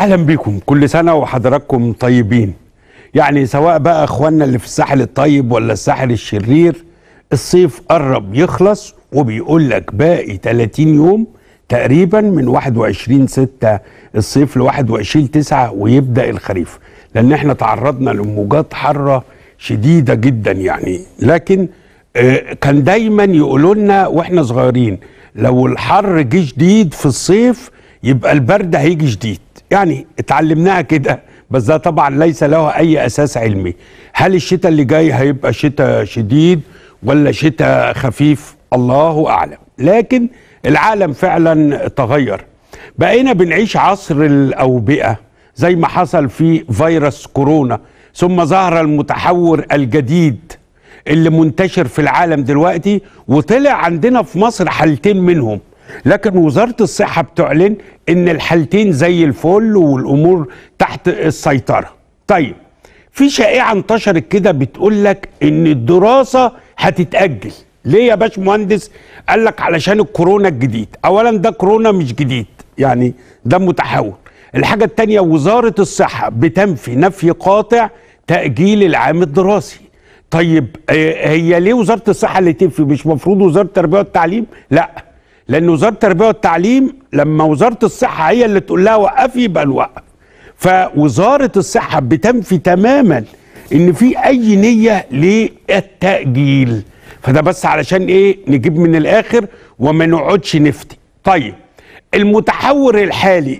اهلا بيكم كل سنه وحضراتكم طيبين يعني سواء بقى اخواننا اللي في الساحل الطيب ولا الساحل الشرير الصيف قرب يخلص وبيقول لك باقي 30 يوم تقريبا من 21 6 الصيف ل 21 9 ويبدا الخريف لان احنا تعرضنا لموجات حاره شديده جدا يعني لكن آه، كان دايما يقولوا لنا واحنا صغيرين لو الحر جه شديد في الصيف يبقى البرد هيجي شديد يعني اتعلمناها كده بس ده طبعا ليس له اي اساس علمي هل الشتاء اللي جاي هيبقى شتاء شديد ولا شتاء خفيف الله اعلم لكن العالم فعلا تغير بقينا بنعيش عصر الاوبئه زي ما حصل في فيروس كورونا ثم ظهر المتحور الجديد اللي منتشر في العالم دلوقتي وطلع عندنا في مصر حالتين منهم لكن وزارة الصحة بتعلن ان الحالتين زي الفل والامور تحت السيطرة طيب في شائعة انتشرت كده بتقول لك ان الدراسة هتتأجل ليه يا باش مهندس قال لك علشان الكورونا الجديد اولا ده كورونا مش جديد يعني ده متحول الحاجة التانية وزارة الصحة بتنفي نفي قاطع تأجيل العام الدراسي طيب آه، هي ليه وزارة الصحة اللي تنفي مش مفروض وزارة التربية والتعليم لا لأن وزارة التربية والتعليم لما وزارة الصحة هي اللي تقول لها وقفي يبقى نوقف فوزارة الصحة بتنفي تماما ان في اي نية للتأجيل فده بس علشان ايه نجيب من الاخر وما نقعدش نفتي طيب المتحور الحالي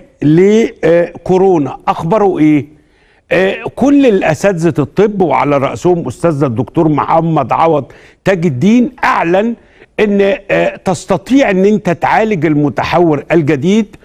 لكورونا اخباره ايه آه، كل الاساتذه الطب وعلى راسهم استاذنا الدكتور محمد عوض تاج الدين اعلن ان آه، تستطيع ان انت تعالج المتحور الجديد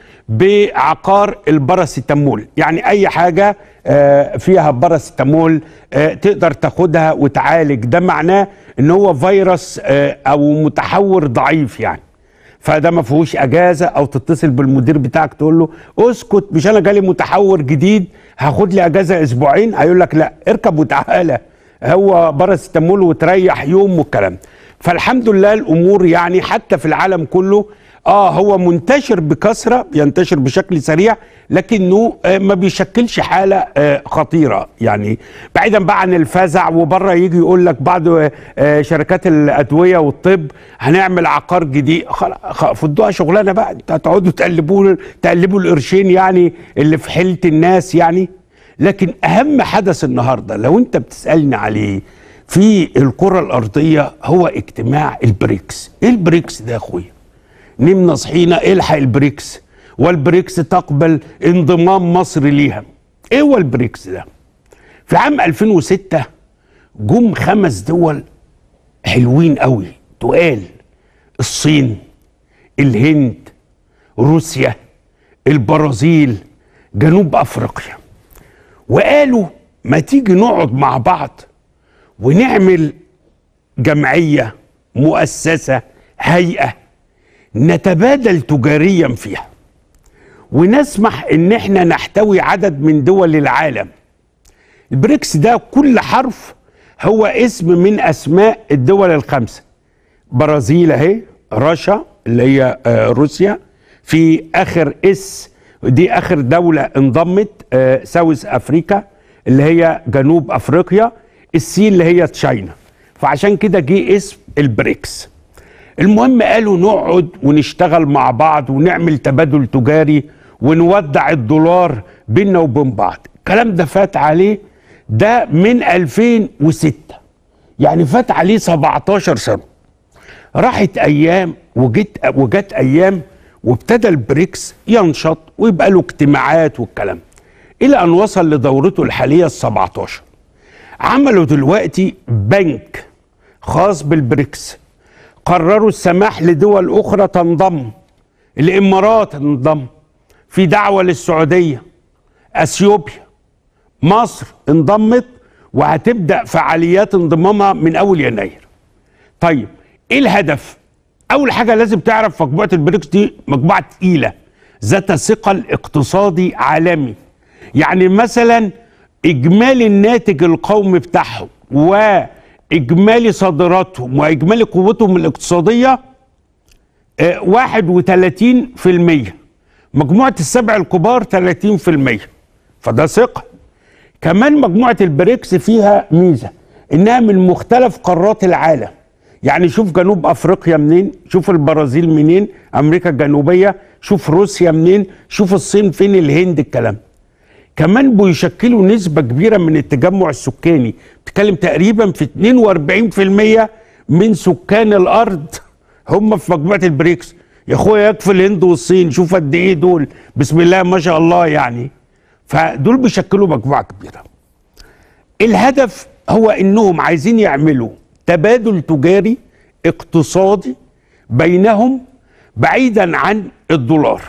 بعقار الباراسيتامول يعني اي حاجه آه، فيها باراسيتامول آه، تقدر تاخدها وتعالج ده معناه ان هو فيروس آه، او متحور ضعيف يعني فده ما فيهوش اجازه او تتصل بالمدير بتاعك تقول له اسكت مش انا جالي متحور جديد هاخد لي اجازه اسبوعين هيقول لك لا اركب وتعالى هو باراسيتامول وتريح يوم والكلام فالحمد لله الامور يعني حتى في العالم كله اه هو منتشر بكثره بينتشر بشكل سريع لكنه آه ما بيشكلش حاله آه خطيره يعني بعيدا بقى عن الفزع وبره يجي يقول لك بعض آه شركات الادويه والطب هنعمل عقار جديد خلاص خ- فضوها شغلانه بقى انت هتقعدوا تقلبوا تقلبوا القرشين يعني اللي في حيله الناس يعني لكن اهم حدث النهارده لو انت بتسالني عليه في الكره الارضيه هو اجتماع البريكس ايه البريكس ده يا اخويا نمنا صحينا الحق البريكس والبريكس تقبل انضمام مصر ليها ايه هو البريكس ده في عام 2006 جم خمس دول حلوين قوي تقال الصين الهند روسيا البرازيل جنوب افريقيا وقالوا ما تيجي نقعد مع بعض ونعمل جمعيه مؤسسه هيئه نتبادل تجاريا فيها ونسمح ان احنا نحتوي عدد من دول العالم البريكس ده كل حرف هو اسم من اسماء الدول الخمسه برازيل اهي رشا اللي هي آه، روسيا في اخر اس دي اخر دوله انضمت آه، ساوث افريكا اللي هي جنوب افريقيا الصين اللي هي تشاينا فعشان كده جه اسم البريكس المهم قالوا نقعد ونشتغل مع بعض ونعمل تبادل تجاري ونودع الدولار بيننا وبين بعض الكلام ده فات عليه ده من 2006 يعني فات عليه 17 سنه راحت ايام وجت وجت ايام وابتدى البريكس ينشط ويبقى له اجتماعات والكلام الى ان وصل لدورته الحاليه ال 17 عملوا دلوقتي بنك خاص بالبريكس قرروا السماح لدول اخرى تنضم الامارات تنضم في دعوه للسعوديه اثيوبيا مصر انضمت وهتبدا فعاليات انضمامها من اول يناير طيب ايه الهدف اول حاجه لازم تعرف مجموعه البريكس دي مجموعه تقيله ذات ثقل اقتصادي عالمي يعني مثلا اجمالي الناتج القومي بتاعهم واجمالي صادراتهم واجمالي قوتهم الاقتصاديه آه، 31% مجموعه السبع الكبار 30% فده ثقه كمان مجموعه البريكس فيها ميزه انها من مختلف قارات العالم يعني شوف جنوب افريقيا منين شوف البرازيل منين امريكا الجنوبيه شوف روسيا منين شوف الصين فين الهند الكلام كمان بيشكلوا نسبة كبيرة من التجمع السكاني بتتكلم تقريبا في 42% من سكان الأرض هم في مجموعة البريكس يا اخويا يكفي الهند والصين شوف قد ايه دول بسم الله ما شاء الله يعني فدول بيشكلوا مجموعة كبيرة الهدف هو انهم عايزين يعملوا تبادل تجاري اقتصادي بينهم بعيدا عن الدولار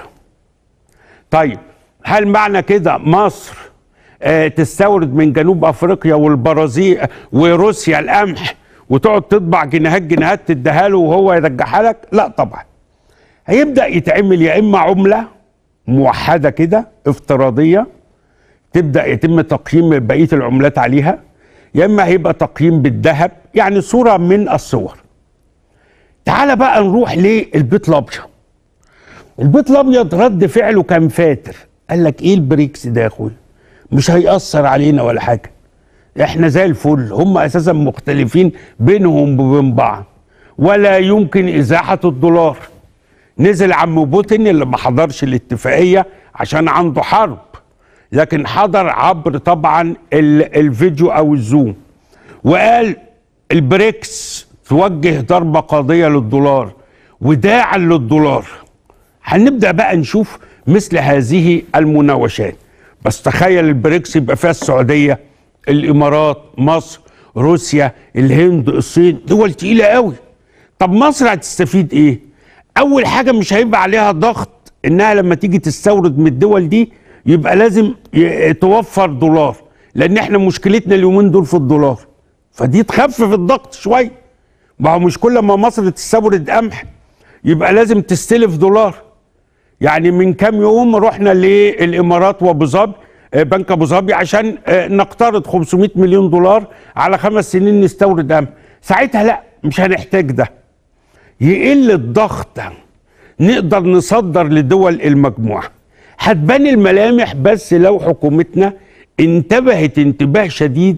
طيب هل معنى كده مصر آه تستورد من جنوب افريقيا والبرازيل وروسيا القمح وتقعد تطبع جنيهات جنيهات تديها له وهو يرجعها لك لا طبعا هيبدا يتعمل يا اما عمله موحده كده افتراضيه تبدا يتم تقييم بقيه العملات عليها يا اما هيبقى تقييم بالذهب يعني صوره من الصور تعال بقى نروح للبيت الابيض البيت الابيض رد فعله كان فاتر قال لك ايه البريكس ده يا اخويا مش هيأثر علينا ولا حاجه احنا زي الفل هم اساسا مختلفين بينهم وبين بعض ولا يمكن ازاحه الدولار نزل عم بوتين اللي ما حضرش الاتفاقيه عشان عنده حرب لكن حضر عبر طبعا الفيديو او الزوم وقال البريكس توجه ضربه قاضيه للدولار وداعا للدولار هنبدا بقى نشوف مثل هذه المناوشات بس تخيل البريكس يبقى فيها السعوديه الامارات مصر روسيا الهند الصين دول تقيله قوي طب مصر هتستفيد ايه اول حاجه مش هيبقى عليها ضغط انها لما تيجي تستورد من الدول دي يبقى لازم توفر دولار لان احنا مشكلتنا اليومين دول في الدولار فدي تخفف الضغط شويه ما هو مش كل ما مصر تستورد قمح يبقى لازم تستلف دولار يعني من كام يوم رحنا للامارات وابو ظبي بنك ابو ظبي عشان نقترض 500 مليون دولار على خمس سنين نستورد قمح ساعتها لا مش هنحتاج ده يقل الضغط نقدر نصدر لدول المجموعه هتبان الملامح بس لو حكومتنا انتبهت انتباه شديد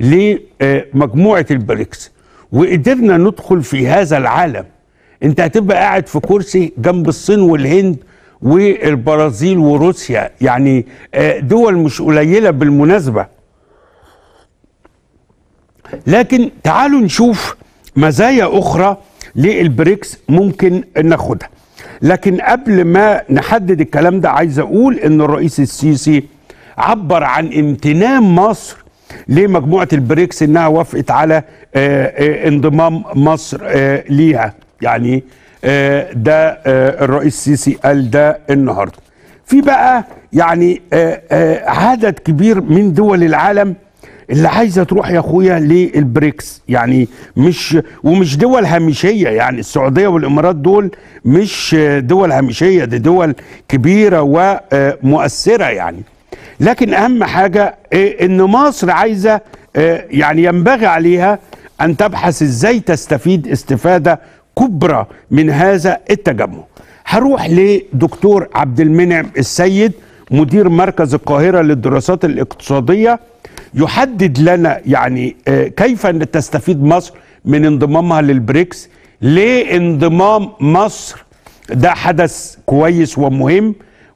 لمجموعه البريكس وقدرنا ندخل في هذا العالم انت هتبقى قاعد في كرسي جنب الصين والهند والبرازيل وروسيا يعني دول مش قليله بالمناسبه لكن تعالوا نشوف مزايا اخرى للبريكس ممكن ناخدها لكن قبل ما نحدد الكلام ده عايز اقول ان الرئيس السيسي عبر عن امتنان مصر لمجموعه البريكس انها وافقت على انضمام مصر ليها يعني ده الرئيس السيسي قال ده النهارده في بقى يعني عدد كبير من دول العالم اللي عايزه تروح يا اخويا للبريكس يعني مش ومش دول هامشيه يعني السعوديه والامارات دول مش دول هامشيه دي دول كبيره ومؤثره يعني لكن اهم حاجه ان مصر عايزه يعني ينبغي عليها ان تبحث ازاي تستفيد استفاده كبرى من هذا التجمع هروح لدكتور عبد المنعم السيد مدير مركز القاهره للدراسات الاقتصاديه يحدد لنا يعني كيف تستفيد مصر من انضمامها للبريكس ليه انضمام مصر ده حدث كويس ومهم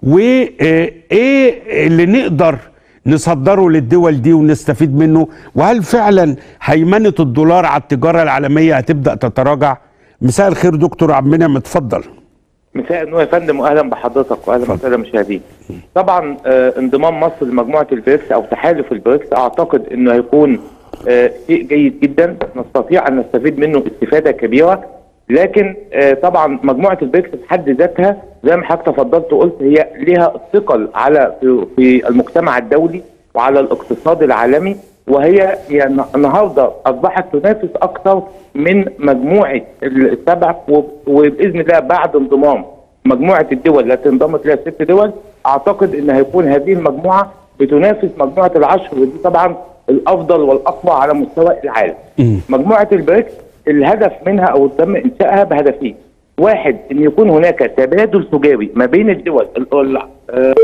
وايه اللي نقدر نصدره للدول دي ونستفيد منه وهل فعلا هيمنه الدولار على التجاره العالميه هتبدا تتراجع مساء الخير دكتور عبد المنعم اتفضل مساء النور يا فندم واهلا بحضرتك واهلا بالساده المشاهدين. طبعا آه انضمام مصر لمجموعه البريكس او تحالف البريكس اعتقد انه هيكون آه شيء جيد جدا نستطيع ان نستفيد منه استفاده كبيره لكن آه طبعا مجموعه البريكس في حد ذاتها زي ما حضرتك تفضلت وقلت هي لها ثقل على في, في المجتمع الدولي وعلى الاقتصاد العالمي وهي يعني النهارده اصبحت تنافس اكثر من مجموعه السبع وباذن الله بعد انضمام مجموعه الدول التي انضمت لها ست دول اعتقد ان هيكون هذه المجموعه بتنافس مجموعه العشر ودي طبعا الافضل والاقوى على مستوى العالم. مجموعه البريكس الهدف منها او تم انشائها بهدفين. واحد ان يكون هناك تبادل تجاري ما بين الدول ال- ال- آه،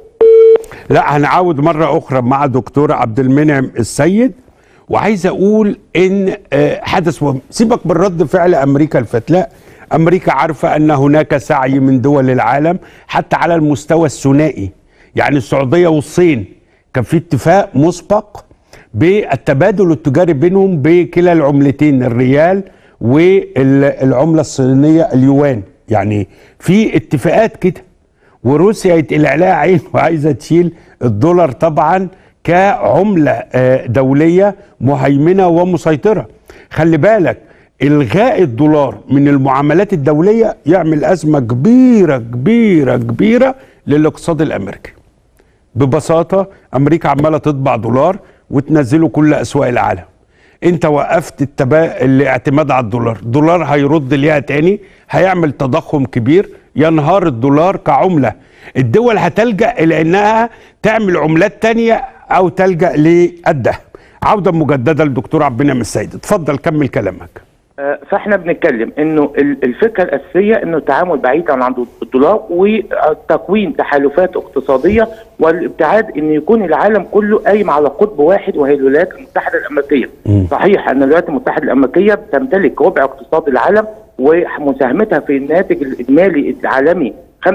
لا هنعاود مرة أخرى مع دكتور عبد المنعم السيد وعايز أقول إن آه، حدث مهم سيبك من رد فعل أمريكا الفتلاء أمريكا عارفة أن هناك سعي من دول العالم حتى على المستوى الثنائي يعني السعودية والصين كان في اتفاق مسبق بالتبادل التجاري بينهم بكلا العملتين الريال والعملة الصينية اليوان يعني في اتفاقات كده وروسيا يتقلع لها عين وعايزه تشيل الدولار طبعا كعمله آه، دوليه مهيمنه ومسيطره خلي بالك الغاء الدولار من المعاملات الدوليه يعمل ازمه كبيره كبيره كبيره للاقتصاد الامريكي ببساطه امريكا عماله تطبع دولار وتنزله كل اسواق العالم انت وقفت التبا... الاعتماد على الدولار الدولار هيرد ليها تاني هيعمل تضخم كبير ينهار الدولار كعملة الدول هتلجأ إلى أنها تعمل عملات تانية أو تلجأ للذهب عودة مجددة للدكتور عبد المنعم السيد اتفضل كمل كلامك آه، فاحنا بنتكلم انه ال- الفكره الاساسيه انه التعامل بعيدا عن الدولار وتكوين تحالفات اقتصاديه والابتعاد ان يكون العالم كله قايم على قطب واحد وهي الولايات المتحده الامريكيه. صحيح ان الولايات المتحده الامريكيه بتمتلك ربع اقتصاد العالم ومساهمتها في الناتج الاجمالي العالمي 25%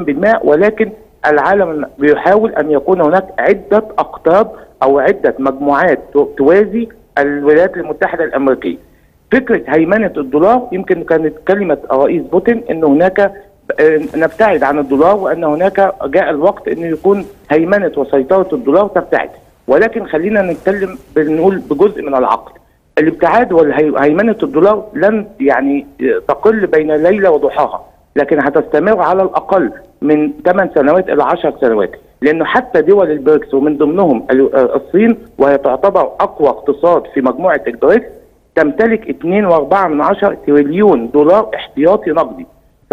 ولكن العالم بيحاول ان يكون هناك عده اقطاب او عده مجموعات تو- توازي الولايات المتحده الامريكيه. فكره هيمنه الدولار يمكن كانت كلمه الرئيس بوتين ان هناك آه، نبتعد عن الدولار وان هناك جاء الوقت ان يكون هيمنه وسيطره الدولار تبتعد ولكن خلينا نتكلم بنقول بجزء من العقل الابتعاد وهيمنه الدولار لن يعني تقل بين ليله وضحاها لكن هتستمر على الاقل من 8 سنوات الى 10 سنوات لانه حتى دول البريكس ومن ضمنهم ال- آه، الصين وهي تعتبر اقوى اقتصاد في مجموعه البريكس تمتلك 2.4 من عشرة تريليون دولار احتياطي نقدي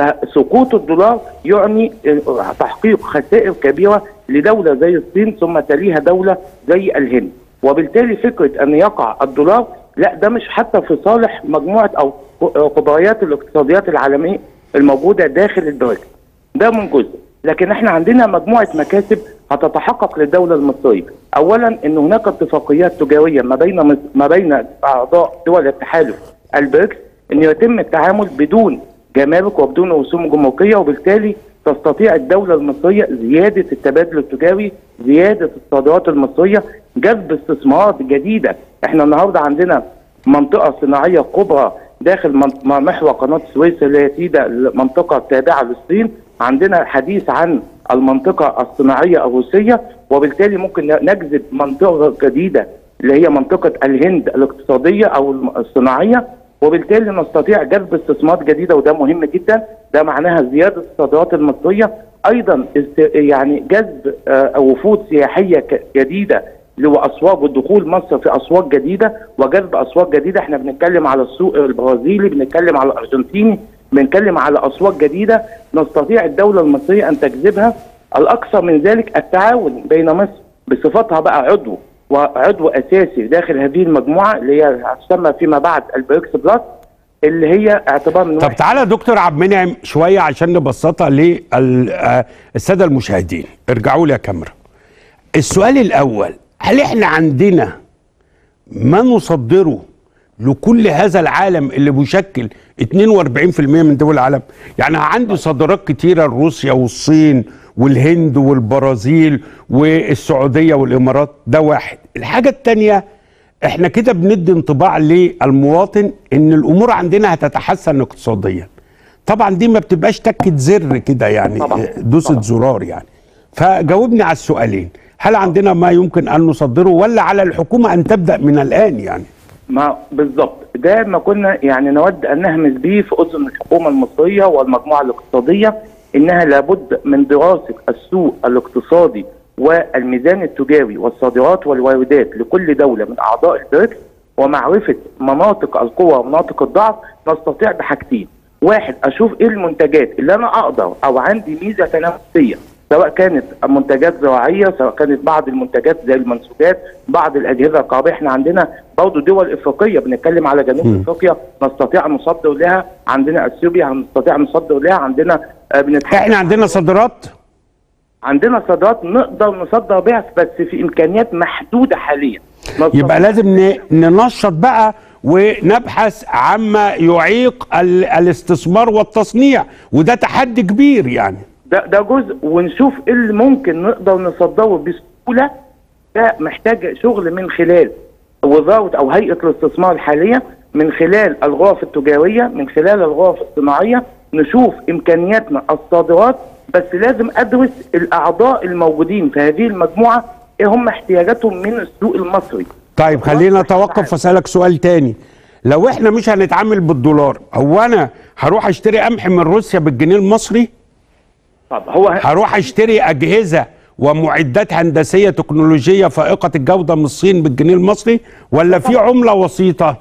فسقوط الدولار يعني آه، تحقيق خسائر كبيره لدوله زي الصين ثم تليها دوله زي الهند وبالتالي فكره ان يقع الدولار لا ده مش حتى في صالح مجموعه او قضايات الاقتصاديات العالميه الموجوده داخل البريكس ده من جزء لكن احنا عندنا مجموعه مكاسب هتتحقق للدوله المصريه اولا ان هناك اتفاقيات تجاريه ما بين مصر ما بين اعضاء دول التحالف البريكس ان يتم التعامل بدون جمارك وبدون رسوم جمركيه وبالتالي تستطيع الدوله المصريه زياده التبادل التجاري زياده الصادرات المصريه جذب استثمارات جديده احنا النهارده عندنا منطقه صناعيه كبرى داخل من- محور قناه السويس اللي هي تيدا المنطقه التابعه للصين عندنا حديث عن المنطقه الصناعيه الروسيه وبالتالي ممكن نجذب منطقه جديده اللي هي منطقه الهند الاقتصاديه او الم- الصناعيه وبالتالي نستطيع جذب استثمارات جديده وده مهم جدا ده معناها زياده الصادرات المصريه ايضا است- يعني جذب آه، وفود سياحيه ك- جديده واسواق والدخول مصر في اسواق جديده وجذب اسواق جديده احنا بنتكلم على السوق البرازيلي بنتكلم على الارجنتيني بنتكلم على اسواق جديده نستطيع الدوله المصريه ان تجذبها الاكثر من ذلك التعاون بين مصر بصفتها بقى عضو وعضو اساسي داخل هذه المجموعه اللي هي هتسمى فيما بعد البريكس بلس اللي هي اعتبار من طب واحد تعالى يا دكتور عبد المنعم شويه عشان نبسطها للساده المشاهدين ارجعوا لي يا كاميرا السؤال الاول هل احنا عندنا ما نصدره لكل هذا العالم اللي بيشكل 42% من دول العالم يعني عندي صادرات كتيرة لروسيا والصين والهند والبرازيل والسعودية والإمارات ده واحد الحاجة التانية احنا كده بندي انطباع للمواطن ان الامور عندنا هتتحسن اقتصاديا طبعا دي ما بتبقاش تكة زر كده يعني طبعاً. دوسة طبعاً. زرار يعني فجاوبني على السؤالين هل عندنا ما يمكن ان نصدره ولا على الحكومة ان تبدأ من الان يعني ما بالظبط ده ما كنا يعني نود ان نهمس به في اذن الحكومه المصريه والمجموعه الاقتصاديه انها لابد من دراسه السوق الاقتصادي والميزان التجاري والصادرات والواردات لكل دوله من اعضاء البريكس ومعرفه مناطق القوه ومناطق الضعف نستطيع بحاجتين واحد اشوف ايه المنتجات اللي انا اقدر او عندي ميزه تنافسيه سواء كانت منتجات زراعيه سواء كانت بعض المنتجات زي المنسوجات بعض الاجهزه الكهربائيه احنا عندنا برضه دول افريقيه بنتكلم على جنوب افريقيا نستطيع ان نصدر لها عندنا اثيوبيا نستطيع ان نصدر لها عندنا آه، بنتكلم احنا عندنا صادرات عندنا صادرات نقدر نصدر بها بس في امكانيات محدوده حاليا يبقى لازم ن- ننشط بقى ونبحث عما يعيق ال- الاستثمار والتصنيع وده تحدي كبير يعني ده ده جزء ونشوف ايه اللي ممكن نقدر نصدره بسهوله ده محتاج شغل من خلال وزاره او هيئه الاستثمار الحاليه من خلال الغرف التجاريه من خلال الغرف الصناعيه نشوف امكانياتنا الصادرات بس لازم ادرس الاعضاء الموجودين في هذه المجموعه ايه هم احتياجاتهم من السوق المصري طيب خلينا نتوقف واسالك سؤال تاني لو احنا مش هنتعامل بالدولار هو انا هروح اشتري قمح من روسيا بالجنيه المصري طب هو هروح اشتري اجهزه ومعدات هندسيه تكنولوجيه فائقه الجوده من الصين بالجنيه المصري ولا في عمله وسيطه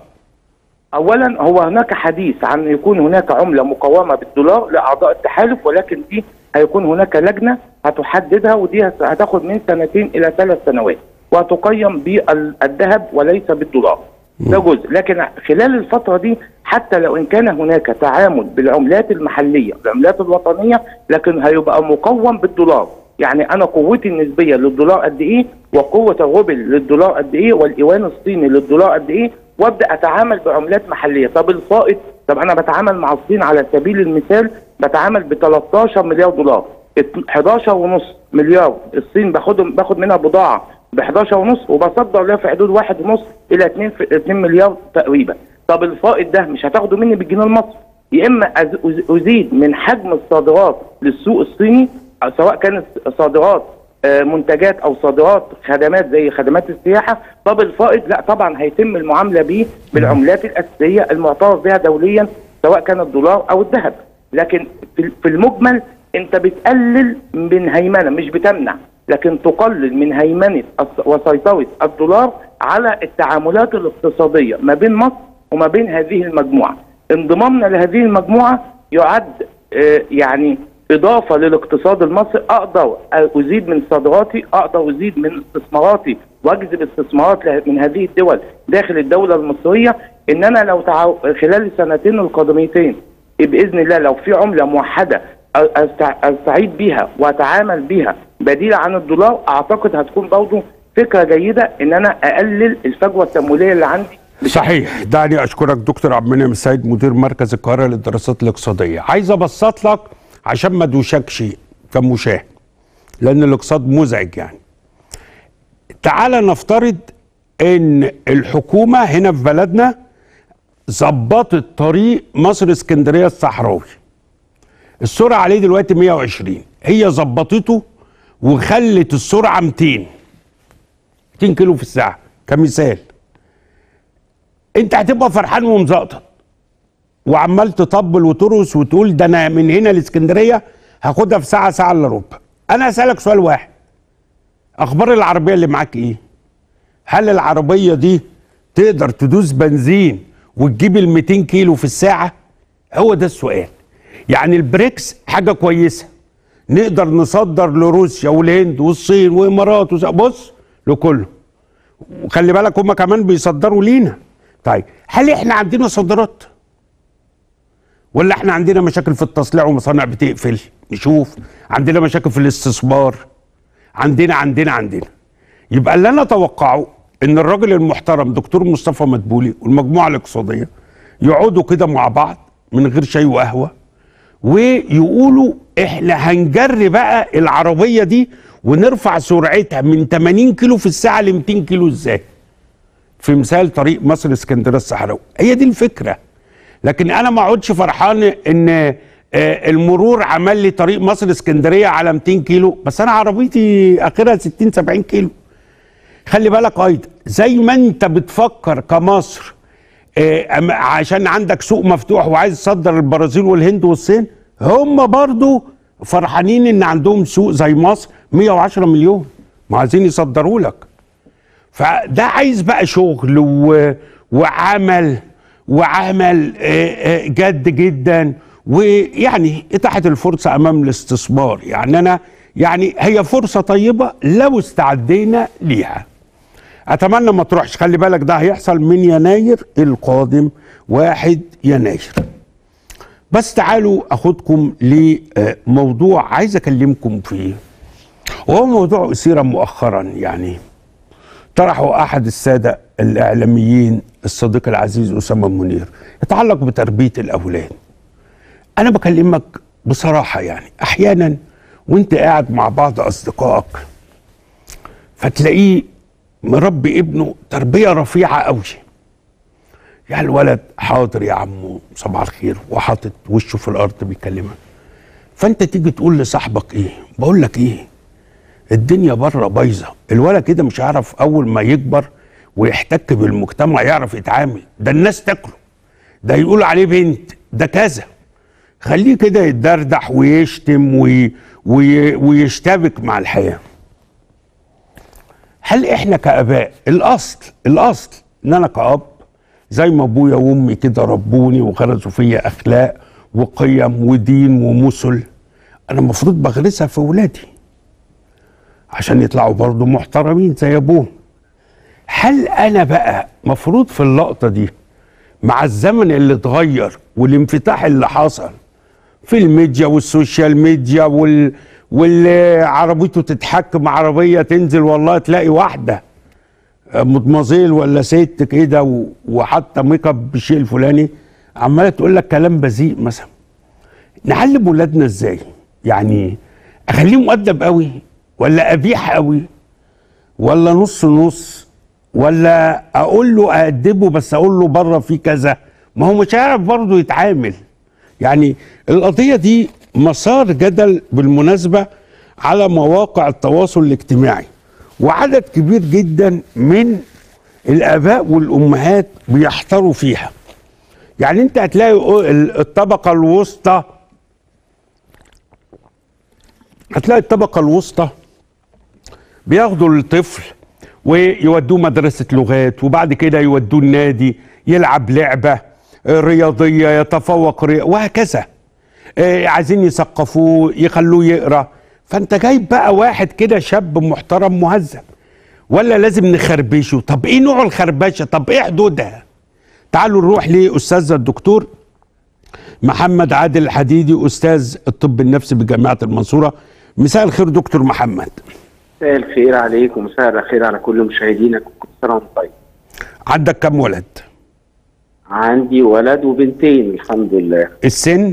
اولا هو هناك حديث عن يكون هناك عمله مقومه بالدولار لاعضاء التحالف ولكن دي هيكون هناك لجنه هتحددها ودي هت- هتاخد من سنتين الى ثلاث سنوات وهتقيم بالذهب وليس بالدولار ده جزء لكن خلال الفتره دي حتى لو ان كان هناك تعامل بالعملات المحليه بالعملات الوطنيه لكن هيبقى مقوم بالدولار يعني انا قوتي النسبيه للدولار قد ايه وقوه الروبل للدولار قد ايه والايوان الصيني للدولار قد ايه وابدا اتعامل بعملات محليه طب الفائض طب انا بتعامل مع الصين على سبيل المثال بتعامل ب 13 مليار دولار 11 ونص مليار الصين باخدهم باخد منها بضاعه ب 11 ونص وبصدر لها في حدود واحد ونص الى 2 في 2 مليار تقريبا طب الفائض ده مش هتاخده مني بالجنيه المصري يا اما أز- أز- ازيد من حجم الصادرات للسوق الصيني أو سواء كانت صادرات آه، منتجات او صادرات خدمات زي خدمات السياحه طب الفائض لا طبعا هيتم المعامله به بالعملات الاساسيه المعترف بها دوليا سواء كان الدولار او الذهب لكن في في المجمل انت بتقلل من هيمنه مش بتمنع لكن تقلل من هيمنه الس- وسيطره الدولار على التعاملات الاقتصاديه ما بين مصر وما بين هذه المجموعه انضمامنا لهذه المجموعه يعد آه، يعني اضافه للاقتصاد المصري اقدر ازيد من صادراتي اقدر ازيد من استثماراتي واجذب استثمارات له- من هذه الدول داخل الدوله المصريه ان انا لو تعو... خلال السنتين القادمتين باذن الله لو في عمله موحده أ- أستع- استعيد بيها واتعامل بيها بديله عن الدولار اعتقد هتكون برضه فكره جيده ان انا اقلل الفجوه التمويليه اللي عندي صحيح دعني اشكرك دكتور عبد المنعم السيد مدير مركز القاهره للدراسات الاقتصاديه عايز ابسط لك عشان ما دوشكش كمشاهد لان الاقتصاد مزعج يعني تعال نفترض ان الحكومه هنا في بلدنا ظبطت طريق مصر اسكندريه الصحراوي السرعه عليه دلوقتي 120 هي ظبطته وخلت السرعه 200 200 كيلو في الساعه كمثال انت هتبقى فرحان ومزقطط وعمال تطبل وترقص وتقول ده انا من هنا لاسكندريه هاخدها في ساعه ساعه الا ربع انا اسالك سؤال واحد اخبار العربيه اللي معاك ايه هل العربيه دي تقدر تدوس بنزين وتجيب ال 200 كيلو في الساعه هو ده السؤال يعني البريكس حاجه كويسه نقدر نصدر لروسيا والهند والصين وامارات وز- بص لكله وخلي بالك هم كمان بيصدروا لينا طيب هل احنا عندنا صادرات ولا احنا عندنا مشاكل في التصنيع ومصانع بتقفل نشوف عندنا مشاكل في الاستثمار عندنا عندنا عندنا يبقى اللي انا اتوقعه ان الراجل المحترم دكتور مصطفى مدبولي والمجموعه الاقتصاديه يقعدوا كده مع بعض من غير شاي وقهوه ويقولوا احنا هنجري بقى العربيه دي ونرفع سرعتها من 80 كيلو في الساعه ل 200 كيلو ازاي في مثال طريق مصر اسكندريه الصحراوي هي دي الفكره لكن انا ما اقعدش فرحان ان آه، المرور عمل لي طريق مصر اسكندريه على 200 كيلو بس انا عربيتي اخرها 60 70 كيلو خلي بالك ايضا زي ما انت بتفكر كمصر آه، أم- عشان عندك سوق مفتوح وعايز تصدر البرازيل والهند والصين هم برضو فرحانين ان عندهم سوق زي مصر 110 مليون ما عايزين يصدروا لك فده عايز بقى شغل و... وعمل وعمل آه، آه، جد جدا ويعني اتاحت الفرصه امام الاستثمار يعني انا يعني هي فرصه طيبه لو استعدينا ليها اتمنى ما تروحش خلي بالك ده هيحصل من يناير القادم واحد يناير بس تعالوا اخدكم لموضوع عايز اكلمكم فيه وهو موضوع اثير مؤخرا يعني طرحه احد الساده الاعلاميين الصديق العزيز اسامه منير يتعلق بتربيه الاولاد انا بكلمك بصراحه يعني احيانا وانت قاعد مع بعض اصدقائك فتلاقيه مربي ابنه تربيه رفيعه قوي يعني الولد حاضر يا عمو صباح الخير وحاطط وشه في الارض بيكلمك فانت تيجي تقول لصاحبك ايه بقول لك ايه الدنيا بره بايظه الولد كده مش هيعرف اول ما يكبر ويحتك بالمجتمع يعرف يتعامل ده الناس تاكله ده يقول عليه بنت ده كذا خليه كده يتدردح ويشتم وي وي ويشتبك مع الحياه هل احنا كاباء الاصل الاصل ان انا كاب زي ما ابويا وامي كده ربوني وغرسوا فيا اخلاق وقيم ودين ومثل انا المفروض بغرسها في ولادي عشان يطلعوا برضه محترمين زي ابوهم هل انا بقى مفروض في اللقطه دي مع الزمن اللي اتغير والانفتاح اللي حصل في الميديا والسوشيال ميديا وال واللي عربيته تتحكم عربيه تنزل والله تلاقي واحده مدمزيل ولا ست كده و- وحاطه ميك اب بالشيء الفلاني عماله تقول لك كلام بذيء مثلا نعلم ولادنا ازاي يعني اخليه مؤدب قوي ولا قبيح قوي ولا نص نص ولا اقول له اادبه بس اقول له بره في كذا ما هو مش هيعرف برضه يتعامل يعني القضيه دي مسار جدل بالمناسبه على مواقع التواصل الاجتماعي وعدد كبير جدا من الاباء والامهات بيحتروا فيها يعني انت هتلاقي الطبقه الوسطى هتلاقي الطبقه الوسطى بياخدوا الطفل ويودوه مدرسة لغات وبعد كده يودوه النادي يلعب لعبة آه، رياضية يتفوق ري... وهكذا آه، عايزين يثقفوه يخلوه يقرا فانت جايب بقى واحد كده شاب محترم مهذب ولا لازم نخربشه طب ايه نوع الخربشه طب ايه حدودها تعالوا نروح لاستاذ الدكتور محمد عادل الحديدي استاذ الطب النفسي بجامعه المنصوره مساء الخير دكتور محمد مساء الخير عليك ومساء الخير على كل مشاهدينك وكل سنه وانت طيب. عندك كم ولد عندي ولد وبنتين الحمد لله. السن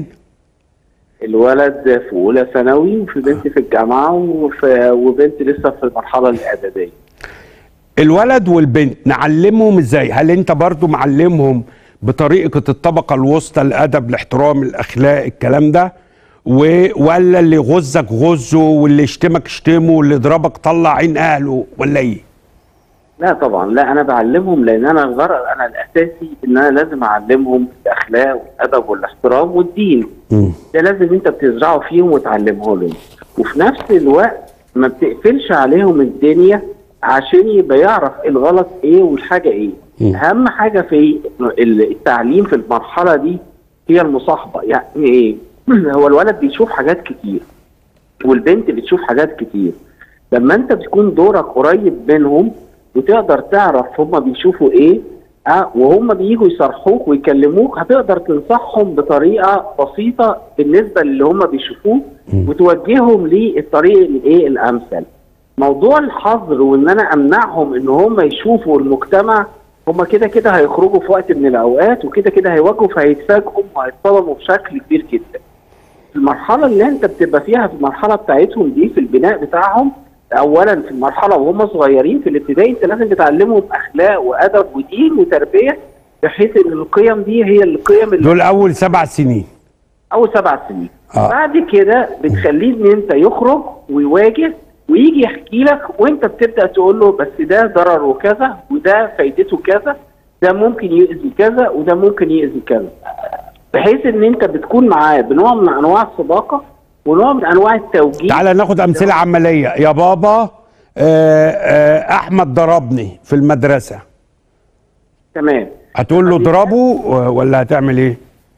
الولد في اولى ثانوي وفي بنت في الجامعه وفي وبنت لسه في المرحله الاعداديه. الولد والبنت نعلمهم ازاي هل انت برضو معلمهم بطريقه الطبقه الوسطى الادب الاحترام الاخلاق الكلام ده و... ولا اللي غزك غزه واللي يشتمك اشتمه واللي يضربك طلع عين اهله ولا ايه لا طبعا لا انا بعلمهم لان انا الغرض انا الاساسي ان انا لازم اعلمهم الاخلاق والادب والاحترام والدين. ده لازم انت بتزرعه فيهم وتعلمه لهم وفي نفس الوقت ما بتقفلش عليهم الدنيا عشان يبقى يعرف الغلط ايه والحاجه ايه مم. اهم حاجه في التعليم في المرحله دي هي المصاحبه يعني ايه هو الولد بيشوف حاجات كتير والبنت بتشوف حاجات كتير لما انت بتكون دورك قريب منهم وتقدر تعرف هما بيشوفوا ايه اه وهم بييجوا يصرحوك ويكلموك هتقدر تنصحهم بطريقه بسيطه بالنسبه للي هم بيشوفوه وتوجههم للطريق الايه الامثل. موضوع الحظر وان انا امنعهم ان هم يشوفوا المجتمع هم كده كده هيخرجوا في وقت من الاوقات وكده كده هيواجهوا فهيتفاجئوا وهيتصدموا بشكل كبير جدا. المرحله اللي انت بتبقى فيها في المرحله بتاعتهم دي في البناء بتاعهم اولا في المرحله وهم صغيرين في الابتدائي انت لازم بتعلمهم اخلاق وادب ودين وتربيه بحيث ان القيم دي هي القيم اللي دول اول سبع سنين اول سبع سنين آه. بعد كده بتخليه ان انت يخرج ويواجه ويجي يحكي لك وانت بتبدا تقول له بس ده ضرره كذا وده فايدته كذا ده ممكن يؤذي كذا وده ممكن يؤذي كذا بحيث ان انت بتكون معاه بنوع من انواع الصداقه ونوع من انواع التوجيه تعالى ناخد امثله عمليه يا بابا آه آه احمد ضربني في المدرسه تمام هتقول له اضربه ولا هتعمل ايه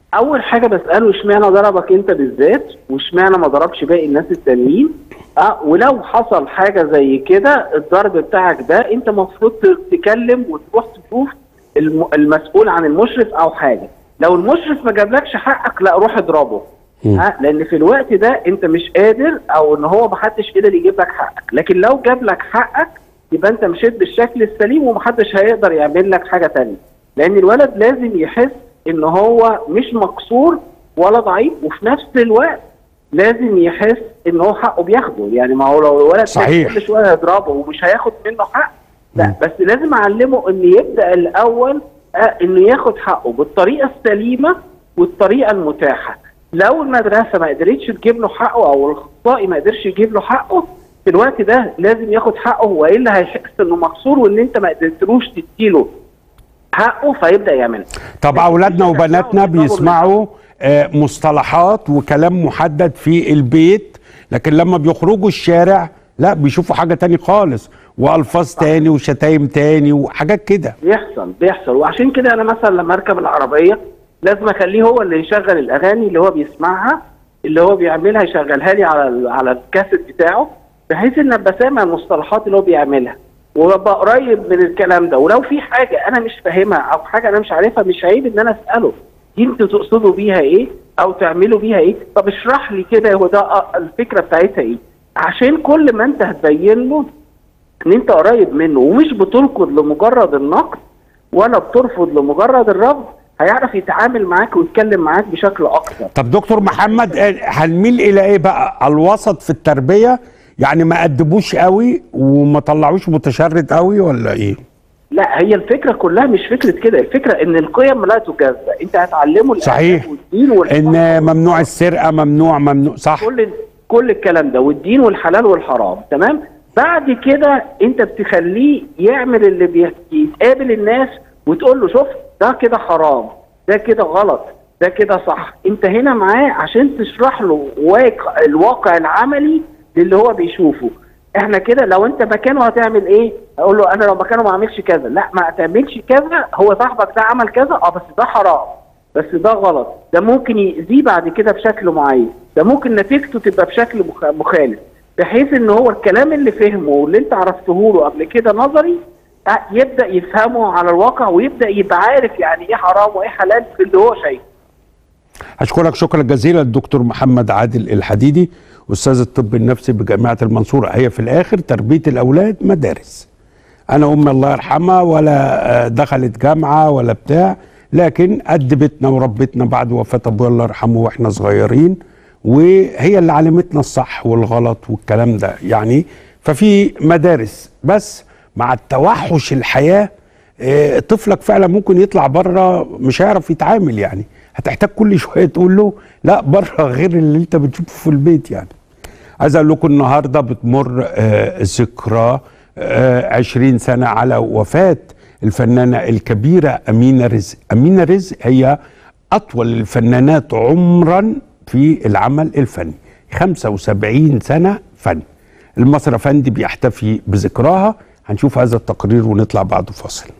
اول حاجه بساله اشمعنى ضربك انت بالذات واشمعنى ما ضربش باقي الناس التانيين اه ولو حصل حاجه زي كده الضرب بتاعك ده انت المفروض تتكلم وتروح تشوف الم- المسؤول عن المشرف او حاجه لو المشرف ما جابلكش حقك لا روح اضربه ها لان في الوقت ده انت مش قادر او ان هو محدش قدر يجيب لك حقك لكن لو جاب لك حقك يبقى انت مشيت بالشكل السليم ومحدش هيقدر يعمل لك حاجه تانية لان الولد لازم يحس ان هو مش مكسور ولا ضعيف وفي نفس الوقت لازم يحس ان هو حقه بياخده يعني ما هو لو الولد صحيح. كل شويه يضربه ومش هياخد منه حق لا بس لازم اعلمه ان يبدا الاول آه، انه ياخد حقه بالطريقه السليمه والطريقه المتاحه لو المدرسه ما قدرتش تجيب له حقه او الاخصائي ما قدرش يجيب له حقه في الوقت ده لازم ياخد حقه والا هيحس انه مكسور وان انت ما قدرتلوش تديله حقه فيبدا يعملها طب اولادنا وبناتنا يضربوا بيسمعوا آه، مصطلحات وكلام محدد في البيت لكن لما بيخرجوا الشارع لا بيشوفوا حاجه تاني خالص والفاظ تاني وشتايم تاني وحاجات كده بيحصل بيحصل وعشان كده انا مثلا لما اركب العربيه لازم اخليه هو اللي يشغل الاغاني اللي هو بيسمعها اللي هو بيعملها يشغلها لي على ال- على الكاسيت بتاعه بحيث ان ابقى سامع المصطلحات اللي هو بيعملها وابقى قريب من الكلام ده ولو في حاجه انا مش فاهمها او حاجه انا مش عارفها مش عيب ان انا اساله دي انتوا تقصدوا بيها ايه او تعملوا بيها ايه طب اشرح لي كده هو ده آه، الفكره بتاعتها ايه عشان كل ما انت هتبين له ان انت قريب منه ومش بتركض لمجرد النقد ولا بترفض لمجرد الرفض هيعرف يتعامل معاك ويتكلم معاك بشكل اكتر طب دكتور محمد آه، هنميل الى ايه بقى الوسط في التربيه يعني ما ادبوش قوي وما طلعوش متشرد قوي ولا ايه لا هي الفكره كلها مش فكره كده الفكره ان القيم لا تجزى انت هتعلمه الأدب صحيح. والدين والحق ان ممنوع السرقه ممنوع ممنوع صح كل كل الكلام ده والدين والحلال والحرام تمام بعد كده انت بتخليه يعمل اللي بي- يتقابل الناس وتقول له شوف ده كده حرام ده كده غلط ده كده صح انت هنا معاه عشان تشرح له واقع الواقع العملي للي هو بيشوفه احنا كده لو انت مكانه هتعمل ايه اقول له انا لو مكانه ما اعملش كذا لا ما تعملش كذا هو صاحبك ده عمل كذا اه بس ده حرام بس ده غلط ده ممكن يأذيه بعد كده بشكل معين ده ممكن نتيجته تبقى بشكل مخ- مخالف بحيث ان هو الكلام اللي فهمه واللي انت عرفته له قبل كده نظري آه، يبدا يفهمه على الواقع ويبدا يبقى عارف يعني ايه حرام وايه حلال في اللي هو شايفه اشكرك شكرا جزيلا الدكتور محمد عادل الحديدي استاذ الطب النفسي بجامعه المنصوره هي في الاخر تربيه الاولاد مدارس انا امي الله يرحمها ولا آه، دخلت جامعه ولا بتاع لكن ادبتنا وربتنا بعد وفاه ابويا الله يرحمه واحنا صغيرين وهي اللي علمتنا الصح والغلط والكلام ده يعني ففي مدارس بس مع التوحش الحياه آه، طفلك فعلا ممكن يطلع بره مش هيعرف يتعامل يعني هتحتاج كل شويه تقول له لا بره غير اللي انت بتشوفه في البيت يعني عايز اقول لكم النهارده بتمر آه، ذكرى آه، 20 سنه على وفاه الفنانه الكبيره امينه رزق امينه رزق هي اطول الفنانات عمرا في العمل الفني 75 سنه فن المصري افندي بيحتفي بذكراها هنشوف هذا التقرير ونطلع بعده فاصل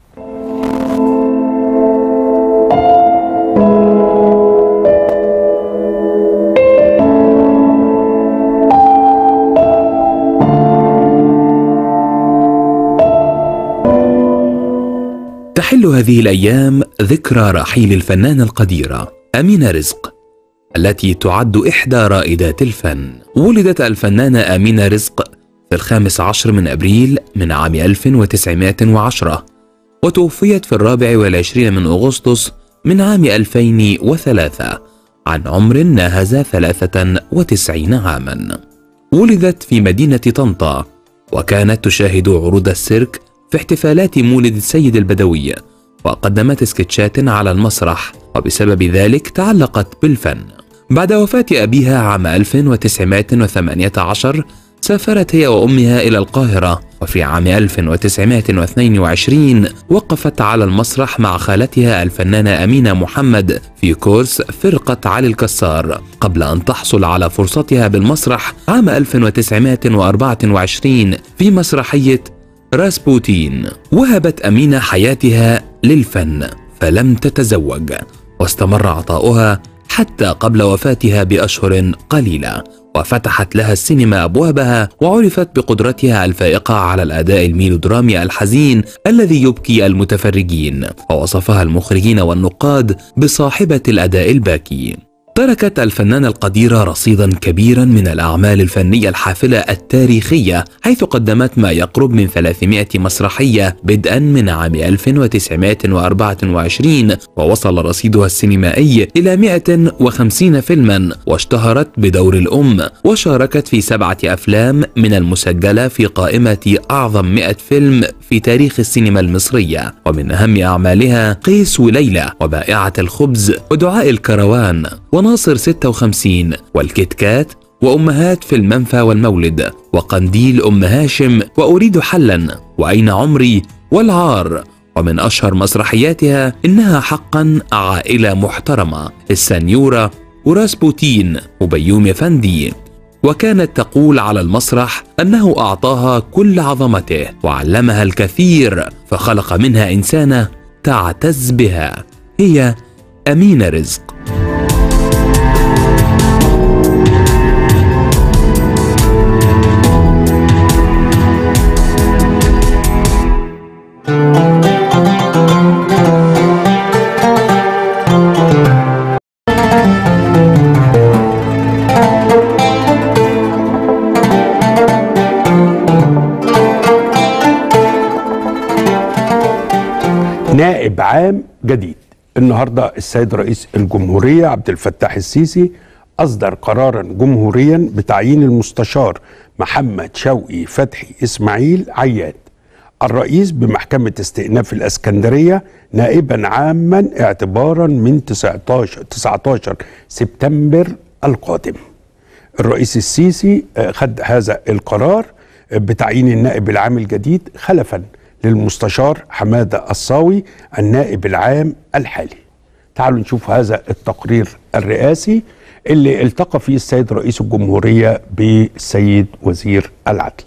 تحل هذه الايام ذكرى رحيل الفنانه القديره امينه رزق التي تعد احدى رائدات الفن ولدت الفنانه امينه رزق في الخامس عشر من ابريل من عام 1910 وتوفيت في الرابع والعشرين من اغسطس من عام 2003 عن عمر ناهز 93 عاما ولدت في مدينه طنطا وكانت تشاهد عروض السيرك في احتفالات مولد السيد البدوي وقدمت سكتشات على المسرح وبسبب ذلك تعلقت بالفن بعد وفاة أبيها عام 1918 سافرت هي وأمها إلى القاهرة وفي عام 1922 وقفت على المسرح مع خالتها الفنانة أمينة محمد في كورس فرقة علي الكسار قبل أن تحصل على فرصتها بالمسرح عام 1924 في مسرحية راسبوتين وهبت أمينة حياتها للفن فلم تتزوج واستمر عطاؤها حتى قبل وفاتها باشهر قليله وفتحت لها السينما ابوابها وعرفت بقدرتها الفائقه على الاداء الميلودرامي الحزين الذي يبكي المتفرجين ووصفها المخرجين والنقاد بصاحبه الاداء الباكي تركت الفنانة القديرة رصيدا كبيرا من الأعمال الفنية الحافلة التاريخية حيث قدمت ما يقرب من 300 مسرحية بدءا من عام 1924 ووصل رصيدها السينمائي إلى 150 فيلما واشتهرت بدور الأم وشاركت في سبعة أفلام من المسجلة في قائمة أعظم 100 فيلم في تاريخ السينما المصرية ومن أهم أعمالها قيس وليلى وبائعة الخبز ودعاء الكروان وناصر 56 والكيت كات وأمهات في المنفى والمولد وقنديل أم هاشم وأريد حلا وأين عمري والعار ومن أشهر مسرحياتها إنها حقا عائلة محترمة السنيورة وراسبوتين وبيوم يفندي وكانت تقول على المسرح انه اعطاها كل عظمته وعلمها الكثير فخلق منها انسانه تعتز بها هي امينه رزق نائب عام جديد النهارده السيد رئيس الجمهوريه عبد الفتاح السيسي اصدر قرارا جمهوريا بتعيين المستشار محمد شوقي فتحي اسماعيل عياد الرئيس بمحكمه استئناف الاسكندريه نائبا عاما اعتبارا من 19 19 سبتمبر القادم الرئيس السيسي آه، خد هذا القرار آه، بتعيين النائب العام الجديد خلفا للمستشار حماده الصاوي النائب العام الحالي. تعالوا نشوف هذا التقرير الرئاسي اللي التقى فيه السيد رئيس الجمهوريه بالسيد وزير العدل.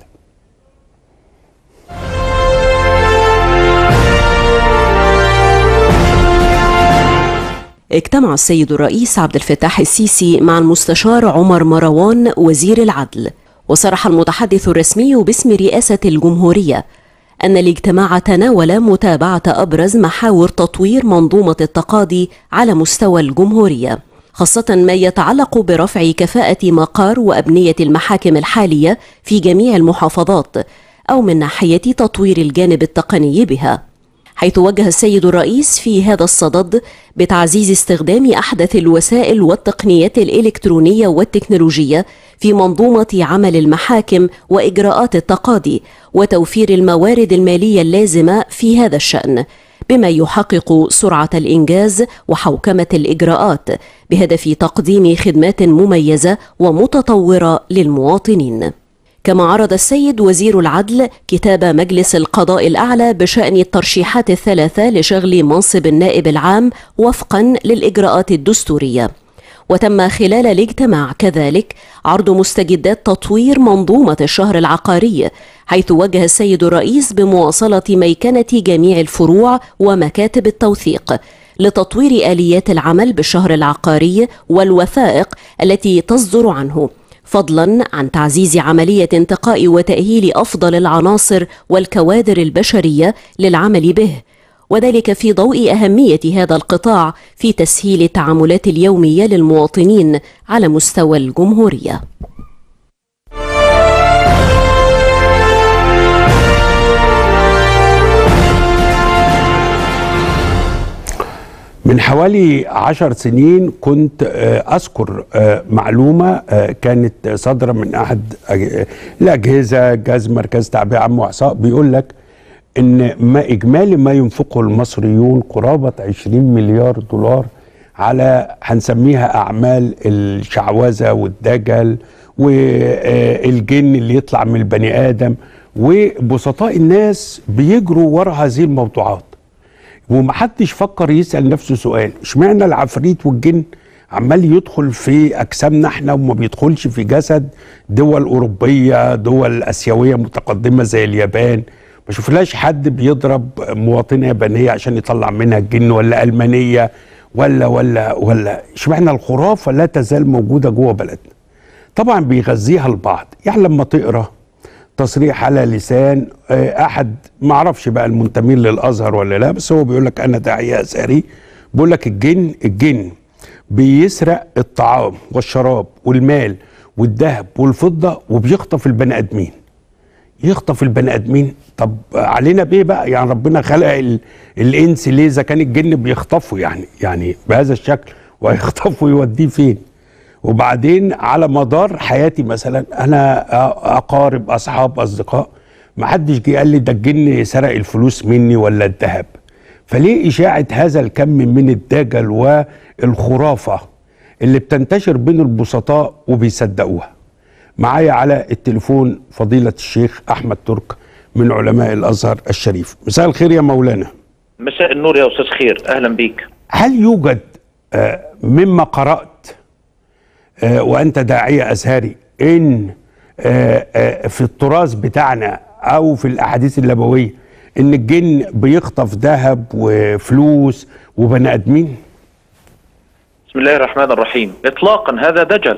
اجتمع السيد الرئيس عبد الفتاح السيسي مع المستشار عمر مروان وزير العدل وصرح المتحدث الرسمي باسم رئاسة الجمهورية أن الاجتماع تناول متابعة أبرز محاور تطوير منظومة التقاضي على مستوى الجمهورية خاصة ما يتعلق برفع كفاءة مقار وأبنية المحاكم الحالية في جميع المحافظات أو من ناحية تطوير الجانب التقني بها حيث وجه السيد الرئيس في هذا الصدد بتعزيز استخدام احدث الوسائل والتقنيات الالكترونيه والتكنولوجيه في منظومه عمل المحاكم واجراءات التقاضي وتوفير الموارد الماليه اللازمه في هذا الشان بما يحقق سرعه الانجاز وحوكمه الاجراءات بهدف تقديم خدمات مميزه ومتطوره للمواطنين كما عرض السيد وزير العدل كتاب مجلس القضاء الأعلى بشأن الترشيحات الثلاثة لشغل منصب النائب العام وفقا للإجراءات الدستورية وتم خلال الاجتماع كذلك عرض مستجدات تطوير منظومة الشهر العقاري حيث وجه السيد الرئيس بمواصلة ميكنة جميع الفروع ومكاتب التوثيق لتطوير آليات العمل بالشهر العقاري والوثائق التي تصدر عنه فضلا عن تعزيز عمليه انتقاء وتاهيل افضل العناصر والكوادر البشريه للعمل به وذلك في ضوء اهميه هذا القطاع في تسهيل التعاملات اليوميه للمواطنين على مستوى الجمهوريه من حوالي عشر سنين كنت آه، أذكر آه، معلومة آه، كانت صادرة من أحد أج- الأجهزة جهاز مركز تعبئة عام وإحصاء بيقول لك إن ما إجمالي ما ينفقه المصريون قرابة 20 مليار دولار على هنسميها أعمال الشعوذة والدجل والجن اللي يطلع من البني آدم وبسطاء الناس بيجروا ورا هذه الموضوعات ومحدش فكر يسأل نفسه سؤال اشمعنى العفريت والجن عمال يدخل في اجسامنا احنا وما بيدخلش في جسد دول اوروبيه دول اسيويه متقدمه زي اليابان ما شوفلاش حد بيضرب مواطنه يابانيه عشان يطلع منها الجن ولا المانيه ولا ولا ولا اشمعنى الخرافه لا تزال موجوده جوه بلدنا طبعا بيغذيها البعض يعني لما تقرا تصريح على لسان آه، احد ما اعرفش بقى المنتمين للازهر ولا لا بس هو بيقول لك انا داعيه ازهري بيقول لك الجن الجن بيسرق الطعام والشراب والمال والذهب والفضه وبيخطف البني ادمين يخطف البني ادمين طب علينا بايه بقى يعني ربنا خلق ال... الانس ليه اذا كان الجن بيخطفه يعني يعني بهذا الشكل ويخطفه يوديه فين وبعدين على مدار حياتي مثلا انا أ- اقارب اصحاب اصدقاء ما حدش جه قال لي ده الجن سرق الفلوس مني ولا الذهب فليه اشاعه هذا الكم من الدجل والخرافه اللي بتنتشر بين البسطاء وبيصدقوها معايا على التليفون فضيلة الشيخ أحمد ترك من علماء الأزهر الشريف مساء الخير يا مولانا مساء النور يا استاذ خير اهلا بيك هل يوجد آه، مما قرأت آه، وأنت داعية أزهري إن آه، آه، في التراث بتاعنا أو في الأحاديث النبوية إن الجن بيخطف ذهب وفلوس وبني آدمين؟ بسم الله الرحمن الرحيم اطلاقا هذا دجل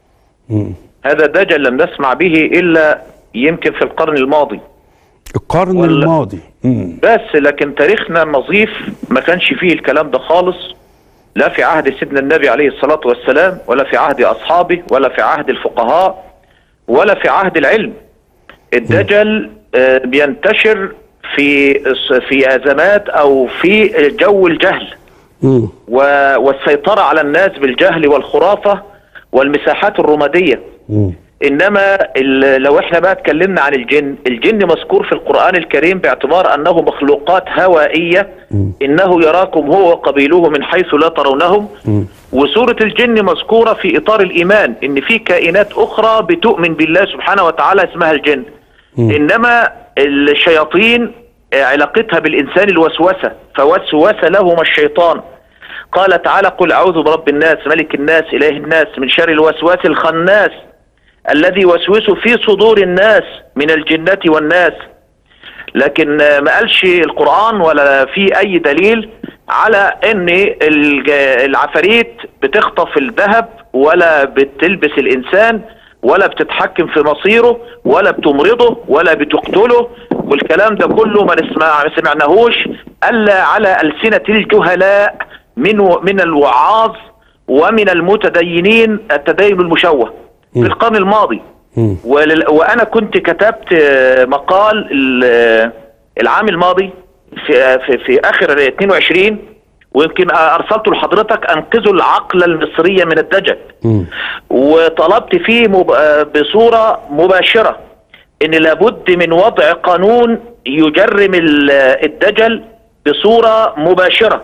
هذا دجل لم نسمع به الا يمكن في القرن الماضي القرن ولا- الماضي مم. بس لكن تاريخنا النظيف ما كانش فيه الكلام ده خالص لا في عهد سيدنا النبي عليه الصلاة والسلام ولا في عهد أصحابه ولا في عهد الفقهاء ولا في عهد العلم الدجل آه، بينتشر في في أزمات أو في جو الجهل مم. و- والسيطرة على الناس بالجهل والخرافة والمساحات الرمادية مم. انما ال- لو احنا بقى اتكلمنا عن الجن الجن مذكور في القرآن الكريم باعتبار انه مخلوقات هوائية انه يراكم هو وقبيله من حيث لا ترونهم وسورة الجن مذكورة في اطار الايمان ان في كائنات اخرى بتؤمن بالله سبحانه وتعالى اسمها الجن انما الشياطين آه، علاقتها بالانسان الوسوسة فوسوس لهما الشيطان قال تعالى قل اعوذ برب الناس ملك الناس اله الناس من شر الوسواس الخناس الذي يوسوس في صدور الناس من الجنة والناس لكن آه، ما قالش القرآن ولا في أي دليل على أن الج- العفاريت بتخطف الذهب ولا بتلبس الإنسان ولا بتتحكم في مصيره ولا بتمرضه ولا بتقتله والكلام ده كله ما نسمع ما سمعناهوش الا على السنه الجهلاء من و- من الوعاظ ومن المتدينين التدين المشوه في القرن الماضي ولل... وانا كنت كتبت آه، مقال ال- آه، العام الماضي في في, في اخر 22 ويمكن ارسلته لحضرتك انقذوا العقل المصري من الدجل وطلبت فيه مب... آه، بصوره مباشره ان لابد من وضع قانون يجرم ال- آه، الدجل بصوره مباشره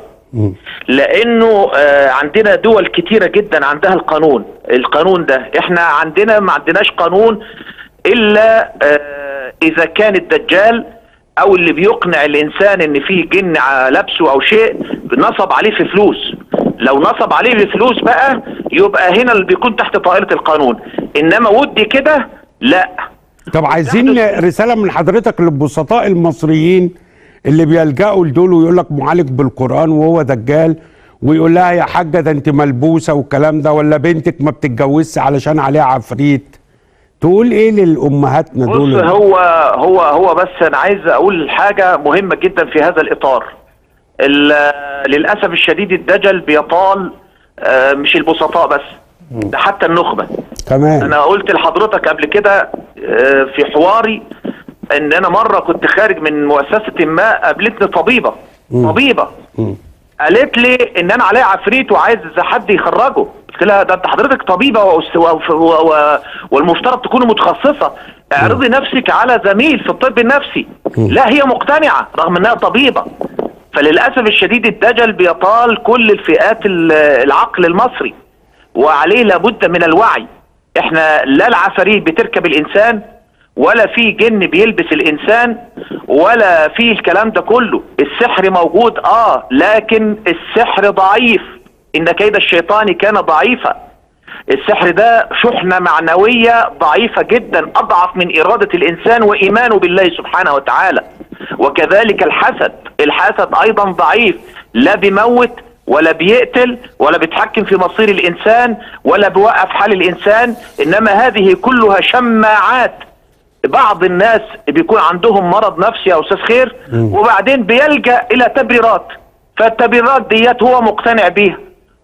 لانه آه، عندنا دول كتيره جدا عندها القانون القانون ده احنا عندنا ما عندناش قانون الا آه، اذا كان الدجال او اللي بيقنع الانسان ان فيه جن ع- لابسه او شيء نصب عليه في فلوس لو نصب عليه بفلوس بقى يبقى هنا اللي بيكون تحت طائله القانون انما ودي كده لا طب عايزين رسالة من حضرتك للبسطاء المصريين اللي بيلجأوا لدول ويقول لك معالج بالقرآن وهو دجال ويقول لها يا حاجة ده انت ملبوسة والكلام ده ولا بنتك ما بتتجوزش علشان عليها عفريت تقول ايه للأمهاتنا بص دول هو هو هو بس انا عايز اقول حاجه مهمه جدا في هذا الاطار ال- للاسف الشديد الدجل بيطال آه، مش البسطاء بس ده حتى النخبه كمان انا قلت لحضرتك قبل كده آه، في حواري ان انا مره كنت خارج من مؤسسه ما قابلتني طبيبه طبيبه قالت لي ان انا عليا عفريت وعايز حد يخرجه قلت لها ده انت حضرتك طبيبه وأس- و- و- و- والمفترض تكوني متخصصه اعرضي نفسك على زميل في الطب النفسي لا هي مقتنعه رغم انها طبيبه فللاسف الشديد الدجل بيطال كل الفئات ال- العقل المصري وعليه لابد من الوعي احنا لا العفاريت بتركب الانسان ولا في جن بيلبس الانسان ولا في الكلام ده كله السحر موجود اه لكن السحر ضعيف ان كيد الشيطان كان ضعيفا السحر ده شحنة معنوية ضعيفة جدا أضعف من إرادة الإنسان وإيمانه بالله سبحانه وتعالى وكذلك الحسد الحسد أيضا ضعيف لا بيموت ولا بيقتل ولا بيتحكم في مصير الانسان ولا بيوقف حال الانسان انما هذه كلها شماعات بعض الناس بيكون عندهم مرض نفسي يا استاذ خير وبعدين بيلجا الى تبريرات فالتبريرات ديت هو مقتنع بيها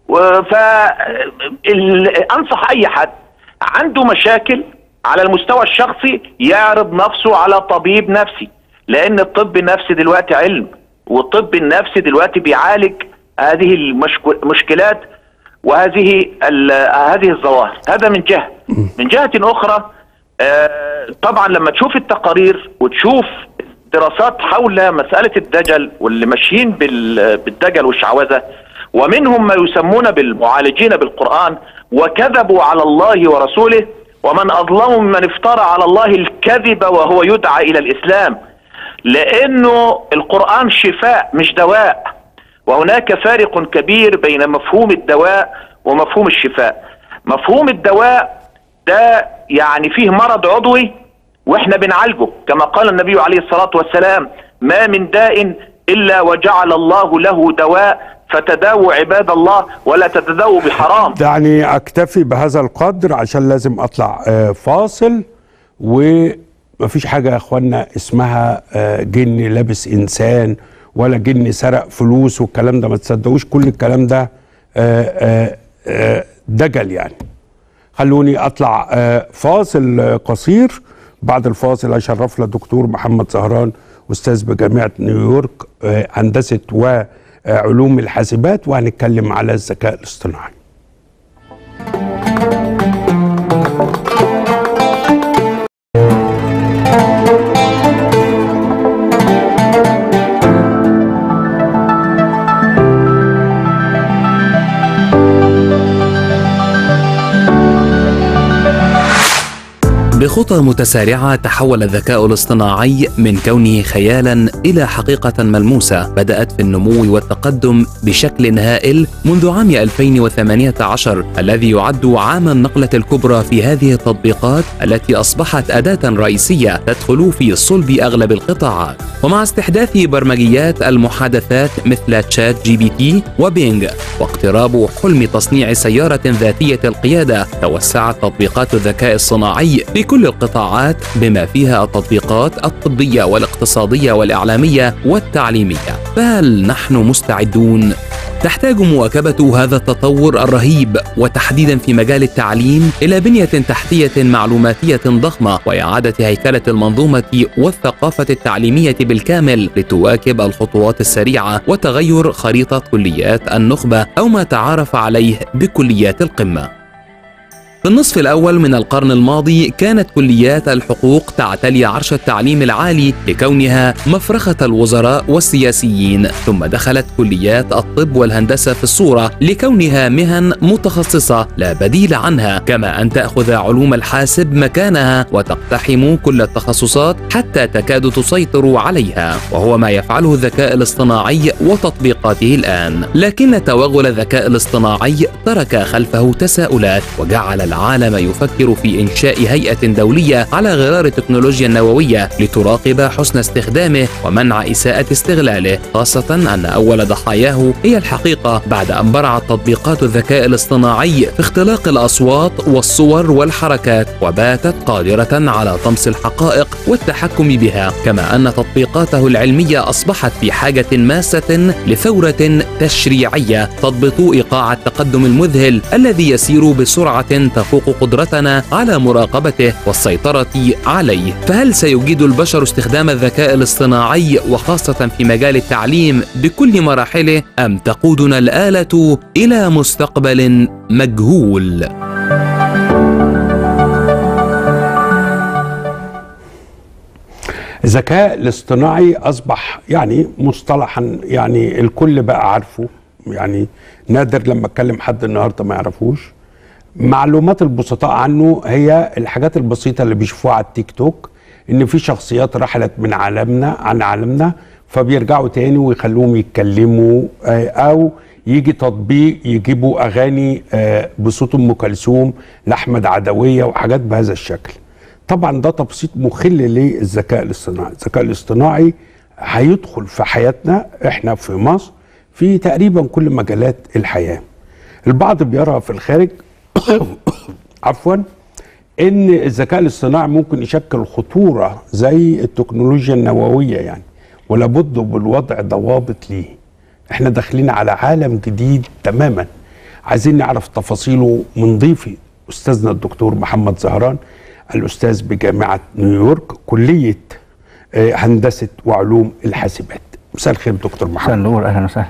فانصح اي حد عنده مشاكل على المستوى الشخصي يعرض نفسه على طبيب نفسي لان الطب النفسي دلوقتي علم والطب النفسي دلوقتي بيعالج هذه المشكلات وهذه ال- هذه الظواهر هذا من جهه من جهه اخرى آه، طبعا لما تشوف التقارير وتشوف دراسات حول مساله الدجل واللي ماشيين بال- بالدجل والشعوذه ومنهم ما يسمون بالمعالجين بالقران وكذبوا على الله ورسوله ومن اظلم ممن افترى على الله الكذب وهو يدعى الى الاسلام لانه القران شفاء مش دواء وهناك فارق كبير بين مفهوم الدواء ومفهوم الشفاء مفهوم الدواء ده يعني فيه مرض عضوي واحنا بنعالجه كما قال النبي عليه الصلاة والسلام ما من داء إلا وجعل الله له دواء فتداووا عباد الله ولا تتداووا بحرام يعني اكتفي بهذا القدر عشان لازم اطلع آه، فاصل ومفيش حاجه يا اخوانا اسمها آه، جن لابس انسان ولا جن سرق فلوس والكلام ده ما تصدقوش كل الكلام ده آه، آه، آه، دجل يعني خلوني اطلع آه، فاصل آه، قصير بعد الفاصل اشرفنا الدكتور محمد زهران استاذ بجامعه نيويورك آه، هندسه وعلوم الحاسبات وهنتكلم على الذكاء الاصطناعي بخطى متسارعة تحول الذكاء الاصطناعي من كونه خيالا إلى حقيقة ملموسة بدأت في النمو والتقدم بشكل هائل منذ عام 2018 الذي يعد عام النقلة الكبرى في هذه التطبيقات التي أصبحت أداة رئيسية تدخل في صلب أغلب القطاعات ومع استحداث برمجيات المحادثات مثل تشات جي بي تي وبينج واقتراب حلم تصنيع سيارة ذاتية القيادة توسعت تطبيقات الذكاء الصناعي في كل القطاعات بما فيها التطبيقات الطبية والاقتصادية والإعلامية والتعليمية فهل نحن مستعدون؟ تحتاج مواكبة هذا التطور الرهيب وتحديدا في مجال التعليم إلى بنية تحتية معلوماتية ضخمة وإعادة هيكلة المنظومة والثقافة التعليمية بالكامل لتواكب الخطوات السريعة وتغير خريطة كليات النخبة أو ما تعارف عليه بكليات القمة في النصف الأول من القرن الماضي كانت كليات الحقوق تعتلي عرش التعليم العالي لكونها مفرخة الوزراء والسياسيين ثم دخلت كليات الطب والهندسة في الصورة لكونها مهن متخصصة لا بديل عنها كما أن تأخذ علوم الحاسب مكانها وتقتحم كل التخصصات حتى تكاد تسيطر عليها وهو ما يفعله الذكاء الاصطناعي وتطبيقاته الآن لكن توغل الذكاء الاصطناعي ترك خلفه تساؤلات وجعل العالم يفكر في إنشاء هيئة دولية على غرار التكنولوجيا النووية لتراقب حسن استخدامه ومنع إساءة استغلاله خاصة أن أول ضحاياه هي الحقيقة بعد أن برعت تطبيقات الذكاء الاصطناعي في اختلاق الأصوات والصور والحركات وباتت قادرة على طمس الحقائق والتحكم بها كما أن تطبيقاته العلمية أصبحت في حاجة ماسة لثورة تشريعية تضبط إيقاع التقدم المذهل الذي يسير بسرعة تفوق قدرتنا على مراقبته والسيطرة عليه فهل سيجيد البشر استخدام الذكاء الاصطناعي وخاصة في مجال التعليم بكل مراحله أم تقودنا الآلة إلى مستقبل مجهول؟ الذكاء الاصطناعي اصبح يعني مصطلحا يعني الكل بقى عارفه يعني نادر لما اتكلم حد النهارده ما يعرفوش معلومات البسطاء عنه هي الحاجات البسيطه اللي بيشوفوها على التيك توك ان في شخصيات رحلت من عالمنا عن عالمنا فبيرجعوا تاني ويخلوهم يتكلموا آه، او يجي تطبيق يجيبوا اغاني آه، بصوت ام كلثوم لاحمد عدويه وحاجات بهذا الشكل طبعا ده تبسيط مخل للذكاء الاصطناعي الذكاء الاصطناعي هيدخل في حياتنا احنا في مصر في تقريبا كل مجالات الحياه البعض بيرى في الخارج عفوا ان الذكاء الاصطناعي ممكن يشكل خطوره زي التكنولوجيا النوويه يعني ولا بد بالوضع ضوابط ليه احنا داخلين على عالم جديد تماما عايزين نعرف تفاصيله من ضيفي استاذنا الدكتور محمد زهران الاستاذ بجامعه نيويورك كليه آه، هندسه وعلوم الحاسبات مساء الخير دكتور مساء محمد النور اهلا وسهلا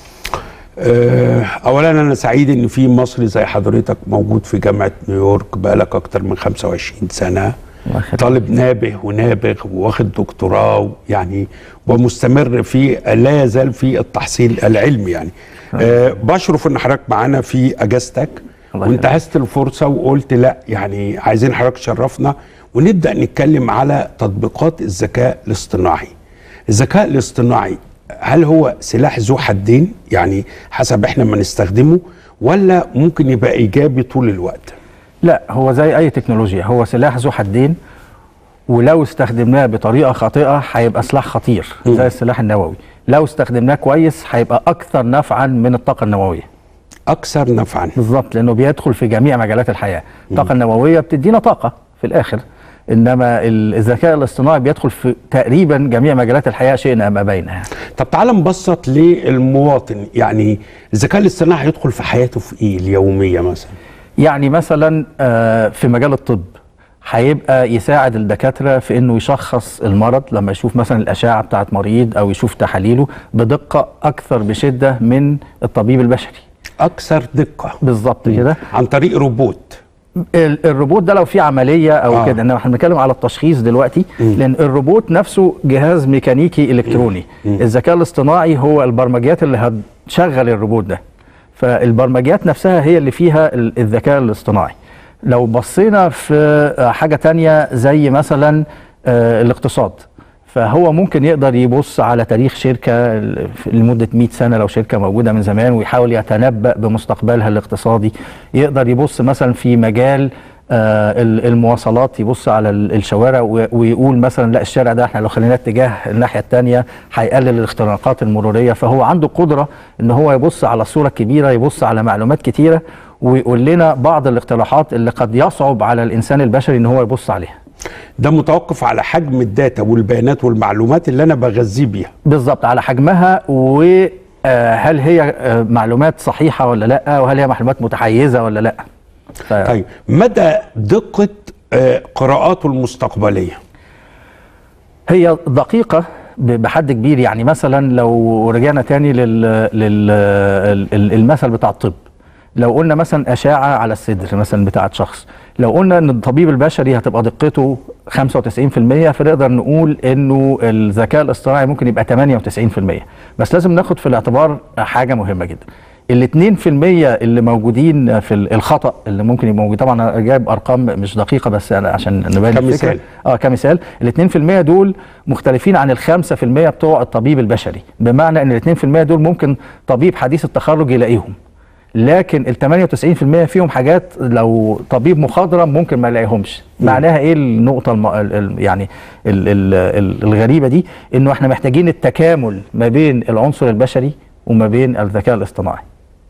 آه، اولا انا سعيد ان في مصري زي حضرتك موجود في جامعه نيويورك بقالك اكتر من 25 سنه الله يخليك. طالب نابه ونابغ واخد دكتوراه يعني ومستمر في لا يزال في التحصيل العلمي يعني آه بشرف ان حضرتك معانا في اجازتك الله وانتهزت الفرصه وقلت لا يعني عايزين حضرتك تشرفنا ونبدا نتكلم على تطبيقات الذكاء الاصطناعي الذكاء الاصطناعي هل هو سلاح ذو حدين يعني حسب احنا ما نستخدمه ولا ممكن يبقى ايجابي طول الوقت لا هو زي اي تكنولوجيا هو سلاح ذو حدين ولو استخدمناه بطريقه خاطئه هيبقى سلاح خطير زي السلاح النووي لو استخدمناه كويس هيبقى اكثر نفعا من الطاقه النوويه اكثر نفعا بالظبط لانه بيدخل في جميع مجالات الحياه الطاقه النوويه بتدينا طاقه في الاخر انما ال- الذكاء الاصطناعي بيدخل في تقريبا جميع مجالات الحياه شئنا ما بينها يعني. طب تعال نبسط للمواطن يعني الذكاء الاصطناعي هيدخل في حياته في ايه اليوميه مثلا يعني مثلا آه، في مجال الطب هيبقى يساعد الدكاتره في انه يشخص المرض لما يشوف مثلا الاشعه بتاعت مريض او يشوف تحاليله بدقه اكثر بشده من الطبيب البشري اكثر دقه بالظبط كده عن طريق روبوت ال- الروبوت ده لو في عمليه او آه. آه. كده انما احنا بنتكلم على التشخيص دلوقتي لان الروبوت نفسه جهاز ميكانيكي الكتروني الذكاء الاصطناعي هو البرمجيات اللي هتشغل الروبوت ده فالبرمجيات نفسها هي اللي فيها ال- الذكاء الاصطناعي لو بصينا في آه، حاجه تانية زي مثلا آه، الاقتصاد فهو ممكن يقدر يبص على تاريخ شركة ل- لمدة 100 سنة لو شركة موجودة من زمان ويحاول يتنبأ بمستقبلها الاقتصادي يقدر يبص مثلا في مجال آه، ال- المواصلات يبص على ال- الشوارع و- ويقول مثلا لا الشارع ده احنا لو خليناه اتجاه الناحية التانية هيقلل الاختراقات المرورية فهو عنده قدرة ان هو يبص على الصورة الكبيرة يبص على معلومات كتيرة ويقول لنا بعض الاقتراحات اللي قد يصعب على الانسان البشري ان هو يبص عليها ده متوقف على حجم الداتا والبيانات والمعلومات اللي انا بغذيه بيها بالظبط على حجمها وهل هي آه، معلومات صحيحة ولا لا وهل هي معلومات متحيزة ولا لا ف... طيب مدى دقه آه، قراءاته المستقبليه هي دقيقة ب- بحد كبير يعني مثلا لو رجعنا تاني لل... لل... ال- المثل بتاع الطب لو قلنا مثلا أشعة على الصدر مثلا بتاعت شخص لو قلنا ان الطبيب البشري هتبقى دقته 95% فنقدر نقول انه الذكاء الاصطناعي ممكن يبقى 98% بس لازم ناخد في الاعتبار حاجة مهمة جدا ال 2% اللي موجودين في ال- الخطأ اللي ممكن يبقى موجود طبعا انا جايب ارقام مش دقيقة بس أنا عشان نبين كمثال. الفكرة. اه كمثال ال 2% دول مختلفين عن ال 5% بتوع الطبيب البشري بمعنى ان ال 2% دول ممكن طبيب حديث التخرج يلاقيهم لكن ال 98% فيهم حاجات لو طبيب مخضرم ممكن ما يلاقيهمش معناها ايه النقطه الم... ال... ال... يعني ال... ال... ال... الغريبه دي انه احنا محتاجين التكامل ما بين العنصر البشري وما بين الذكاء الاصطناعي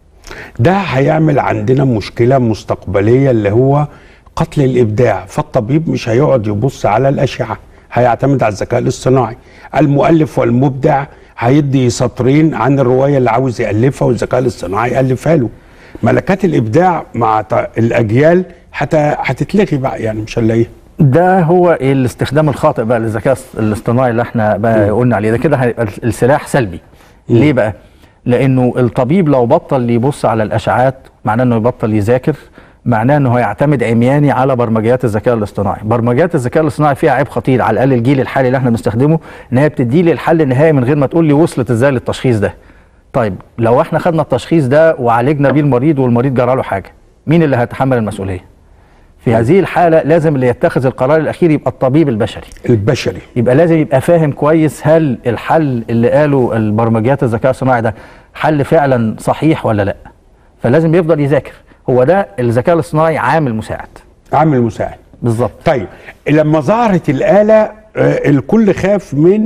ده هيعمل عندنا مشكله مستقبليه اللي هو قتل الابداع فالطبيب مش هيقعد يبص على الاشعه هيعتمد على الذكاء الاصطناعي المؤلف والمبدع هيدي سطرين عن الروايه اللي عاوز يالفها والذكاء الاصطناعي يالفها له ملكات الابداع مع ت- الاجيال حتى هتتلغي بقى يعني مش هنلاقيها ده هو الاستخدام الخاطئ بقى للذكاء الاصطناعي اللي احنا بقى قلنا عليه ده كده هيبقى السلاح سلبي ليه بقى لانه الطبيب لو بطل يبص على الاشعاعات معناه انه يبطل يذاكر معناه انه هيعتمد عمياني على برمجيات الذكاء الاصطناعي برمجيات الذكاء الاصطناعي فيها عيب خطير على الاقل الجيل الحالي اللي احنا بنستخدمه ان هي بتدي لي الحل النهائي من غير ما تقول لي وصلت ازاي للتشخيص ده طيب لو احنا خدنا التشخيص ده وعالجنا بيه المريض والمريض جرى له حاجه مين اللي هيتحمل المسؤوليه في هذه الحالة لازم اللي يتخذ القرار الأخير يبقى الطبيب البشري البشري يبقى لازم يبقى فاهم كويس هل الحل اللي قاله البرمجيات الذكاء الصناعي ده حل فعلا صحيح ولا لا فلازم يفضل يذاكر هو ده الذكاء الاصطناعي عامل مساعد عامل مساعد بالظبط طيب لما ظهرت الآلة آه، الكل خاف من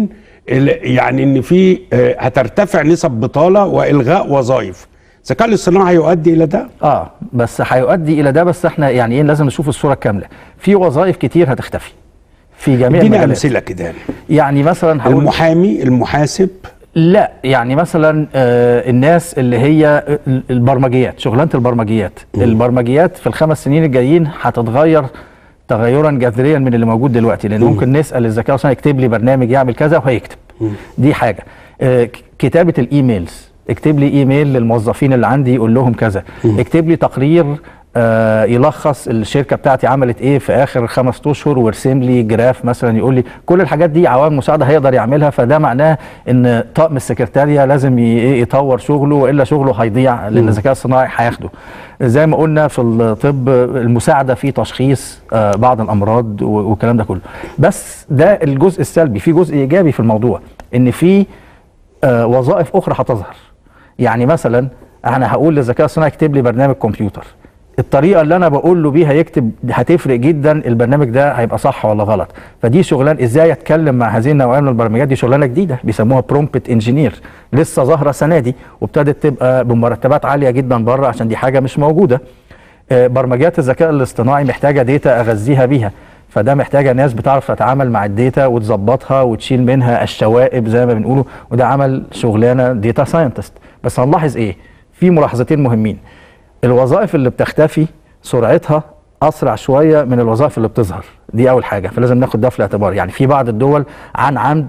ال- يعني ان في آه، هترتفع نسب بطاله والغاء وظائف الذكاء الاصطناعي هيؤدي الى ده اه بس هيؤدي الى ده بس احنا يعني ايه لازم نشوف الصوره الكامله في وظائف كتير هتختفي في جميع ادينا المجالات امثله كده يعني مثلا هقول المحامي المحاسب لا يعني مثلا آه الناس اللي هي ال- البرمجيات شغلانه البرمجيات البرمجيات في الخمس سنين الجايين هتتغير تغيرا جذريا من اللي موجود دلوقتي لان ممكن نسال الذكاء الصناعي يكتب لي برنامج يعمل كذا وهيكتب دي حاجه آه ك- كتابه الايميلز اكتب لي ايميل للموظفين اللي عندي يقول لهم كذا اكتب لي تقرير آه يلخص الشركه بتاعتي عملت ايه في اخر خمس اشهر وارسم لي جراف مثلا يقول لي كل الحاجات دي عوامل مساعده هيقدر يعملها فده معناه ان طاقم السكرتاريه لازم ي- إيه يطور شغله والا شغله هيضيع لان الذكاء الصناعي هياخده زي ما قلنا في الطب المساعده في تشخيص آه بعض الامراض و- والكلام ده كله بس ده الجزء السلبي في جزء ايجابي في الموضوع ان في آه، وظائف اخرى هتظهر يعني مثلا انا هقول للذكاء الصناعي اكتب لي برنامج كمبيوتر الطريقه اللي انا بقول له بيها يكتب هتفرق جدا البرنامج ده هيبقى صح ولا غلط فدي شغلان ازاي اتكلم مع هذه النوعيه من البرمجيات دي شغلانه جديده بيسموها برومبت انجينير لسه ظاهره السنه دي وابتدت تبقى بمرتبات عاليه جدا بره عشان دي حاجه مش موجوده آه، برمجيات الذكاء الاصطناعي محتاجه داتا اغذيها بيها فده محتاجه ناس بتعرف تتعامل مع الداتا وتظبطها وتشيل منها الشوائب زي ما بنقوله وده عمل شغلانه داتا ساينتست بس هنلاحظ ايه في ملاحظتين مهمين الوظائف اللي بتختفي سرعتها اسرع شويه من الوظائف اللي بتظهر دي اول حاجه فلازم ناخد ده في الاعتبار يعني في بعض الدول عن عمد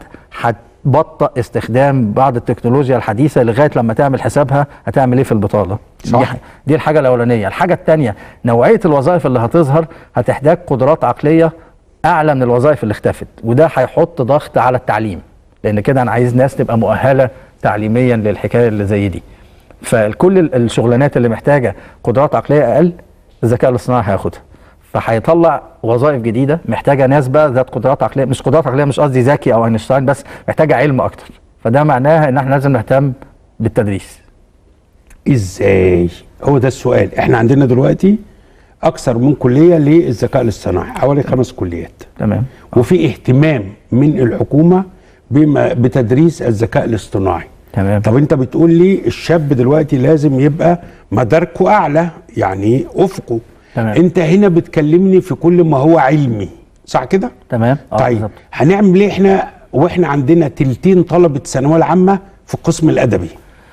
هتبطئ استخدام بعض التكنولوجيا الحديثه لغايه لما تعمل حسابها هتعمل ايه في البطاله صح. دي, ح- دي الحاجه الاولانيه الحاجه الثانيه نوعيه الوظائف اللي هتظهر هتحتاج قدرات عقليه اعلى من الوظائف اللي اختفت وده هيحط ضغط على التعليم لان كده انا عايز ناس تبقى مؤهله تعليميا للحكايه اللي زي دي فكل ال- الشغلانات اللي محتاجه قدرات عقليه اقل الذكاء الاصطناعي هياخدها فهيطلع وظائف جديده محتاجه ناس بقى ذات قدرات عقليه مش قدرات عقليه مش قصدي ذكي او اينشتاين بس محتاجه علم اكتر فده معناها ان احنا لازم نهتم بالتدريس ازاي هو ده السؤال احنا عندنا دلوقتي اكثر من كليه للذكاء الاصطناعي حوالي خمس كليات تمام وفي اهتمام من الحكومه بما بتدريس الذكاء الاصطناعي تمام طب انت بتقول لي الشاب دلوقتي لازم يبقى مداركه اعلى يعني افقه تمام. انت هنا بتكلمني في كل ما هو علمي صح كده تمام آه، طيب بالظبط. هنعمل ايه احنا واحنا عندنا تلتين طلبه الثانويه العامه في القسم الادبي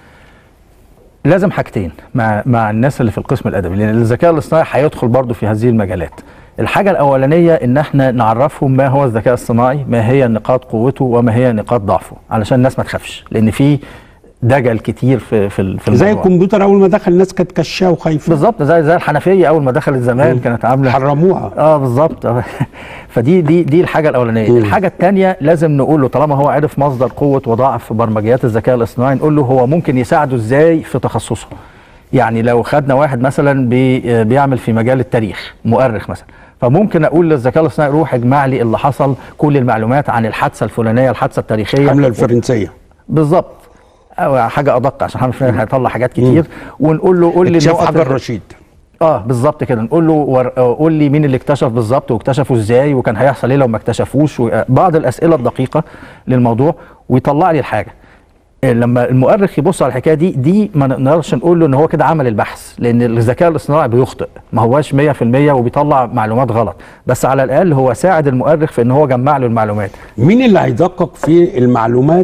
لازم حاجتين مع مع الناس اللي في القسم الادبي لان الذكاء الاصطناعي هيدخل برضه في هذه المجالات الحاجة الأولانية إن احنا نعرفهم ما هو الذكاء الصناعي، ما هي نقاط قوته وما هي نقاط ضعفه، علشان الناس ما تخافش، لأن في دجل كتير في في ال- في زي الموضوع. الكمبيوتر اول ما دخل الناس كانت كشاه وخايفه بالظبط زي زي الحنفية أول ما دخلت زمان كانت عاملة حرموها اه بالظبط آه. فدي دي دي الحاجه الاولانيه مم. الحاجه الثانيه لازم نقول له طالما هو عرف مصدر قوه وضعف برمجيات الذكاء الاصطناعي نقول له هو ممكن يساعده ازاي في تخصصه يعني لو خدنا واحد مثلا بي آه، بيعمل في مجال التاريخ مؤرخ مثلا فممكن اقول للذكاء الاصطناعي روح اجمع لي اللي حصل كل المعلومات عن الحادثه الفلانيه الحادثه التاريخيه الحمله الفرنسيه بالظبط أو حاجه ادق عشان حمله الفرنسيه هيطلع حاجات كتير ونقول له قول لي اكتشاف نقط حجر ال- رشيد اه بالظبط كده نقول له ور... آه، قول لي مين اللي اكتشف بالظبط واكتشفوا ازاي وكان هيحصل ايه لو ما اكتشفوش و... آه، بعض الاسئله الدقيقه للموضوع ويطلع لي الحاجه آه، لما المؤرخ يبص على الحكايه دي دي ما نقدرش نقول له ان هو كده عمل البحث لان الذكاء الاصطناعي بيخطئ ما هواش 100% وبيطلع معلومات غلط بس على الاقل هو ساعد المؤرخ في ان هو جمع له المعلومات مين اللي هيدقق في المعلومات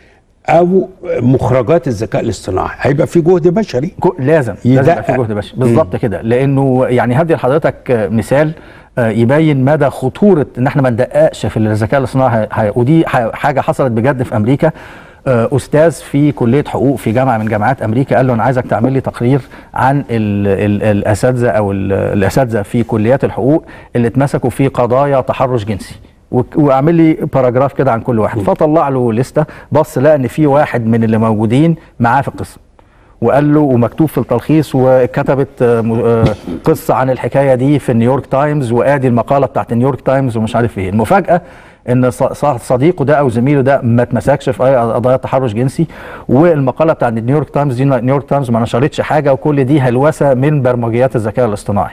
او مخرجات الذكاء الاصطناعي هيبقى في جهد بشري كو- لازم لازم يدقق. يبقى في جهد بشري بالظبط كده لانه يعني هدي لحضرتك آه، مثال آه، يبين مدى خطوره ان احنا ما ندققش في الذكاء الاصطناعي هي- ودي ح- حاجه حصلت بجد في امريكا آه، استاذ في كليه حقوق في جامعه من جامعات امريكا قال له انا عايزك تعمل لي تقرير عن ال ال الاساتذه او ال- الاساتذه في كليات الحقوق اللي اتمسكوا في قضايا تحرش جنسي وك- واعمل لي باراجراف كده عن كل واحد فطلع له لسته بص لقى ان في واحد من اللي موجودين معاه في القسم وقال له ومكتوب في التلخيص وكتبت آه، م- آه، قصه عن الحكايه دي في نيويورك تايمز وادي المقاله بتاعت نيويورك تايمز ومش عارف ايه المفاجاه ان ص- ص- صديقه ده او زميله ده ما اتمسكش في اي قضايا تحرش جنسي والمقاله بتاعت نيويورك تايمز دي نيويورك تايمز ما نشرتش حاجه وكل دي هلوسه من برمجيات الذكاء الاصطناعي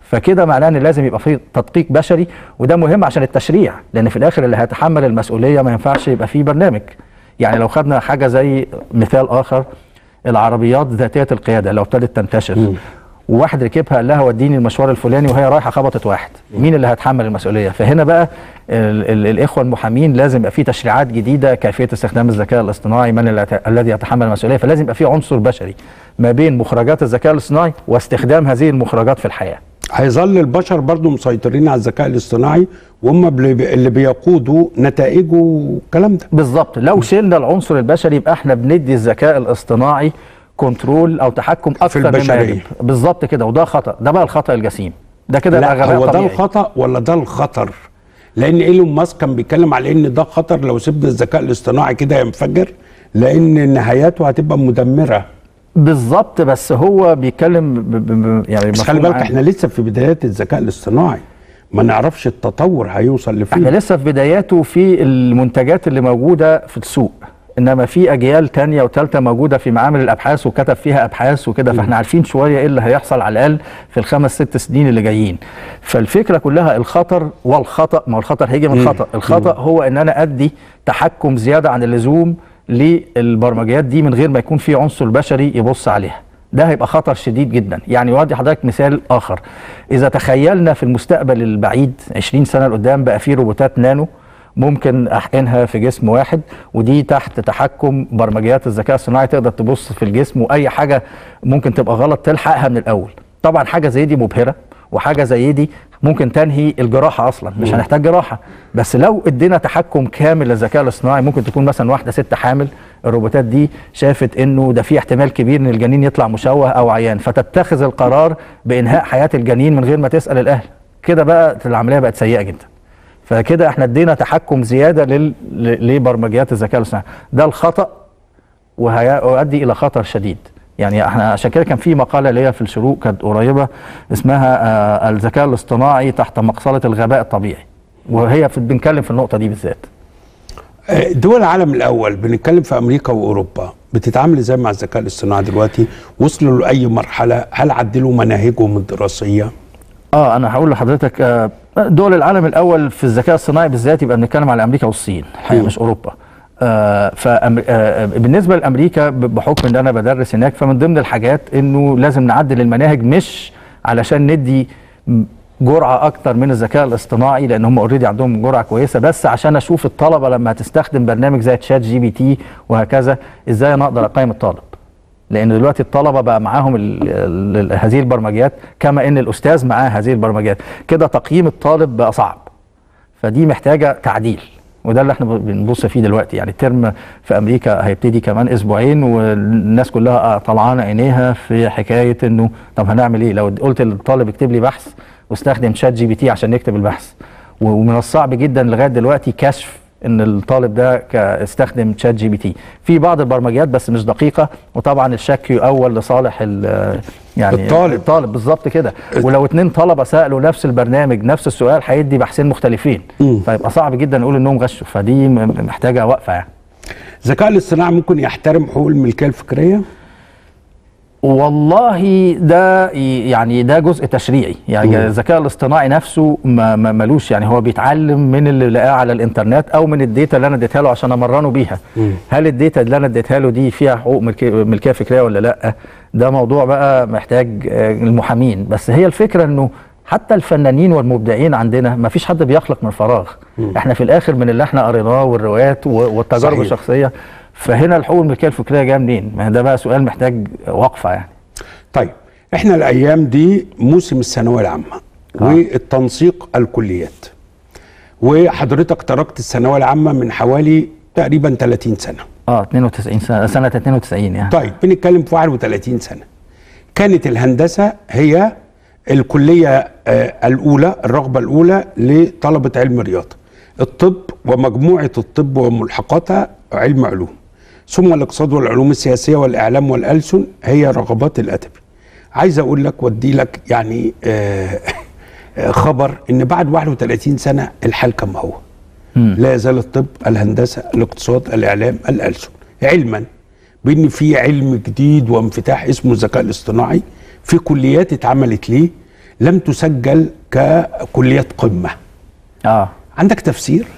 فكده معناه ان لازم يبقى في تدقيق بشري وده مهم عشان التشريع لان في الاخر اللي هيتحمل المسؤوليه ما ينفعش يبقى فيه برنامج يعني لو خدنا حاجه زي مثال اخر العربيات ذاتيه القياده لو ابتدت تنتشر وواحد ركبها قال لها وديني المشوار الفلاني وهي رايحه خبطت واحد مين اللي هيتحمل المسؤوليه فهنا بقى ال ال الاخوه المحامين لازم يبقى في تشريعات جديده كيفيه استخدام الذكاء الاصطناعي من اللي يت- الذي يتحمل المسؤوليه فلازم يبقى في عنصر بشري ما بين مخرجات الذكاء الاصطناعي واستخدام هذه المخرجات في الحياه هيظل البشر برضو مسيطرين على الذكاء الاصطناعي وهم اللي اللي بيقودوا نتائجه والكلام ده بالظبط لو شلنا العنصر البشري يبقى احنا بندي الذكاء الاصطناعي كنترول او تحكم اكثر مما البشرية. يجب بالظبط كده وده خطا ده بقى الخطا الجسيم ده كده يبقى لا غباء هو ده طبيعي. الخطا ولا ده الخطر لان ايلون ماسك كان بيتكلم على ان ده خطر لو سيبنا الذكاء الاصطناعي كده ينفجر لان نهاياته هتبقى مدمره بالظبط بس هو بيتكلم ب... ب... ب... يعني بس خلي مفهوم بالك عام. احنا لسه في بدايات الذكاء الاصطناعي ما نعرفش التطور هيوصل احنا لفين لسه في بداياته في المنتجات اللي موجوده في السوق انما في اجيال تانية وثالثه موجوده في معامل الابحاث وكتب فيها ابحاث وكده فاحنا عارفين شويه ايه اللي هيحصل على الاقل في الخمس ست سنين اللي جايين فالفكره كلها الخطر والخطا ما هو الخطر هيجي من خطا الخطا هو ان انا ادي تحكم زياده عن اللزوم للبرمجيات دي من غير ما يكون في عنصر بشري يبص عليها ده هيبقى خطر شديد جدا يعني يودي حضرتك مثال اخر اذا تخيلنا في المستقبل البعيد 20 سنه لقدام بقى في روبوتات نانو ممكن احقنها في جسم واحد ودي تحت تحكم برمجيات الذكاء الصناعي تقدر تبص في الجسم واي حاجه ممكن تبقى غلط تلحقها من الاول طبعا حاجه زي دي مبهره وحاجه زي دي ممكن تنهي الجراحه اصلا مش هنحتاج جراحه بس لو ادينا تحكم كامل للذكاء الاصطناعي ممكن تكون مثلا واحده ست حامل الروبوتات دي شافت انه ده في احتمال كبير ان الجنين يطلع مشوه او عيان فتتخذ القرار بانهاء حياه الجنين من غير ما تسال الاهل كده بقى العمليه بقت سيئه جدا فكده احنا ادينا تحكم زياده لل... ل- لبرمجيات الذكاء الاصطناعي ده الخطا وهيؤدي الى خطر شديد يعني احنا عشان كده كان في مقاله ليا في الشروق كانت قريبه اسمها آه الذكاء الاصطناعي تحت مقصله الغباء الطبيعي وهي في بنتكلم في النقطه دي بالذات آه، دول العالم الاول بنتكلم في امريكا واوروبا بتتعامل ازاي مع الذكاء الاصطناعي دلوقتي وصلوا لاي مرحله هل عدلوا مناهجهم الدراسيه اه انا هقول لحضرتك آه، دول العالم الاول في الذكاء الصناعي بالذات يبقى بنتكلم على امريكا والصين الحقيقه مم. مش اوروبا آه فأم... آه بالنسبه لامريكا ب- بحكم ان انا بدرس هناك فمن ضمن الحاجات انه لازم نعدل المناهج مش علشان ندي م- جرعه اكتر من الذكاء الاصطناعي لان هم اوريدي عندهم جرعه كويسه بس عشان اشوف الطلبه لما هتستخدم برنامج زي تشات جي بي تي وهكذا ازاي انا اقدر اقيم الطالب لان دلوقتي الطلبه بقى معاهم ال ال هذه البرمجيات كما ان الاستاذ معاه هذه البرمجيات كده تقييم الطالب بقى صعب فدي محتاجه تعديل وده اللي احنا بنبص فيه دلوقتي يعني الترم في امريكا هيبتدي كمان اسبوعين والناس كلها طلعانه عينيها في حكايه انه طب هنعمل ايه لو قلت للطالب اكتب لي بحث واستخدم شات جي بي تي عشان يكتب البحث ومن الصعب جدا لغايه دلوقتي كشف ان الطالب ده ك- استخدم تشات جي بي تي في بعض البرمجيات بس مش دقيقه وطبعا الشك يؤول لصالح ال- يعني الطالب. الطالب بالظبط كده ولو اتنين طلبه سالوا نفس البرنامج نفس السؤال هيدي بحثين مختلفين مم. فيبقى صعب جدا نقول انهم غشوا فدي م- محتاجه وقفه يعني الذكاء الاصطناعي ممكن يحترم حقوق الملكيه الفكريه والله ده ي- يعني ده جزء تشريعي يعني مم. الذكاء الاصطناعي نفسه ما ما- ملوش يعني هو بيتعلم من اللي لقاه على الانترنت او من الداتا اللي انا اديتها له عشان امرنه بيها مم. هل الداتا اللي انا اديتها له دي فيها حقوق ملكيه ملكية فكريه ولا لا ده موضوع بقى محتاج آه، المحامين بس هي الفكره انه حتى الفنانين والمبدعين عندنا ما فيش حد بيخلق من فراغ احنا في الاخر من اللي احنا قريناه والروايات و- والتجارب صحيح. الشخصيه فهنا الحقوق الملكيه الفكريه جايه منين ما ده بقى سؤال محتاج وقفه يعني طيب احنا الايام دي موسم الثانويه العامه والتنسيق الكليات وحضرتك تركت الثانويه العامه من حوالي تقريبا 30 سنه اه 92 سنه سنه 92 يعني طيب بنتكلم في 31 سنه كانت الهندسه هي الكليه آه، الاولى الرغبه الاولى لطلبه علم الرياضه الطب ومجموعه الطب وملحقاتها علم علوم ثم الاقتصاد والعلوم السياسيه والاعلام والالسن هي رغبات الادبي عايز اقول لك وادي لك يعني آه، آه، خبر ان بعد 31 سنه الحال كما هو لا يزال الطب الهندسه الاقتصاد الاعلام الالسن علما بان في علم جديد وانفتاح اسمه الذكاء الاصطناعي في كليات اتعملت ليه لم تسجل ككليات قمه اه عندك تفسير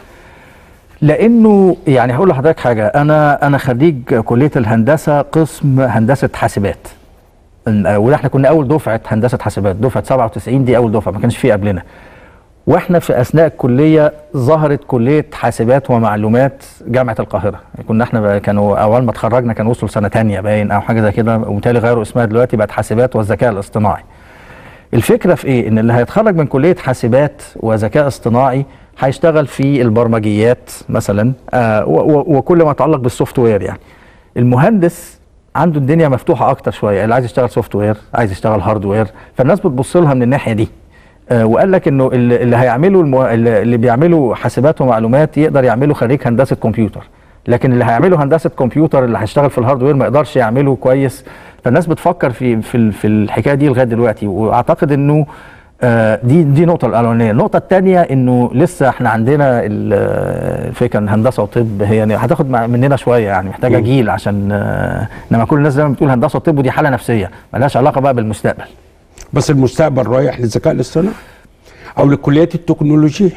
لانه يعني هقول لحضرتك حاجه انا انا خريج كليه الهندسه قسم هندسه حاسبات إن- وده احنا كنا اول دفعه هندسه حاسبات دفعه 97 دي اول دفعه ما كانش في قبلنا واحنا في اثناء الكليه ظهرت كليه حاسبات ومعلومات جامعه القاهره كنا احنا بقى- كانوا اول ما اتخرجنا كانوا وصلوا سنه تانية باين او حاجه زي كده وبالتالي غيروا اسمها دلوقتي بقت حاسبات والذكاء الاصطناعي الفكره في ايه ان اللي هيتخرج من كليه حاسبات وذكاء اصطناعي هيشتغل في البرمجيات مثلا آه و- و- وكل ما يتعلق بالسوفت وير يعني المهندس عنده الدنيا مفتوحه اكتر شويه اللي عايز يشتغل سوفت وير عايز يشتغل هاردوير فالناس بتبص لها من الناحيه دي آه وقال لك انه اللي اللي هيعملوا المو... اللي اللي بيعملوا حاسبات ومعلومات يقدر يعملوا خريج هندسه كمبيوتر لكن اللي هيعملوا هندسه كمبيوتر اللي هيشتغل في الهاردوير ما يقدرش يعمله كويس فالناس بتفكر في في ال- في الحكايه دي لغايه دلوقتي واعتقد انه آه، دي دي النقطة الأولانية، النقطة الثانية إنه لسه إحنا عندنا ال- آه، الفكرة إن هندسة وطب هي يعني هتاخد مع- مننا شوية يعني محتاجة جيل عشان آه، إنما كل الناس زي ما بتقول هندسة وطب ودي حالة نفسية ملهاش علاقة بقى بالمستقبل. بس المستقبل رايح للذكاء الاصطناعي او للكليات التكنولوجيه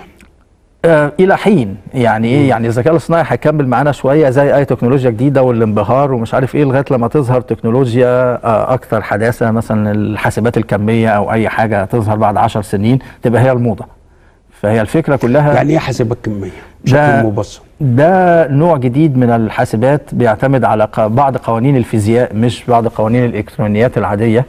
آه الى حين يعني ايه يعني الذكاء الاصطناعي هيكمل معانا شويه زي اي تكنولوجيا جديده والانبهار ومش عارف ايه لغايه لما تظهر تكنولوجيا آه اكثر حداثه مثلا الحاسبات الكميه او اي حاجه تظهر بعد عشر سنين تبقى هي الموضه فهي الفكره كلها يعني ايه حاسبات كميه بشكل ده- مبسط ده نوع جديد من الحاسبات بيعتمد على ق- بعض قوانين الفيزياء مش بعض قوانين الالكترونيات العاديه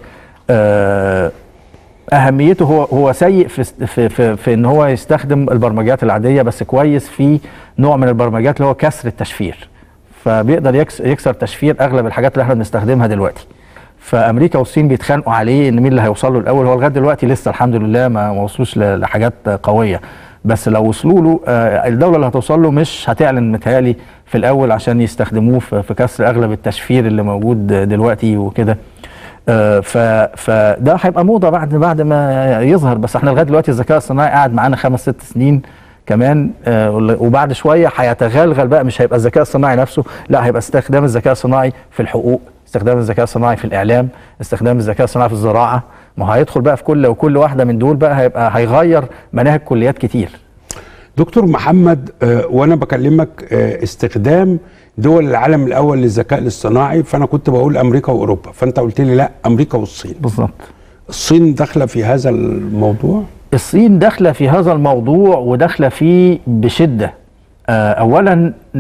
آه، اهميته هو هو سيء في است- في في, في ان هو يستخدم البرمجيات العاديه بس كويس في نوع من البرمجيات اللي هو كسر التشفير فبيقدر يكس- يكسر تشفير اغلب الحاجات اللي احنا بنستخدمها دلوقتي فامريكا والصين بيتخانقوا عليه ان مين اللي هيوصل له الاول هو لغايه دلوقتي لسه الحمد لله ما ما وصلوش ل- لحاجات قويه بس لو وصلوا له آه، الدوله اللي هتوصل له مش هتعلن متهيألي في الاول عشان يستخدموه في في كسر اغلب التشفير اللي موجود دلوقتي وكده آه، ف فده هيبقى موضه بعد بعد ما يظهر بس احنا لغايه دلوقتي الذكاء الصناعي قاعد معانا خمس ست سنين كمان آه، وبعد شويه هيتغلغل بقى مش هيبقى الذكاء الصناعي نفسه لا هيبقى استخدام الذكاء الصناعي في الحقوق استخدام الذكاء الصناعي في الاعلام استخدام الذكاء الصناعي في الزراعه ما هو هيدخل بقى في كل وكل واحده من دول بقى هيبقى هيغير مناهج كليات كتير دكتور محمد آه، وانا بكلمك آه، استخدام دول العالم الاول للذكاء الاصطناعي فانا كنت بقول امريكا واوروبا فانت قلت لي لا امريكا والصين بالظبط الصين داخله في هذا الموضوع الصين داخله في هذا الموضوع وداخله فيه بشده آه، اولا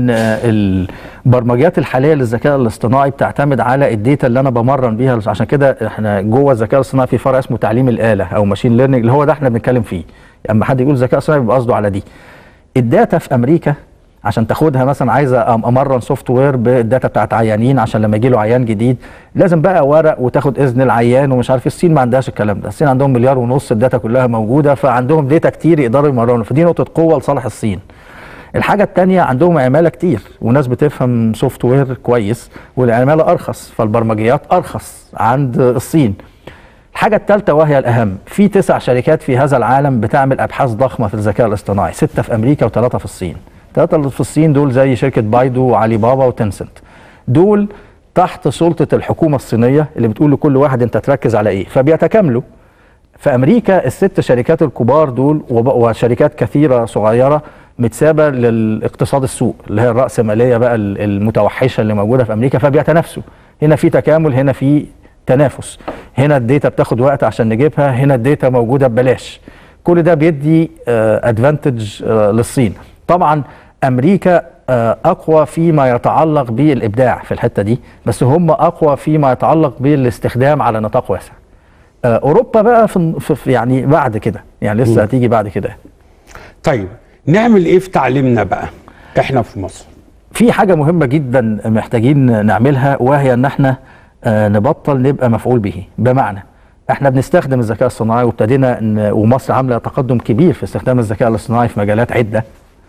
ن- البرمجيات الحاليه للذكاء الاصطناعي بتعتمد على الداتا اللي انا بمرن بيها عشان كده احنا جوه الذكاء الاصطناعي في فرع اسمه تعليم الاله او ماشين ليرنينج اللي هو ده احنا بنتكلم فيه اما حد يقول ذكاء اصطناعي بيبقى قصده على دي الداتا في امريكا عشان تاخدها مثلا عايزه أم- امرن سوفت وير بالداتا بتاعت عيانين عشان لما يجي له عيان جديد لازم بقى ورق وتاخد اذن العيان ومش عارف إيه. الصين ما عندهاش الكلام ده الصين عندهم مليار ونص الداتا كلها موجوده فعندهم داتا كتير يقدروا يمرنوا فدي نقطه قوه لصالح الصين الحاجة التانية عندهم عمالة كتير وناس بتفهم سوفت وير كويس والعمالة أرخص فالبرمجيات أرخص عند الصين الحاجة الثالثة وهي الأهم في تسع شركات في هذا العالم بتعمل أبحاث ضخمة في الذكاء الاصطناعي ستة في أمريكا وثلاثة في الصين ثلاثة اللي في الصين دول زي شركة بايدو وعلي بابا وتنسنت دول تحت سلطة الحكومة الصينية اللي بتقول لكل واحد أنت تركز على إيه فبيتكاملوا في امريكا الست شركات الكبار دول وب- وشركات كثيره صغيره متسابه للاقتصاد السوق اللي هي الراسماليه بقى ال- المتوحشه اللي موجوده في امريكا فبيتنافسوا هنا في تكامل هنا في تنافس هنا الداتا بتاخد وقت عشان نجيبها هنا الداتا موجوده ببلاش كل ده بيدي ادفانتج للصين طبعا امريكا آه، اقوى فيما يتعلق بالابداع في الحته دي بس هم اقوى فيما يتعلق بالاستخدام على نطاق واسع آه، اوروبا بقى في في- في يعني بعد كده يعني لسه هتيجي بعد كده طيب نعمل ايه في تعليمنا بقى احنا في مصر في حاجه مهمه جدا محتاجين نعملها وهي ان احنا آه، نبطل نبقى مفعول به بمعنى احنا بنستخدم الذكاء الصناعي وابتدينا ان ومصر عامله تقدم كبير في استخدام الذكاء الاصطناعي في مجالات عده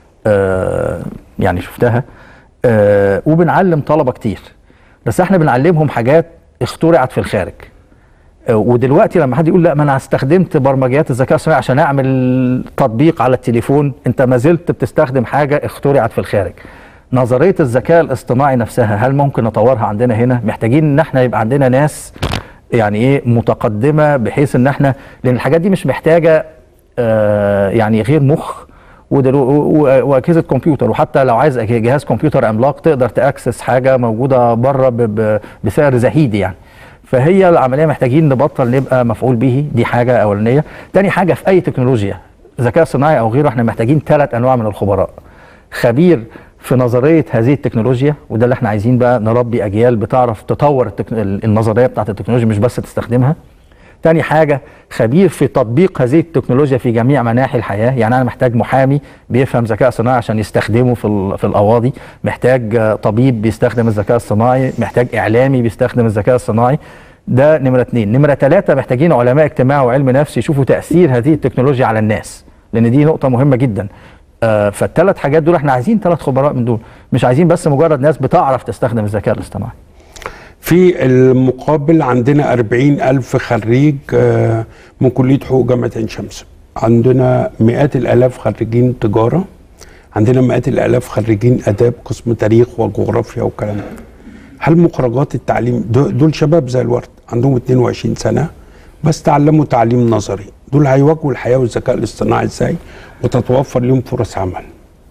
آه، يعني شفتها آه، وبنعلم طلبه كتير بس احنا بنعلمهم حاجات اخترعت في الخارج آه، ودلوقتي لما حد يقول لا ما انا استخدمت برمجيات الذكاء الصناعي عشان اعمل تطبيق على التليفون انت ما زلت بتستخدم حاجه اخترعت في الخارج نظريه الذكاء الاصطناعي نفسها هل ممكن نطورها عندنا هنا محتاجين ان احنا يبقى عندنا ناس يعني ايه متقدمه بحيث ان احنا لان الحاجات دي مش محتاجه آه يعني غير مخ ودلو- و- واجهزه كمبيوتر وحتى لو عايز جهاز كمبيوتر عملاق تقدر تاكسس حاجه موجوده بره ب- ب- بسعر زهيد يعني فهي العمليه محتاجين نبطل نبقى مفعول به دي حاجه اولانيه تاني حاجه في اي تكنولوجيا ذكاء صناعي او غيره احنا محتاجين ثلاث انواع من الخبراء خبير في نظريه هذه التكنولوجيا وده اللي احنا عايزين بقى نربي اجيال بتعرف تطور التكن... النظريه بتاعت التكنولوجيا مش بس تستخدمها تاني حاجة خبير في تطبيق هذه التكنولوجيا في جميع مناحي الحياة يعني أنا محتاج محامي بيفهم ذكاء صناعي عشان يستخدمه في, ال- في القواضي محتاج آه، طبيب بيستخدم الذكاء الصناعي محتاج إعلامي بيستخدم الذكاء الصناعي ده نمرة اتنين نمرة تلاتة محتاجين علماء اجتماع وعلم نفس يشوفوا تأثير هذه التكنولوجيا على الناس لأن دي نقطة مهمة جدا آه، فالثلاث حاجات دول احنا عايزين ثلاث خبراء من دول مش عايزين بس مجرد ناس بتعرف تستخدم الذكاء الاصطناعي في المقابل عندنا أربعين ألف خريج آه، من كلية حقوق جامعة عين شمس عندنا مئات الآلاف خريجين تجارة عندنا مئات الآلاف خريجين آداب قسم تاريخ وجغرافيا والكلام ده هل مخرجات التعليم دو- دول شباب زي الورد عندهم 22 سنة بس تعلموا تعليم نظري دول هيواجهوا الحياة والذكاء الاصطناعي ازاي وتتوفر لهم فرص عمل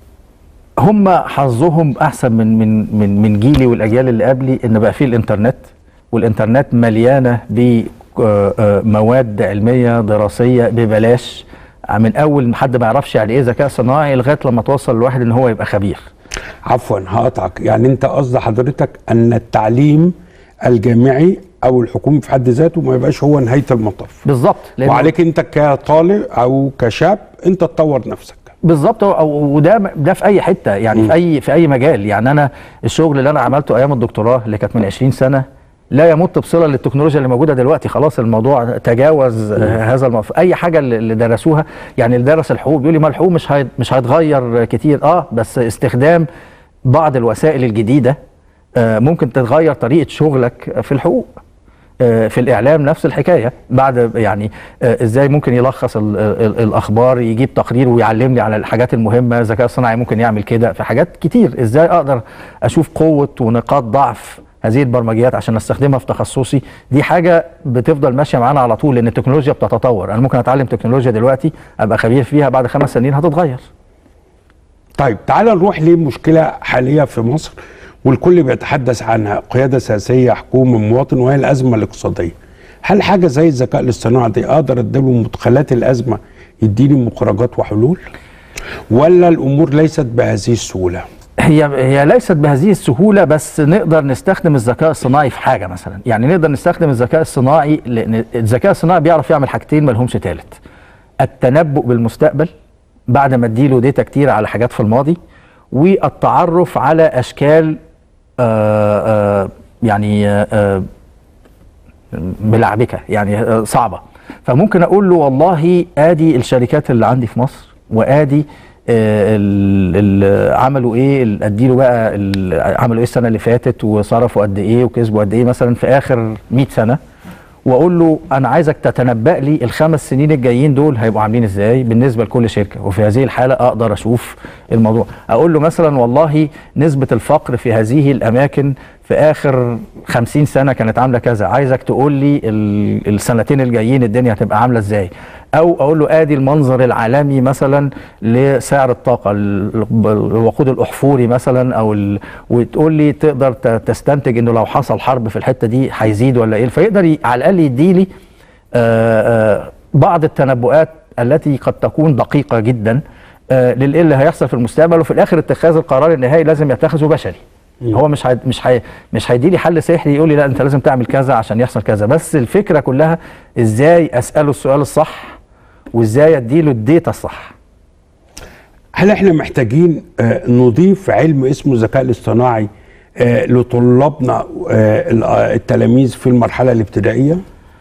هم حظهم احسن من من من من جيلي والاجيال اللي قبلي ان بقى فيه الانترنت والانترنت مليانه بمواد علميه دراسيه ببلاش من اول ما حد ما يعرفش يعني ايه ذكاء صناعي لغايه لما توصل لواحد ان هو يبقى خبير عفوا هقطعك يعني انت قصد حضرتك ان التعليم الجامعي او الحكومي في حد ذاته ما يبقاش هو نهايه المطاف بالظبط لأنه- وعليك انت كطالب او كشاب انت تطور نفسك بالظبط أو- وده ده في اي حته يعني في اي في اي مجال يعني انا الشغل اللي انا عملته ايام الدكتوراه اللي كانت من 20 سنه لا يمت بصله للتكنولوجيا اللي موجوده دلوقتي خلاص الموضوع تجاوز آه، هذا الموضوع اي حاجه اللي اللي درسوها يعني اللي درس الحقوق بيقول لي ما الحقوق مش هي- مش هيتغير كتير اه بس استخدام بعض الوسائل الجديده آه، ممكن تتغير طريقه شغلك في الحقوق آه، في الاعلام نفس الحكايه بعد يعني آه، ازاي ممكن يلخص ال ال الاخبار يجيب تقرير ويعلمني على الحاجات المهمه الذكاء الصناعي ممكن يعمل كده في حاجات كتير ازاي اقدر اشوف قوه ونقاط ضعف هذه البرمجيات عشان استخدمها في تخصصي دي حاجه بتفضل ماشيه معانا على طول لان التكنولوجيا بتتطور انا ممكن اتعلم تكنولوجيا دلوقتي ابقى خبير فيها بعد خمس سنين هتتغير طيب تعال نروح لمشكله حاليه في مصر والكل بيتحدث عنها قياده سياسيه حكومه مواطن وهي الازمه الاقتصاديه هل حاجه زي الذكاء الاصطناعي دي اقدر اديله مدخلات الازمه يديني مخرجات وحلول ولا الامور ليست بهذه السهوله هي هي ليست بهذه السهوله بس نقدر نستخدم الذكاء الصناعي في حاجه مثلا يعني نقدر نستخدم الذكاء الصناعي لان الذكاء الصناعي بيعرف يعمل حاجتين ما لهمش ثالث التنبؤ بالمستقبل بعد ما اديله داتا كتير على حاجات في الماضي والتعرف على اشكال آآ آآ يعني آآ ملعبكه يعني آه، صعبه فممكن اقول له والله ادي الشركات اللي عندي في مصر وادي آه، ال- ال- عملوا ايه ال- اديله بقى ال- عملوا ايه السنه اللي فاتت وصرفوا قد ايه وكسبوا قد ايه مثلا في اخر 100 سنه واقول له انا عايزك تتنبأ لي الخمس سنين الجايين دول هيبقوا عاملين ازاي بالنسبه لكل شركه وفي هذه الحاله اقدر اشوف الموضوع اقول له مثلا والله نسبه الفقر في هذه الاماكن في اخر 50 سنه كانت عامله كذا عايزك تقول لي ال- السنتين الجايين الدنيا هتبقى عامله ازاي او اقول له ادي المنظر العالمي مثلا لسعر الطاقه ال- الوقود الاحفوري مثلا او ال... وتقول لي تقدر ت- تستنتج انه لو حصل حرب في الحته دي هيزيد ولا ايه فيقدر ي... على الاقل يديلي آه، آه، بعض التنبؤات التي قد تكون دقيقه جدا آه، للايه اللي هيحصل في المستقبل وفي الاخر اتخاذ القرار النهائي لازم يتخذه بشري هو مش هي مش هي مش هيديلي حل سحري يقول لي لا انت لازم تعمل كذا عشان يحصل كذا بس الفكره كلها ازاي اساله السؤال الصح وازاي اديله الديتا الصح هل احنا محتاجين آه، نضيف علم اسمه الذكاء الاصطناعي آه، لطلابنا آه، ال- آه، التلاميذ في المرحله الابتدائيه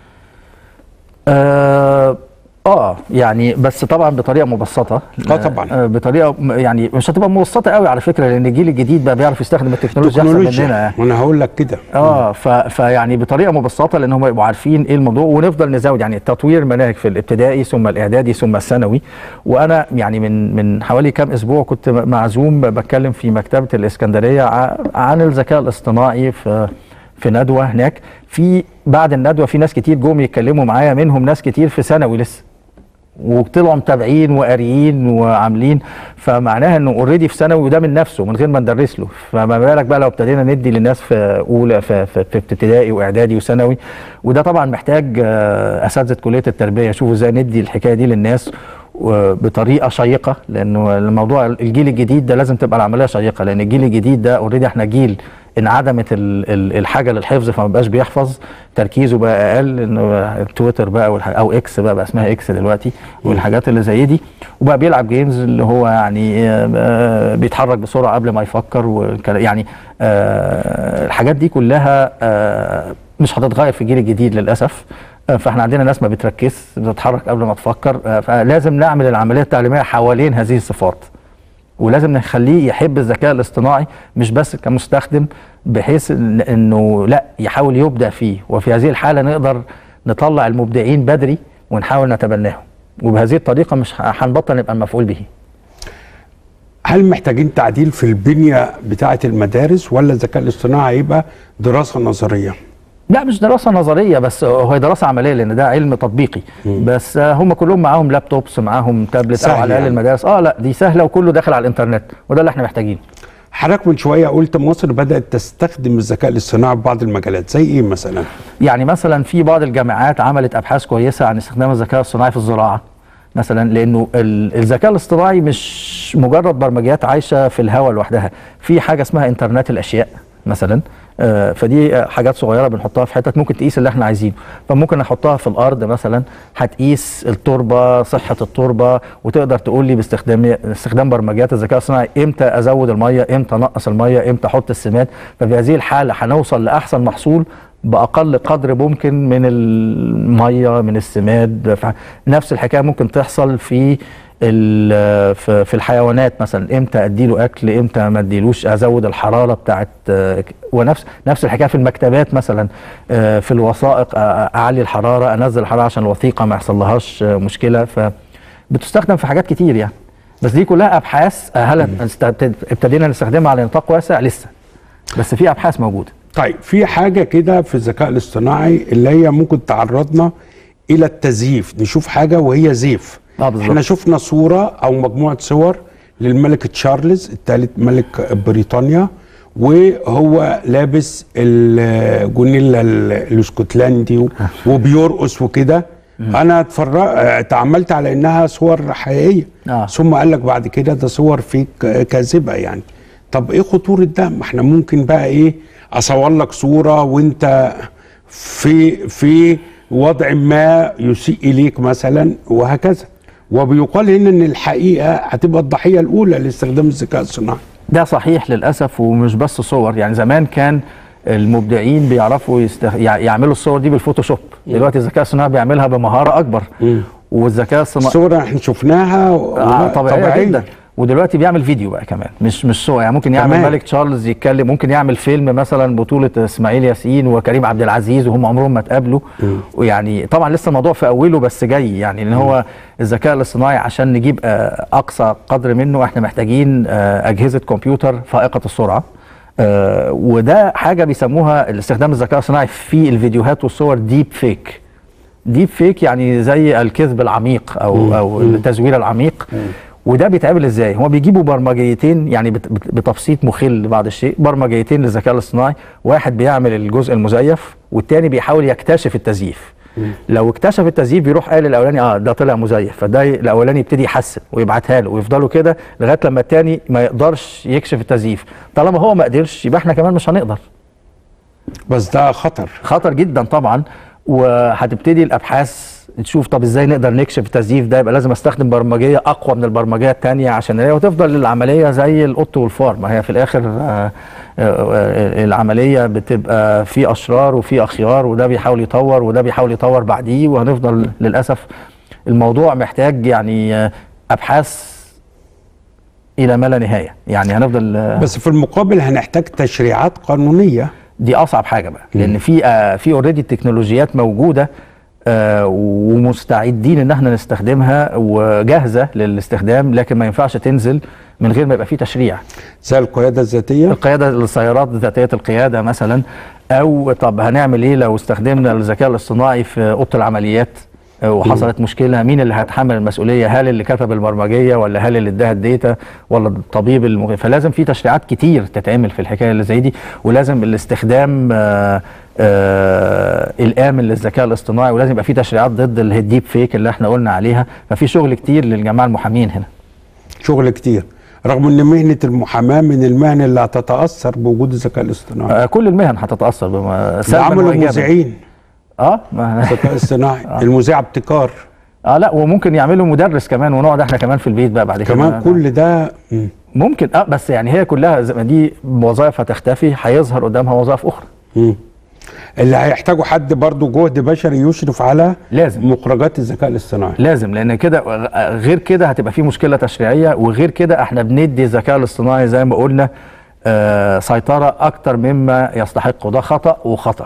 آه, اه يعني بس طبعا بطريقه مبسطه آه طبعا. آه بطريقه م- يعني مش هتبقى مبسطه قوي على فكره لان الجيل الجديد بقى بيعرف يستخدم التكنولوجيا احسن مننا تكنولوجيا وانا هقول لك كده اه ف... فيعني بطريقه مبسطه لان هم يبقوا عارفين ايه الموضوع ونفضل نزود يعني تطوير مناهج في الابتدائي ثم الاعدادي ثم الثانوي وانا يعني من من حوالي كام اسبوع كنت معزوم بتكلم في مكتبه الاسكندريه ع- عن الذكاء الاصطناعي في في ندوه هناك في بعد الندوه في ناس كتير جم يتكلموا معايا منهم ناس كتير في ثانوي لسه وطلعوا متابعين وقاريين وعاملين فمعناها انه اوريدي في ثانوي وده من نفسه من غير ما ندرس له فما بالك بقى لو ابتدينا ندي للناس في اولى في, في, في ابتدائي واعدادي وثانوي وده طبعا محتاج آه، اساتذه كليه التربيه يشوفوا ازاي ندي الحكايه دي للناس بطريقه شيقه لانه الموضوع الجيل الجديد ده لازم تبقى العمليه شيقه لان الجيل الجديد ده اوريدي احنا جيل انعدمت ال- ال- الحاجه للحفظ فما بقاش بيحفظ تركيزه بقى اقل انه تويتر بقى والح- او اكس بقى, بقى اسمها اكس دلوقتي والحاجات اللي زي دي وبقى بيلعب جيمز اللي هو يعني آه، آه، بيتحرك بسرعه قبل ما يفكر والكلا- يعني آه، الحاجات دي كلها آه، مش هتتغير في الجيل الجديد للاسف آه، فاحنا عندنا ناس ما بتركز بتتحرك قبل ما تفكر آه، فلازم نعمل العمليه التعليميه حوالين هذه الصفات ولازم نخليه يحب الذكاء الاصطناعي مش بس كمستخدم بحيث إن انه لا يحاول يبدع فيه وفي هذه الحاله نقدر نطلع المبدعين بدري ونحاول نتبناهم وبهذه الطريقه مش ه- هنبطل نبقى المفعول به هل محتاجين تعديل في البنيه بتاعه المدارس ولا الذكاء الاصطناعي هيبقى دراسه نظريه؟ لا مش دراسه نظريه بس هو دراسه عمليه لان ده علم تطبيقي بس آه، هم كلهم معاهم لابتوبس معاهم تابلت او سهل على الاقل يعني. المدارس اه لا دي سهله وكله داخل على الانترنت وده اللي احنا محتاجينه حضرتك من شويه قلت مصر بدات تستخدم الذكاء الاصطناعي في بعض المجالات زي ايه مثلا؟ يعني مثلا في بعض الجامعات عملت ابحاث كويسه عن استخدام الذكاء الصناعي في الزراعه مثلا لانه ال- الذكاء الاصطناعي مش مجرد برمجيات عايشه في الهواء لوحدها في حاجه اسمها انترنت الاشياء مثلا آه، فدي آه، حاجات صغيره بنحطها في حتت ممكن تقيس اللي احنا عايزينه فممكن نحطها في الارض مثلا هتقيس التربه صحه التربه وتقدر تقول لي باستخدام استخدام برمجيات الذكاء الصناعي امتى ازود الميه امتى انقص الميه امتى احط السماد ففي هذه الحاله هنوصل لاحسن محصول باقل قدر ممكن من الميه من السماد ف- نفس الحكايه ممكن تحصل في ال- في في الحيوانات مثلا امتى اديله اكل امتى ما اديلوش ازود الحراره بتاعت آه، ونفس نفس الحكايه في المكتبات مثلا آه، في الوثائق آه، اعلي الحراره انزل الحراره عشان الوثيقه ما يحصلهاش آه، مشكله فبتستخدم في حاجات كتير يعني بس دي كلها ابحاث آه، هل است- ابتدينا نستخدمها على نطاق واسع لسه بس في ابحاث موجوده طيب في حاجه كده في الذكاء الاصطناعي اللي هي ممكن تعرضنا الى التزييف نشوف حاجه وهي زيف اه بالظبط. احنا شفنا صوره او مجموعه صور للملك تشارلز الثالث ملك بريطانيا وهو لابس الجونيلا ال- الاسكتلندي و- وبيرقص وكده انا اتفرج تعاملت على انها صور حقيقيه آه. ثم قال لك بعد كده ده صور فيك كاذبه يعني طب ايه خطوره ده ما احنا ممكن بقى ايه اصور لك صوره وانت في في وضع ما يسيء اليك مثلا وهكذا وبيقال هنا ان الحقيقه هتبقى الضحيه الاولى لاستخدام الذكاء الصناعي ده صحيح للاسف ومش بس صور يعني زمان كان المبدعين بيعرفوا يستخ... يع- يعملوا الصور دي بالفوتوشوب دلوقتي الذكاء الصناعي بيعملها بمهاره اكبر والذكاء الصناعي الصوره احنا شفناها آه طبيعية, طبيعية جدا ودلوقتي بيعمل فيديو بقى كمان مش مش صور يعني ممكن يعمل كمان. ملك تشارلز يتكلم ممكن يعمل فيلم مثلا بطولة اسماعيل ياسين وكريم عبد العزيز وهم عمرهم ما اتقابلوا ويعني طبعا لسه الموضوع في اوله بس جاي يعني ان هو الذكاء الاصطناعي عشان نجيب آه، اقصى قدر منه احنا محتاجين آه، اجهزة كمبيوتر فائقة السرعة آه، وده حاجة بيسموها استخدام الذكاء الصناعي في الفيديوهات والصور ديب فيك ديب فيك يعني زي الكذب العميق او او التزوير العميق وده بيتعمل ازاي؟ هو بيجيبوا برمجيتين يعني بت- بت- بتبسيط مخل بعض الشيء برمجيتين للذكاء الاصطناعي واحد بيعمل الجزء المزيف والتاني بيحاول يكتشف التزييف لو اكتشف التزييف بيروح قال الاولاني اه ده طلع مزيف فده ي- الاولاني يبتدي يحسن ويبعتها له ويفضلوا كده لغايه لما التاني ما يقدرش يكشف التزييف طالما هو ما قدرش يبقى احنا كمان مش هنقدر بس ده خطر خطر جدا طبعا وهتبتدي الابحاث تشوف طب ازاي نقدر نكشف التزييف ده يبقى لازم استخدم برمجيه اقوى من البرمجيه الثانيه عشان نلاقيها وتفضل العمليه زي القط والفار ما هي في الاخر آه، آه، آه، العمليه بتبقى في اشرار وفي اخيار وده بيحاول يطور وده بيحاول يطور بعديه وهنفضل للاسف الموضوع محتاج يعني آه، ابحاث الى ما لا نهايه يعني هنفضل آه، بس في المقابل هنحتاج تشريعات قانونيه دي اصعب حاجه بقى لان في آه في اوريدي التكنولوجيات موجوده آه ومستعدين ان احنا نستخدمها وجاهزه للاستخدام لكن ما ينفعش تنزل من غير ما يبقى في تشريع زي القياده الذاتيه القياده السيارات ذاتيه القياده مثلا او طب هنعمل ايه لو استخدمنا الذكاء الاصطناعي في اوضه العمليات آه، وحصلت مشكله مين اللي هيتحمل المسؤوليه هل اللي كتب البرمجيه ولا هل اللي اداها الداتا ولا الطبيب المغ... فلازم في تشريعات كتير تتعمل في الحكايه اللي زي دي ولازم الاستخدام آه آه الامن للذكاء الاصطناعي ولازم يبقى في تشريعات ضد اللي هي الديب فيك اللي احنا قلنا عليها ففي شغل كتير للجماعه المحامين هنا شغل كتير رغم ان مهنه المحاماه من المهن اللي هتتاثر بوجود الذكاء الاصطناعي آه كل المهن هتتاثر بما اللي سلباً عملوا وإيجاباً. المذيعين اه ما الذكاء الاصطناعي المذيع ابتكار اه لا وممكن يعملوا مدرس كمان ونقعد احنا كمان في البيت بقى بعد كده كمان كل ده مم. ممكن اه بس يعني هي كلها زي ما دي وظائف هتختفي هيظهر قدامها وظائف اخرى مم. اللي هيحتاجوا حد برضو جهد بشري يشرف على لازم. مخرجات الذكاء الاصطناعي لازم لان كده غ- غير كده هتبقى في مشكله تشريعيه وغير كده احنا بندي الذكاء الاصطناعي زي ما قلنا آه سيطره اكتر مما يستحقه ده خطا وخطر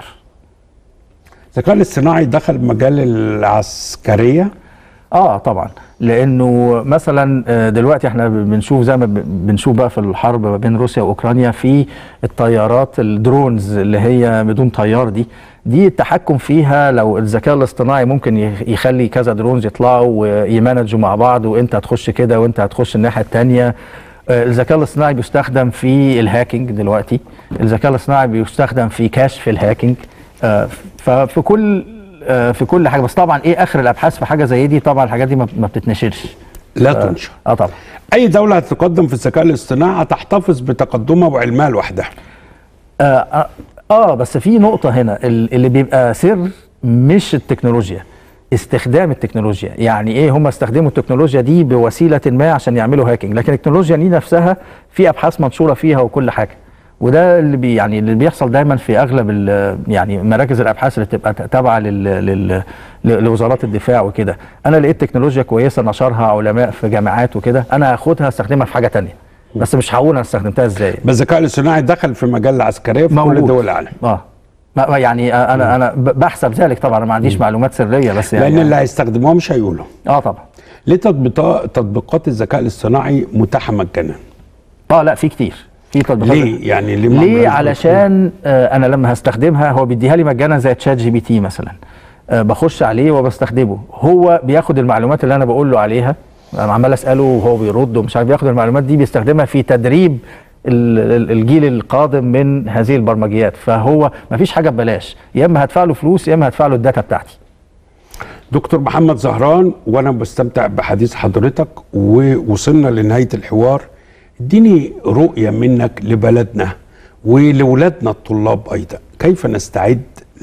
الذكاء الاصطناعي دخل مجال العسكريه اه طبعا لانه مثلا آه، دلوقتي احنا بنشوف زي ما ب- بنشوف بقى في الحرب ما بين روسيا واوكرانيا في الطيارات الدرونز اللي هي بدون طيار دي دي التحكم فيها لو الذكاء الاصطناعي ممكن يخ- يخلي كذا درونز يطلعوا ويمانجوا مع بعض وانت هتخش كده وانت هتخش الناحيه الثانيه الذكاء الاصطناعي بيستخدم في الهاكينج دلوقتي الذكاء الاصطناعي بيستخدم في كشف الهاكينج آه، ففي كل آه، في كل حاجه بس طبعا ايه اخر الابحاث في حاجه زي دي طبعا الحاجات دي ما ما بتتنشرش لا تنشر اه طبعا اي دوله هتتقدم في الذكاء الاصطناعي هتحتفظ بتقدمها وعلمها لوحدها آه, اه اه بس في نقطه هنا ال- اللي بيبقى سر مش التكنولوجيا استخدام التكنولوجيا يعني ايه هم استخدموا التكنولوجيا دي بوسيله ما عشان يعملوا هاكينج لكن التكنولوجيا دي نفسها في ابحاث منشوره فيها وكل حاجه وده اللي بي يعني اللي بيحصل دايما في اغلب ال- يعني مراكز الابحاث اللي بتبقى تابعه لل لل ل- لوزارات الدفاع وكده انا لقيت تكنولوجيا كويسه نشرها علماء في جامعات وكده انا هاخدها استخدمها في حاجه تانية بس مش هقول انا استخدمتها ازاي بس الذكاء الاصطناعي دخل في مجال العسكريه في كل موجود. دول العالم اه ما ما يعني آه، انا انا ب- بحسب ذلك طبعا انا ما عنديش معلومات سريه بس يعني لان اللي هيستخدموها مش هيقولوا اه طبعا ليه تطبيقات تطبيقات الذكاء الاصطناعي متاحه مجانا اه لا في كتير في تطبيقات ليه يعني ليه ما ليه عملوش علشان آه انا لما هستخدمها هو بيديها لي مجانا زي تشات جي بي تي مثلا آه بخش عليه وبستخدمه هو بياخد المعلومات اللي انا بقول له عليها انا عمال اساله وهو بيرد ومش عارف بياخد المعلومات دي بيستخدمها في تدريب ال- ال- الجيل القادم من هذه البرمجيات فهو ما فيش حاجه ببلاش يا اما هدفع له فلوس يا اما هدفع له الداتا بتاعتي دكتور محمد زهران وانا بستمتع بحديث حضرتك ووصلنا لنهايه الحوار اديني رؤيه منك لبلدنا ولولادنا الطلاب ايضا كيف نستعد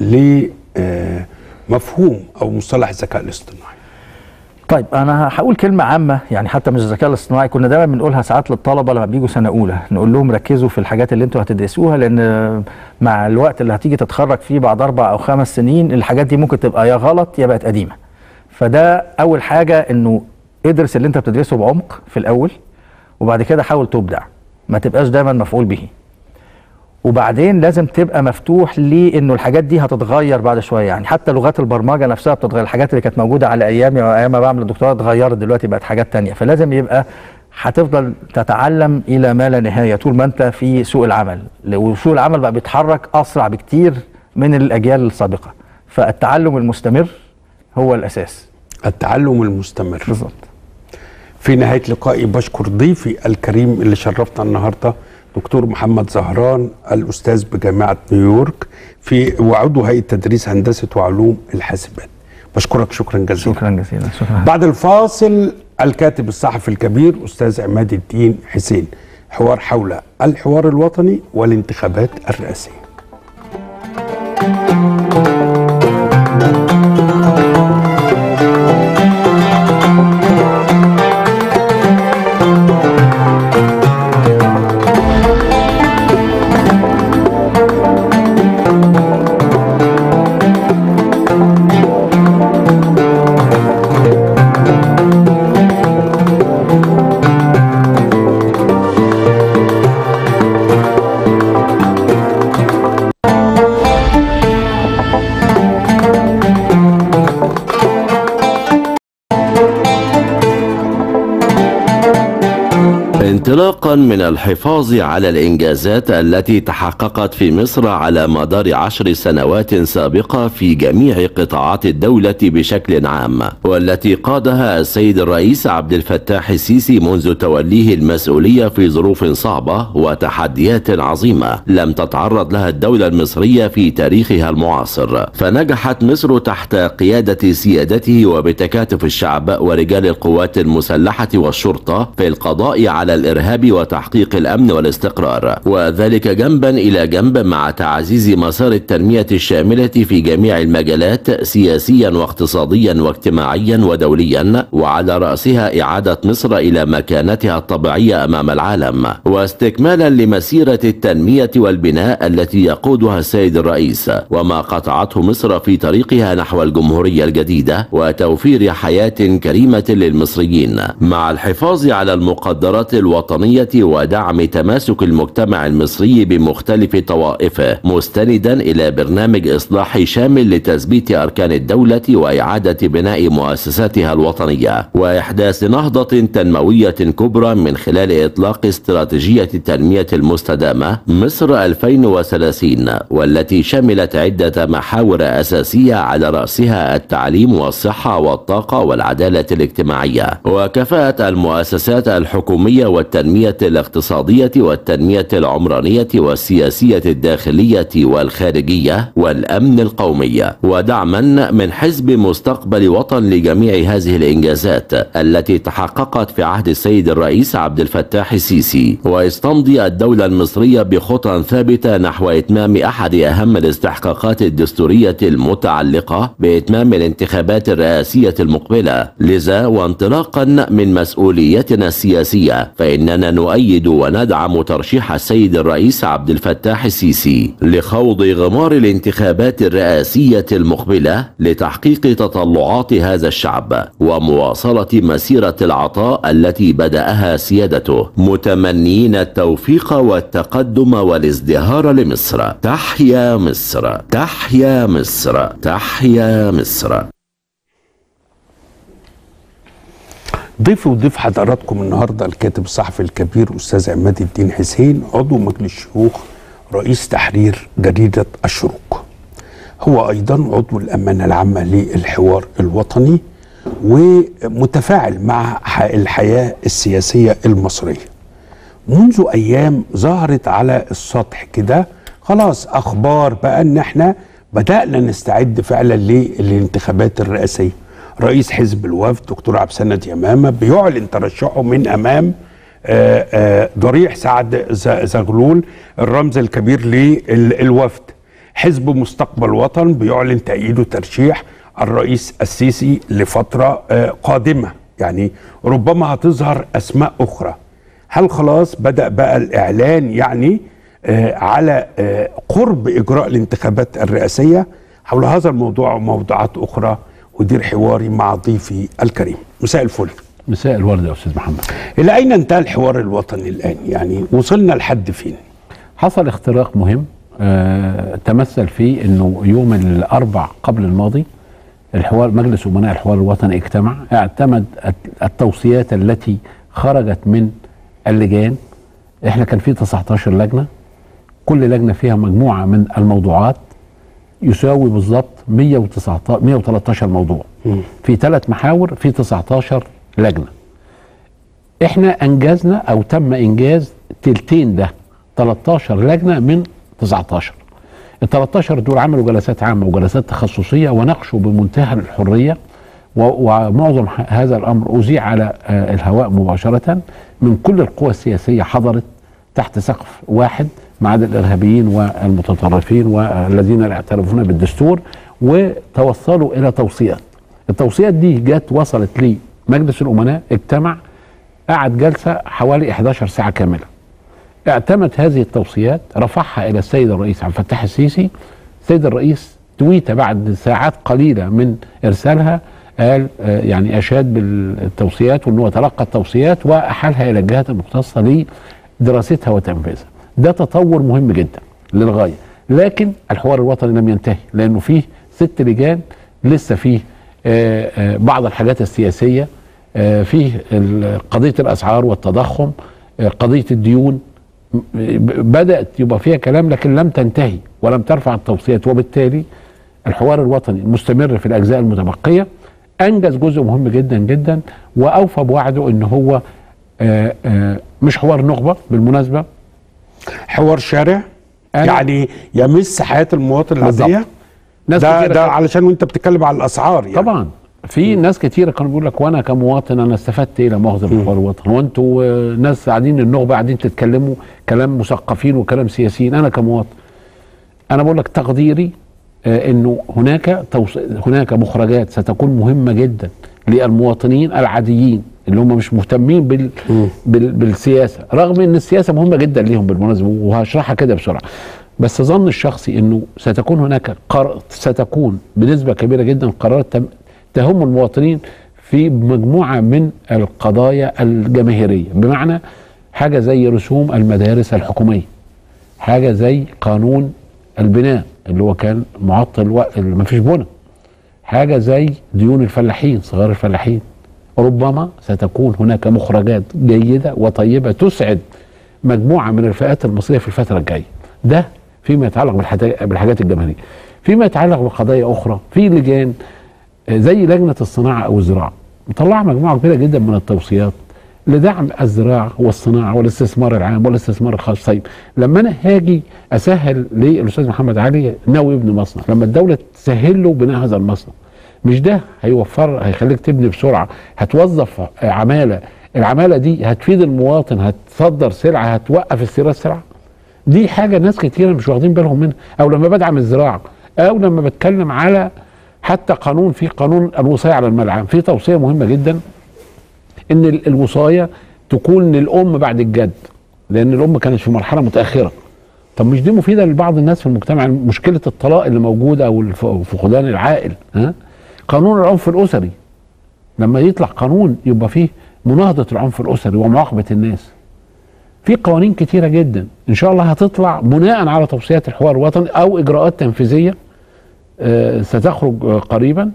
لمفهوم او مصطلح الذكاء الاصطناعي طيب انا هقول كلمه عامه يعني حتى مش الذكاء الاصطناعي كنا دايما بنقولها ساعات للطلبه لما بيجوا سنه اولى نقول لهم ركزوا في الحاجات اللي انتوا هتدرسوها لان مع الوقت اللي هتيجي تتخرج فيه بعد اربع او خمس سنين الحاجات دي ممكن تبقى يا غلط يا بقت قديمه فده اول حاجه انه ادرس اللي انت بتدرسه بعمق في الاول وبعد كده حاول تبدع ما تبقاش دايما مفعول به وبعدين لازم تبقى مفتوح لانه الحاجات دي هتتغير بعد شويه يعني حتى لغات البرمجه نفسها بتتغير الحاجات اللي كانت موجوده على ايامي وايام ما بعمل الدكتوراه اتغيرت دلوقتي بقت حاجات تانية فلازم يبقى هتفضل تتعلم الى ما لا نهايه طول ما انت في سوق العمل وسوق العمل بقى بيتحرك اسرع بكتير من الاجيال السابقه فالتعلم المستمر هو الاساس التعلم المستمر بالظبط في نهايه لقائي بشكر ضيفي الكريم اللي شرفنا النهارده دكتور محمد زهران الاستاذ بجامعه نيويورك في وعضو هيئه تدريس هندسه وعلوم الحاسبات بشكرك شكرا جزيلا شكرا جزيلا شكرا بعد الفاصل الكاتب الصحفي الكبير استاذ عماد الدين حسين حوار حول الحوار الوطني والانتخابات الرئاسيه انطلاقا من الحفاظ على الإنجازات التي تحققت في مصر على مدار عشر سنوات سابقة في جميع قطاعات الدولة بشكل عام والتي قادها السيد الرئيس عبد الفتاح السيسي منذ توليه المسؤولية في ظروف صعبة وتحديات عظيمة لم تتعرض لها الدولة المصرية في تاريخها المعاصر فنجحت مصر تحت قيادة سيادته وبتكاتف الشعب ورجال القوات المسلحة والشرطة في القضاء على الإرهاب وتحقيق الأمن والاستقرار وذلك جنبا إلى جنب مع تعزيز مسار التنمية الشاملة في جميع المجالات سياسيا واقتصاديا واجتماعيا ودوليا وعلى رأسها إعادة مصر إلى مكانتها الطبيعية أمام العالم واستكمالا لمسيرة التنمية والبناء التي يقودها السيد الرئيس وما قطعته مصر في طريقها نحو الجمهورية الجديدة وتوفير حياة كريمة للمصريين مع الحفاظ على المقدرات الوطنية ودعم تماسك المجتمع المصري بمختلف طوائفه مستندا إلى برنامج إصلاحي شامل لتثبيت أركان الدولة وإعادة بناء مؤسساتها الوطنية وإحداث نهضة تنموية كبرى من خلال إطلاق استراتيجية التنمية المستدامة مصر 2030 والتي شملت عدة محاور أساسية على رأسها التعليم والصحة والطاقة والعدالة الاجتماعية وكفاءة المؤسسات الحكومية والتنمية الاقتصادية والتنمية العمرانية والسياسية الداخلية والخارجية والأمن القومي ودعما من حزب مستقبل وطن لجميع هذه الإنجازات التي تحققت في عهد السيد الرئيس عبد الفتاح السيسي ويستمضي الدولة المصرية بخطى ثابتة نحو إتمام أحد أهم الاستحقاقات الدستورية المتعلقة بإتمام الانتخابات الرئاسية المقبلة لذا وانطلاقا من مسؤوليتنا السياسية فإننا نؤيد وندعم ترشيح السيد الرئيس عبد الفتاح السيسي لخوض غمار الانتخابات الرئاسية المقبلة لتحقيق تطلعات هذا الشعب ومواصلة مسيرة العطاء التي بدأها سيادته متمنين التوفيق والتقدم والازدهار لمصر تحيا مصر تحيا مصر تحيا مصر ضيفي وضيف حضراتكم النهارده الكاتب الصحفي الكبير استاذ عماد الدين حسين عضو مجلس الشيوخ رئيس تحرير جريده الشروق. هو ايضا عضو الامانه العامه للحوار الوطني ومتفاعل مع الحياه السياسيه المصريه. منذ ايام ظهرت على السطح كده خلاص اخبار بقى ان احنا بدانا نستعد فعلا للانتخابات الرئاسيه. رئيس حزب الوفد دكتور عبد السند يمامه بيعلن ترشحه من امام آآ آآ ضريح سعد زغلول الرمز الكبير للوفد حزب مستقبل وطن بيعلن تأييده ترشيح الرئيس السيسي لفترة قادمة يعني ربما هتظهر أسماء أخرى هل خلاص بدأ بقى الإعلان يعني على قرب إجراء الانتخابات الرئاسية حول هذا الموضوع وموضوعات أخرى ودير حواري مع ضيفي الكريم مساء الفل مساء الورد يا استاذ محمد الى اين انتهى الحوار الوطني الان يعني وصلنا لحد فين حصل اختراق مهم آه تمثل في انه يوم الاربع قبل الماضي الحوار مجلس امناء الحوار الوطني اجتمع اعتمد التوصيات التي خرجت من اللجان احنا كان في 19 لجنه كل لجنه فيها مجموعه من الموضوعات يساوي بالظبط 119 113 موضوع م. في ثلاث محاور في 19 لجنه احنا انجزنا او تم انجاز تلتين ده 13 لجنه من 19 ال 13 دول عملوا جلسات عامه وجلسات تخصصيه وناقشوا بمنتهى الحريه ومعظم هذا الامر اذيع على الهواء مباشره من كل القوى السياسيه حضرت تحت سقف واحد ما عدا الارهابيين والمتطرفين والذين لا يعترفون بالدستور وتوصلوا الى توصيات. التوصيات دي جت وصلت لمجلس الامناء اجتمع قعد جلسه حوالي 11 ساعه كامله. اعتمد هذه التوصيات رفعها الى السيد الرئيس عبد الفتاح السيسي. السيد الرئيس تويته بعد ساعات قليله من ارسالها قال يعني اشاد بالتوصيات وان هو تلقى التوصيات واحالها الى الجهات المختصه لدراستها وتنفيذها. ده تطور مهم جدا للغايه لكن الحوار الوطني لم ينتهي لانه فيه ست لجان لسه فيه آآ آآ بعض الحاجات السياسيه فيه قضيه الاسعار والتضخم آه، قضيه الديون م- ب- بدات يبقى فيها كلام لكن لم تنتهي ولم ترفع التوصيات وبالتالي الحوار الوطني المستمر في الاجزاء المتبقيه انجز جزء مهم جدا جدا واوفى بوعده ان هو آه، آه، مش حوار نخبه بالمناسبه حوار شارع أنا- يعني يمس حياه المواطن بالظبط. العاديه ناس ده كتيرة ده كانت- علشان وانت بتتكلم على الاسعار يعني طبعا في ناس كتيرة كانوا بيقول لك وانا كمواطن انا استفدت ايه لا مؤاخذه بالحوار الوطني وانتوا آه، ناس قاعدين النخبه قاعدين تتكلموا كلام مثقفين وكلام سياسيين انا كمواطن انا بقول لك تقديري آه، انه هناك توص... هناك مخرجات ستكون مهمه جدا للمواطنين العاديين اللي هم مش مهتمين بال... بال... بالسياسه رغم ان السياسه مهمه جدا ليهم بالمناسبه وهشرحها كده بسرعه بس ظن الشخصي انه ستكون هناك قرار ستكون بنسبه كبيره جدا قرارات تم... تهم المواطنين في مجموعه من القضايا الجماهيريه بمعنى حاجه زي رسوم المدارس الحكوميه حاجه زي قانون البناء اللي هو كان معطل وقت ما فيش بنى حاجه زي ديون الفلاحين صغار الفلاحين ربما ستكون هناك مخرجات جيده وطيبه تسعد مجموعه من الفئات المصريه في الفتره الجايه ده فيما يتعلق بالحاجات بالحاجات الجماهيريه فيما يتعلق بقضايا اخرى في لجان آه، زي لجنه الصناعه او الزراعه مطلعه مجموعه كبيره جدا من التوصيات لدعم الزراعه والصناعه والاستثمار العام والاستثمار الخاص طيب لما انا هاجي اسهل للاستاذ محمد علي ناوي يبني مصنع لما الدوله تسهل له بناء هذا المصنع مش ده هيوفر هيخليك تبني بسرعه هتوظف آه، عماله العماله دي هتفيد المواطن هتصدر سلعه هتوقف استيراد سلعه دي حاجه ناس كتير مش واخدين بالهم منها او لما بدعم الزراعه او لما بتكلم على حتى قانون في قانون الوصايه على المال العام في توصيه مهمه جدا ان ال- الوصايه تكون للام بعد الجد لان الام كانت في مرحله متاخره طب مش دي مفيده لبعض الناس في المجتمع مشكله الطلاق اللي موجوده او الف- فقدان العائل ها قانون العنف الاسري لما يطلع قانون يبقى فيه مناهضه العنف الاسري ومعاقبه الناس في قوانين كتيره جدا ان شاء الله هتطلع بناء على توصيات الحوار الوطني او اجراءات تنفيذيه آه، ستخرج آه، قريبا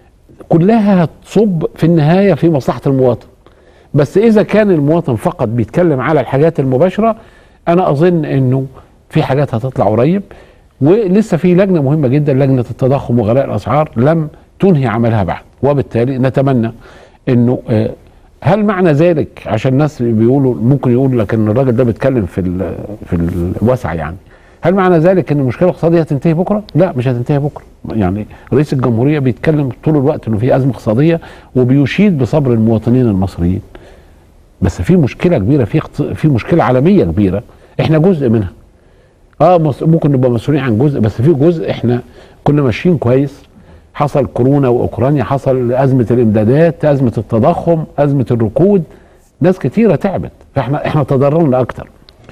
كلها هتصب في النهايه في مصلحه المواطن بس اذا كان المواطن فقط بيتكلم على الحاجات المباشره انا اظن انه في حاجات هتطلع قريب ولسه في لجنه مهمه جدا لجنه التضخم وغلاء الاسعار لم تنهي عملها بعد وبالتالي نتمنى انه آه، هل معنى ذلك عشان الناس بيقولوا ممكن يقول لك ان الراجل ده بيتكلم في ال- في الوسع يعني هل معنى ذلك ان المشكله الاقتصاديه هتنتهي بكره؟ لا مش هتنتهي بكره، يعني رئيس الجمهوريه بيتكلم طول الوقت انه في ازمه اقتصاديه وبيشيد بصبر المواطنين المصريين. بس في مشكله كبيره في اقت- في مشكله عالميه كبيره احنا جزء منها. اه مس- ممكن نبقى مسؤولين عن جزء بس في جزء احنا كنا ماشيين كويس حصل كورونا واوكرانيا حصل ازمه الامدادات ازمه التضخم ازمه الركود ناس كتيره تعبت فاحنا احنا تضررنا اكتر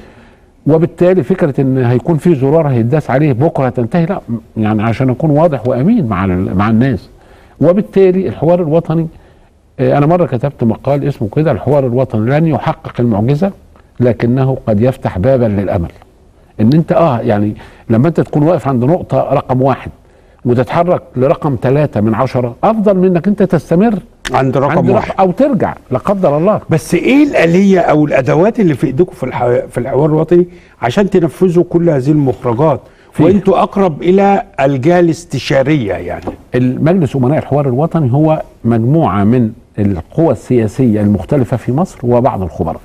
وبالتالي فكره ان هيكون في زرار هيداس عليه بكره هتنتهي لا يعني عشان اكون واضح وامين مع ال- مع الناس وبالتالي الحوار الوطني آه، انا مره كتبت مقال اسمه كده الحوار الوطني لن يحقق المعجزه لكنه قد يفتح بابا للامل ان انت اه يعني لما انت تكون واقف عند نقطه رقم واحد وتتحرك لرقم ثلاثة من عشرة أفضل من إنك أنت تستمر عند رقم عند واحد أو ترجع لا قدر الله بس ايه الآلية او الادوات اللي في ايديكم في الح... في الحوار الوطني عشان تنفذوا كل هذه المخرجات فيه. وانتوا اقرب الى الجهة الاستشارية يعني المجلس أمناء الحوار الوطني هو مجموعة من القوى السياسية المختلفة في مصر وبعض الخبراء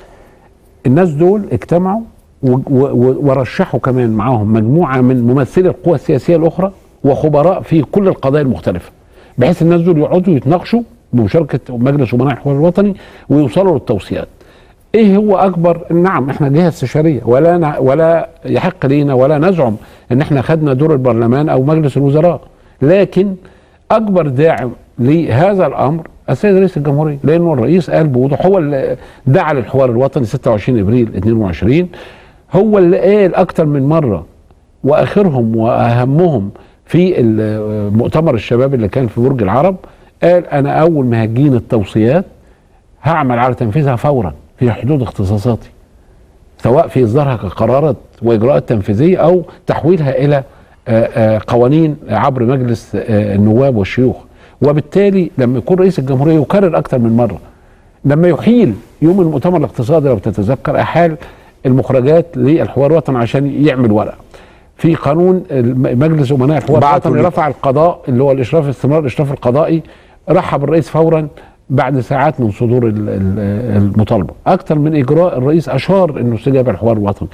الناس دول اجتمعوا و- و- و- ورشحوا كمان معاهم مجموعة من ممثلي القوى السياسية الأخرى وخبراء في كل القضايا المختلفة بحيث الناس دول يقعدوا يتناقشوا بمشاركة مجلس أمناء الحوار الوطني ويوصلوا للتوصيات ايه هو اكبر نعم احنا جهه استشاريه ولا ن... ولا يحق لينا ولا نزعم ان احنا خدنا دور البرلمان او مجلس الوزراء لكن اكبر داعم لهذا الامر السيد رئيس الجمهوريه لانه الرئيس قال بوضوح هو اللي دعا للحوار الوطني 26 ابريل 22 هو اللي قال اكتر من مره واخرهم واهمهم في ال- مؤتمر الشباب اللي كان في برج العرب قال انا اول ما هتجيني التوصيات هعمل على تنفيذها فورا في حدود اختصاصاتي سواء في اصدارها كقرارات واجراءات تنفيذيه او تحويلها الى آه، آه، قوانين عبر مجلس آه، النواب والشيوخ وبالتالي لما يكون رئيس الجمهوريه يكرر اكثر من مره لما يحيل يوم المؤتمر الاقتصادي لو تتذكر احال المخرجات للحوار الوطني عشان يعمل ورقه في قانون الم- مجلس امناء الحوار بعتوا الوطني ليه؟ رفع القضاء اللي هو الاشراف استمرار الاشراف القضائي رحب الرئيس فورا بعد ساعات من صدور ال- ال- المطالبه اكثر من اجراء الرئيس اشار انه استجاب الحوار الوطني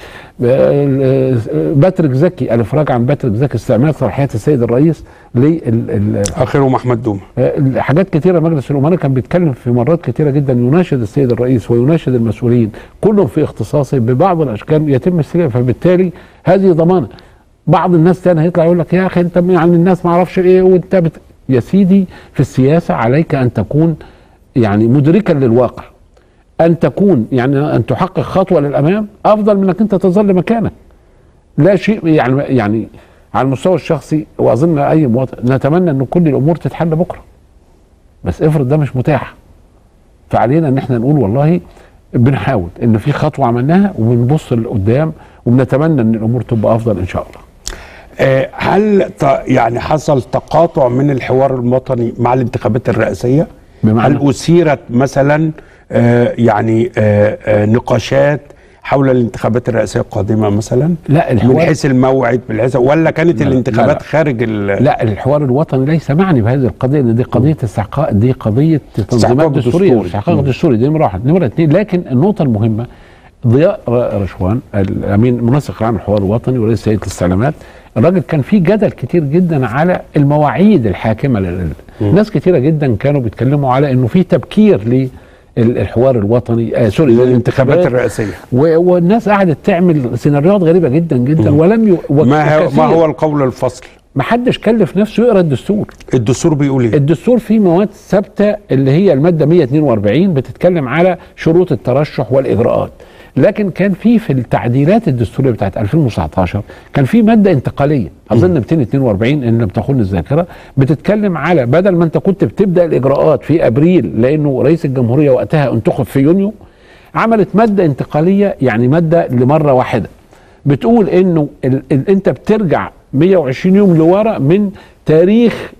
ال- باتريك زكي الافراج عن باتريك زكي استعمال صلاحيات السيد الرئيس لل اخرهم احمد دومه آه، حاجات كتيرة مجلس الأمناء كان بيتكلم في مرات كتيرة جدا يناشد السيد الرئيس ويناشد المسؤولين كلهم في اختصاصه ببعض الأشكال يتم استجابة فبالتالي هذه ضمانة بعض الناس تاني هيطلع يقول لك يا أخي أنت يعني الناس ما اعرفش إيه وأنت بت... يا سيدي في السياسة عليك أن تكون يعني مدركا للواقع أن تكون يعني أن تحقق خطوة للأمام أفضل من أنك أنت تظل مكانك لا شيء يعني يعني على المستوى الشخصي واظن اي مواطن نتمنى ان كل الامور تتحل بكره بس افرض ده مش متاح فعلينا ان احنا نقول والله بنحاول ان في خطوه عملناها وبنبص لقدام وبنتمنى ان الامور تبقى افضل ان شاء الله آه، هل ت- يعني حصل تقاطع من الحوار الوطني مع الانتخابات الرئاسيه؟ بمعنى؟ هل اثيرت مثلا آه، يعني آه، آه، نقاشات حول الانتخابات الرئاسيه القادمه مثلا؟ لا من الحوار حيث الموعد من حيث ولا كانت لا، لا، الانتخابات لا. خارج ال لا الحوار الوطني ليس معني بهذه القضيه ان دي قضيه استحقاق دي قضيه استحقاق تنظيمات دستوريه دستوري. استحقاق مم. دستوري دي نمره واحد نمره اثنين لكن النقطه المهمه ضياء ر- رشوان الامين المنسق العام للحوار الوطني ورئيس هيئه الاستعلامات الراجل كان في جدل كتير جدا على المواعيد الحاكمه لل... ناس كتيره جدا كانوا بيتكلموا على انه في تبكير للحوار الوطني آه سوري الانتخابات الرئاسيه و... والناس قعدت تعمل سيناريوهات غريبه جدا جدا ولم ي... ما هو وكثير- ما هو القول الفصل؟ ما حدش كلف نفسه يقرا الدستور الدستور بيقول ايه؟ الدستور فيه مواد ثابته اللي هي الماده 142 بتتكلم على شروط الترشح والاجراءات لكن كان في في التعديلات الدستوريه بتاعت 2019 كان في ماده انتقاليه اظن 242 ان لم تخن الذاكره بتتكلم على بدل ما انت كنت بتبدا الاجراءات في ابريل لانه رئيس الجمهوريه وقتها انتخب في يونيو عملت ماده انتقاليه يعني ماده لمره واحده بتقول انه ال ال انت بترجع 120 يوم لورا من تاريخ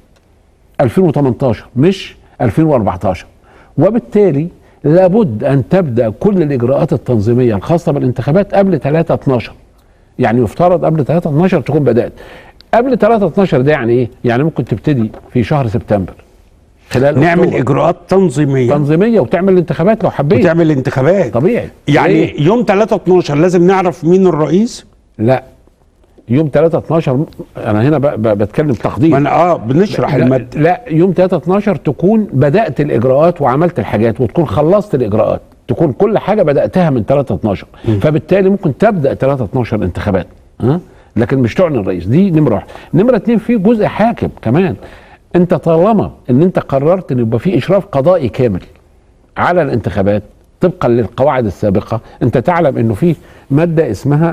2018 مش 2014 وبالتالي لابد ان تبدا كل الاجراءات التنظيميه الخاصه بالانتخابات قبل 3 12 يعني يفترض قبل 3 12 تكون بدات قبل 3 12 ده يعني ايه يعني ممكن تبتدي في شهر سبتمبر خلال نعمل أكتوبر. اجراءات تنظيميه تنظيميه وتعمل الانتخابات لو حبيت وتعمل انتخابات طبيعي يعني ليه؟ يوم 3 12 لازم نعرف مين الرئيس لا يوم 3 12 انا هنا ب- ب- بتكلم تقدير ما أنا اه بنشرح لا, الماده لا يوم 3 12 تكون بدات الاجراءات وعملت الحاجات وتكون خلصت الاجراءات تكون كل حاجه بداتها من 3 12 فبالتالي ممكن تبدا 3 12 انتخابات ها لكن مش تعلن الرئيس دي نمره واحد نمره اتنين في جزء حاكم كمان انت طالما ان انت قررت ان يبقى في اشراف قضائي كامل على الانتخابات طبقا للقواعد السابقه انت تعلم انه في ماده اسمها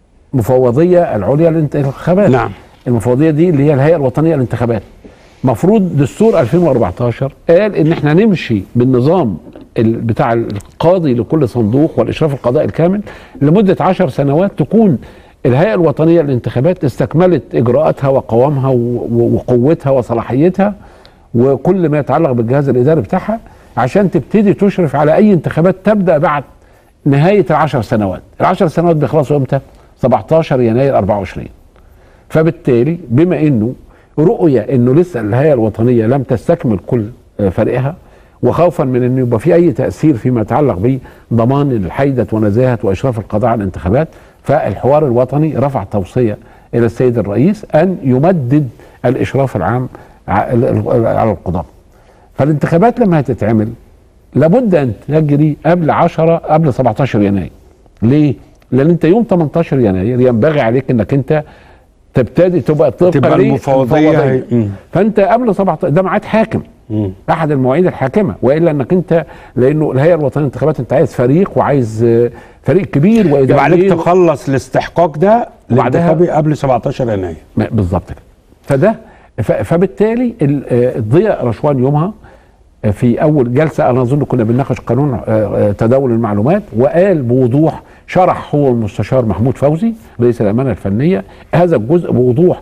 مفوضيه العليا للانتخابات نعم. المفوضيه دي اللي هي الهيئه الوطنيه للانتخابات مفروض دستور 2014 قال ان احنا نمشي بالنظام ال- بتاع القاضي لكل صندوق والاشراف القضائي الكامل لمده عشر سنوات تكون الهيئه الوطنيه للانتخابات استكملت اجراءاتها وقوامها و- و- وقوتها وصلاحيتها وكل ما يتعلق بالجهاز الاداري بتاعها عشان تبتدي تشرف على اي انتخابات تبدا بعد نهايه العشر سنوات العشر سنوات بيخلصوا امتى 17 يناير 24 فبالتالي بما انه رؤيه انه لسه الهيئه الوطنيه لم تستكمل كل آه، فريقها وخوفا من انه يبقى في اي تاثير فيما يتعلق بضمان الحيده ونزاهه واشراف القضاء على الانتخابات فالحوار الوطني رفع توصيه الى السيد الرئيس ان يمدد الاشراف العام ع- ال- ال- على القضاه فالانتخابات لما هتتعمل لابد ان تجري قبل 10 قبل 17 يناير ليه؟ لان انت يوم 18 يناير ينبغي عليك انك انت تبتدي تبقى طبقا تبقى المفوضية هي- مم. فانت قبل 17 ده ميعاد حاكم مم. احد المواعيد الحاكمه والا انك انت لانه الهيئه الوطنيه للانتخابات انت عايز فريق وعايز آه، فريق كبير يبقى عليك واداريين تخلص الاستحقاق ده وبعدها- الانتخابي قبل 17 يناير ما- بالظبط كده فده ف- فبالتالي ال- آه، ضياء رشوان يومها آه، في اول جلسه انا اظن كنا بنناقش قانون آه، آه، تداول المعلومات وقال بوضوح شرح هو المستشار محمود فوزي رئيس الامانه الفنيه هذا الجزء بوضوح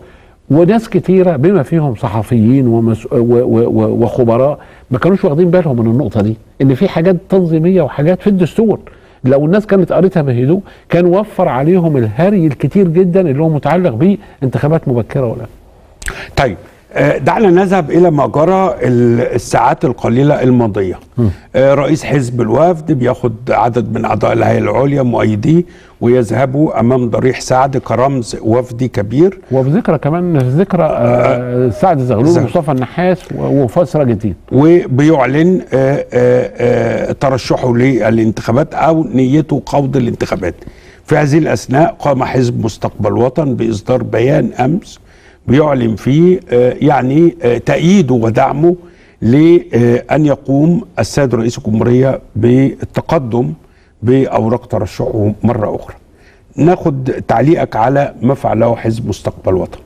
وناس كتيره بما فيهم صحفيين ومس... و... و... و... وخبراء ما كانوش واخدين بالهم من النقطه دي ان في حاجات تنظيميه وحاجات في الدستور لو الناس كانت قريتها بهدوء كان وفر عليهم الهري الكتير جدا اللي هو متعلق بانتخابات مبكره ولا طيب آه، دعنا نذهب الى ما جرى ال- الساعات القليله الماضيه آه، رئيس حزب الوفد بياخد عدد من اعضاء الهيئه العليا مؤيديه ويذهبوا امام ضريح سعد كرمز وفدي كبير وبذكرى كمان ذكرى آه سعد زغلول زغلول. ومصطفى النحاس و- وفؤاد سراج الدين وبيعلن آه، آه، آه، ترشحه للانتخابات او نيته خوض الانتخابات في هذه الاثناء قام حزب مستقبل وطن باصدار بيان امس بيعلن فيه آه، يعني آه، تأييده ودعمه لأن يقوم السيد رئيس الجمهورية بالتقدم بأوراق ترشحه مرة أخرى ناخد تعليقك على ما فعله حزب مستقبل وطن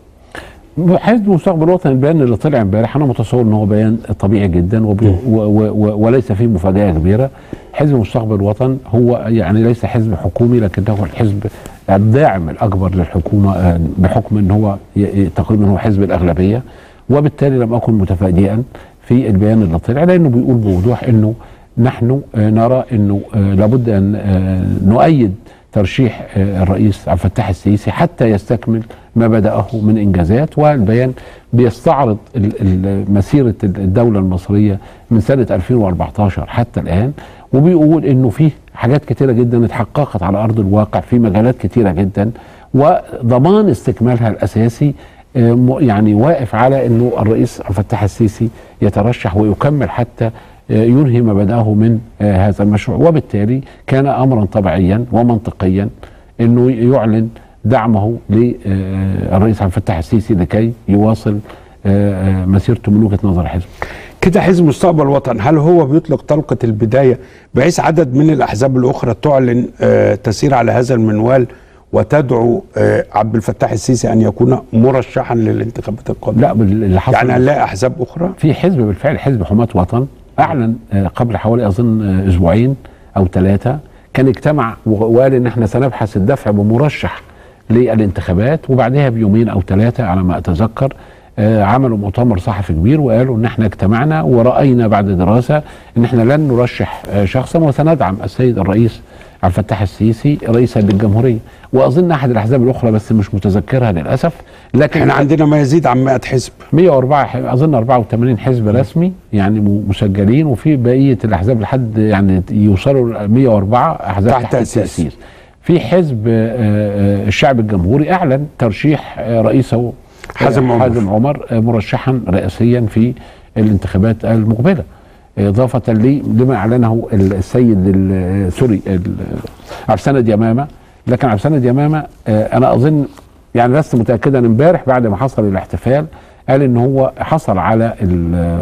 حزب مستقبل وطن البيان اللي طلع امبارح انا متصور ان هو بيان طبيعي جدا وبي و و و وليس فيه مفاجاه كبيره حزب مستقبل وطن هو يعني ليس حزب حكومي لكنه الحزب الداعم الاكبر للحكومه آه، بحكم ان هو ي- ي- تقريبا هو حزب الاغلبيه وبالتالي لم اكن متفاجئا في البيان اللي طلع لانه بيقول بوضوح انه نحن آه، نرى انه آه، لابد ان آه، نؤيد ترشيح آه، الرئيس عبد الفتاح السيسي حتى يستكمل ما بدأه من إنجازات والبيان بيستعرض ال- ال- مسيرة الدولة المصرية من سنة 2014 حتى الآن وبيقول إنه فيه حاجات كتيرة جدا اتحققت على أرض الواقع في مجالات كتيرة جدا وضمان استكمالها الأساسي آه، م- يعني واقف على انه الرئيس عبد الفتاح السيسي يترشح ويكمل حتى آه، ينهي ما بدأه من آه، هذا المشروع وبالتالي كان امرا طبيعيا ومنطقيا انه يعلن دعمه للرئيس عبد الفتاح السيسي لكي يواصل آه، آه، مسيرته من وجهه نظر الحزب. كده حزب مستقبل وطن هل هو بيطلق طلقة البداية بحيث عدد من الأحزاب الأخرى تعلن آه، تسير على هذا المنوال وتدعو آه، عبد الفتاح السيسي أن يكون مرشحا للانتخابات القادمة لا بال- اللي حصل يعني هنلاقي أحزاب أخرى في حزب بالفعل حزب حماة وطن اعلن آه، قبل حوالي اظن آه، اسبوعين او ثلاثه كان اجتمع و- وقال ان احنا سنبحث الدفع بمرشح للانتخابات وبعدها بيومين او ثلاثه على ما اتذكر آه، عملوا مؤتمر صحفي كبير وقالوا ان احنا اجتمعنا وراينا بعد دراسه ان احنا لن نرشح آه، شخصا وسندعم السيد الرئيس عبد الفتاح السيسي رئيسا للجمهوريه واظن احد الاحزاب الاخرى بس مش متذكرها للاسف لكن احنا عندنا ما يزيد عن 100 حزب 104 ح- اظن 84 حزب رسمي يعني م- مسجلين وفي بقيه الاحزاب لحد يعني يوصلوا ل 104 احزاب تحت تحت, تأسيس. التاسيس في حزب آه، آه، الشعب الجمهوري اعلن ترشيح آه، رئيسه حازم آه، عمر. حازم عمر آه، مرشحا رئاسيا في الانتخابات المقبله اضافه لي لما اعلنه ال- السيد ال- سوري ال- عبد السند يمامه لكن عبد السند يمامه آه، انا اظن يعني لست متاكدا امبارح بعد ما حصل الاحتفال قال ان هو حصل على ال-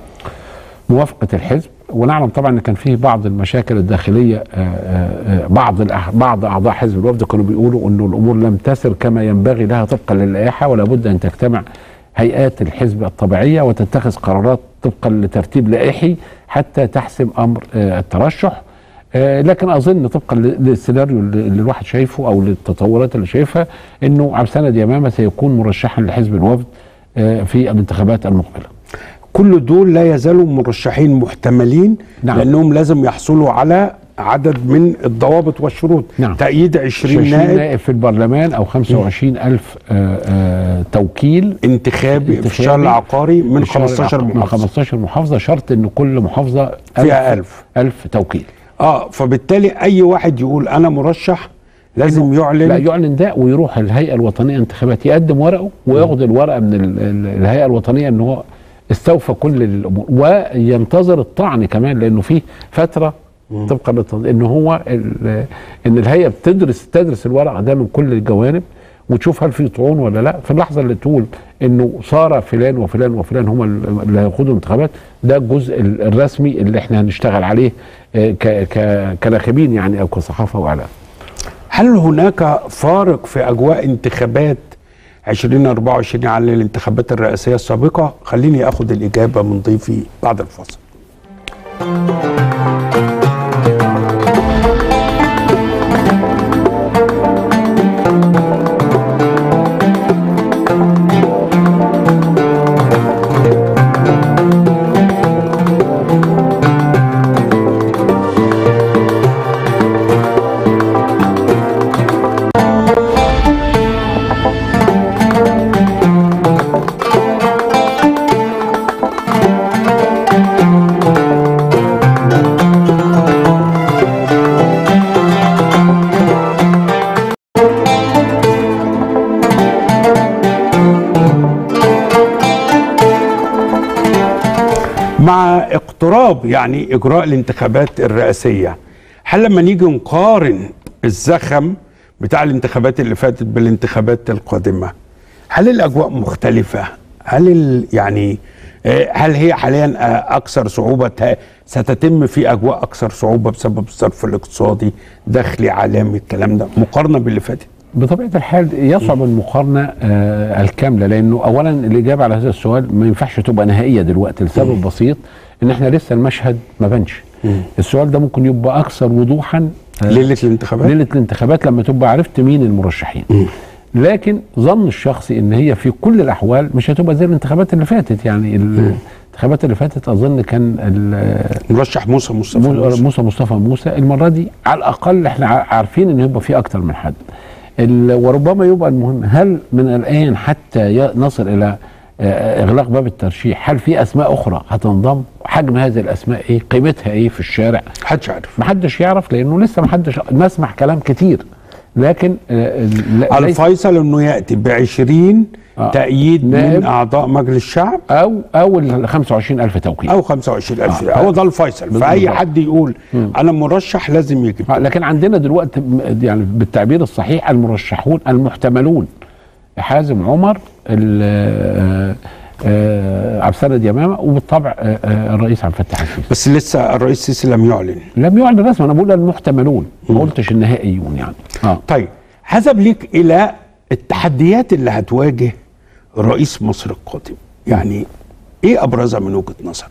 موافقه الحزب ونعلم طبعا ان كان فيه بعض المشاكل الداخليه آه، آه، آه، بعض الأح- بعض اعضاء حزب الوفد كانوا بيقولوا انه الامور لم تسر كما ينبغي لها طبقا للائحه ولا بد ان تجتمع هيئات الحزب الطبيعيه وتتخذ قرارات طبقا لترتيب لائحي حتى تحسم امر آه، الترشح آه، لكن اظن طبقا ل- للسيناريو اللي اللي الواحد شايفه او للتطورات اللي شايفها انه عبد السند يمامه سيكون مرشحا لحزب الوفد آه، في الانتخابات المقبله كل دول لا يزالوا مرشحين محتملين نعم. لأنهم لازم يحصلوا على عدد من الضوابط والشروط نعم. تأييد 20 20 نائب نائب في البرلمان او 25 الف آه، آه، توكيل انتخابي في انتخابي الشهر العقاري من في الشهر 15 العقاري. من محافظة 15 محافظه شرط ان كل محافظه فيها ألف. ألف توكيل اه فبالتالي اي واحد يقول انا مرشح لازم لا يعلن يعلن ده ويروح الهيئه الوطنيه للانتخابات يقدم ورقه وياخد الورقه من ال- ال- الهيئه الوطنيه ان هو استوفى كل الامور وينتظر الطعن كمان لانه في فتره طبقا للتنظيم ان هو ال- ان الهيئه بتدرس تدرس الورقه ده من كل الجوانب وتشوف هل في طعون ولا لا في اللحظه اللي تقول انه صار فلان وفلان وفلان هم اللي هيخوضوا الانتخابات ده الجزء ال- الرسمي اللي احنا هنشتغل عليه آه، ك ك كناخبين يعني او كصحافه واعلام هل هناك فارق في اجواء انتخابات 2024 عن الانتخابات الرئاسيه السابقه خليني اخد الاجابه من ضيفي بعد الفاصل مع اقتراب يعني اجراء الانتخابات الرئاسيه هل لما نيجي نقارن الزخم بتاع الانتخابات اللي فاتت بالانتخابات القادمه هل الاجواء مختلفه هل ال- يعني آه، هل هي حاليا آه، اكثر صعوبه ت- ستتم في اجواء اكثر صعوبه بسبب الظرف الاقتصادي دخلي عالمي الكلام ده مقارنه باللي فاتت بطبيعه الحال يصعب المقارنه آه الكامله لانه اولا الاجابه على هذا السؤال ما ينفعش تبقى نهائيه دلوقتي لسبب بسيط ان احنا لسه المشهد ما بانش السؤال ده ممكن يبقى اكثر وضوحا آه، ليله الانتخابات ليله الانتخابات لما تبقى عرفت مين المرشحين لكن ظن الشخصي ان هي في كل الاحوال مش هتبقى زي الانتخابات اللي فاتت يعني الانتخابات اللي فاتت اظن كان ال- مرشح موسى مصطفى مو- موسى. موسى مصطفى موسى المره دي على الاقل احنا ع- عارفين ان يبقى في اكتر من حد ال- وربما يبقى المهم هل من الان حتى ي- نصل الى آه، اغلاق باب الترشيح هل في اسماء اخرى هتنضم حجم هذه الاسماء ايه قيمتها ايه في الشارع محدش عارف محدش يعرف لانه لسه محدش نسمع كلام كتير لكن آه، لا- ليس- الفيصل انه ياتي ب 20 آه. تأييد من نائب. اعضاء مجلس الشعب او او ال 25000 توكيل او 25000 آه. هو ده الفيصل بالظبط. فاي حد يقول انا مرشح لازم يجيب آه، لكن عندنا دلوقتي م- يعني بالتعبير الصحيح المرشحون المحتملون حازم عمر ال- آه، آه، عبد السند يمامه وبالطبع آه، آه، الرئيس عبد الفتاح السيسي بس لسه الرئيس السيسي لم يعلن لم يعلن رسما انا بقول المحتملون ما قلتش النهائيون يعني اه طيب حسب ليك الى التحديات اللي هتواجه رئيس مصر القادم يعني ايه ابرزها من وجهه نظرك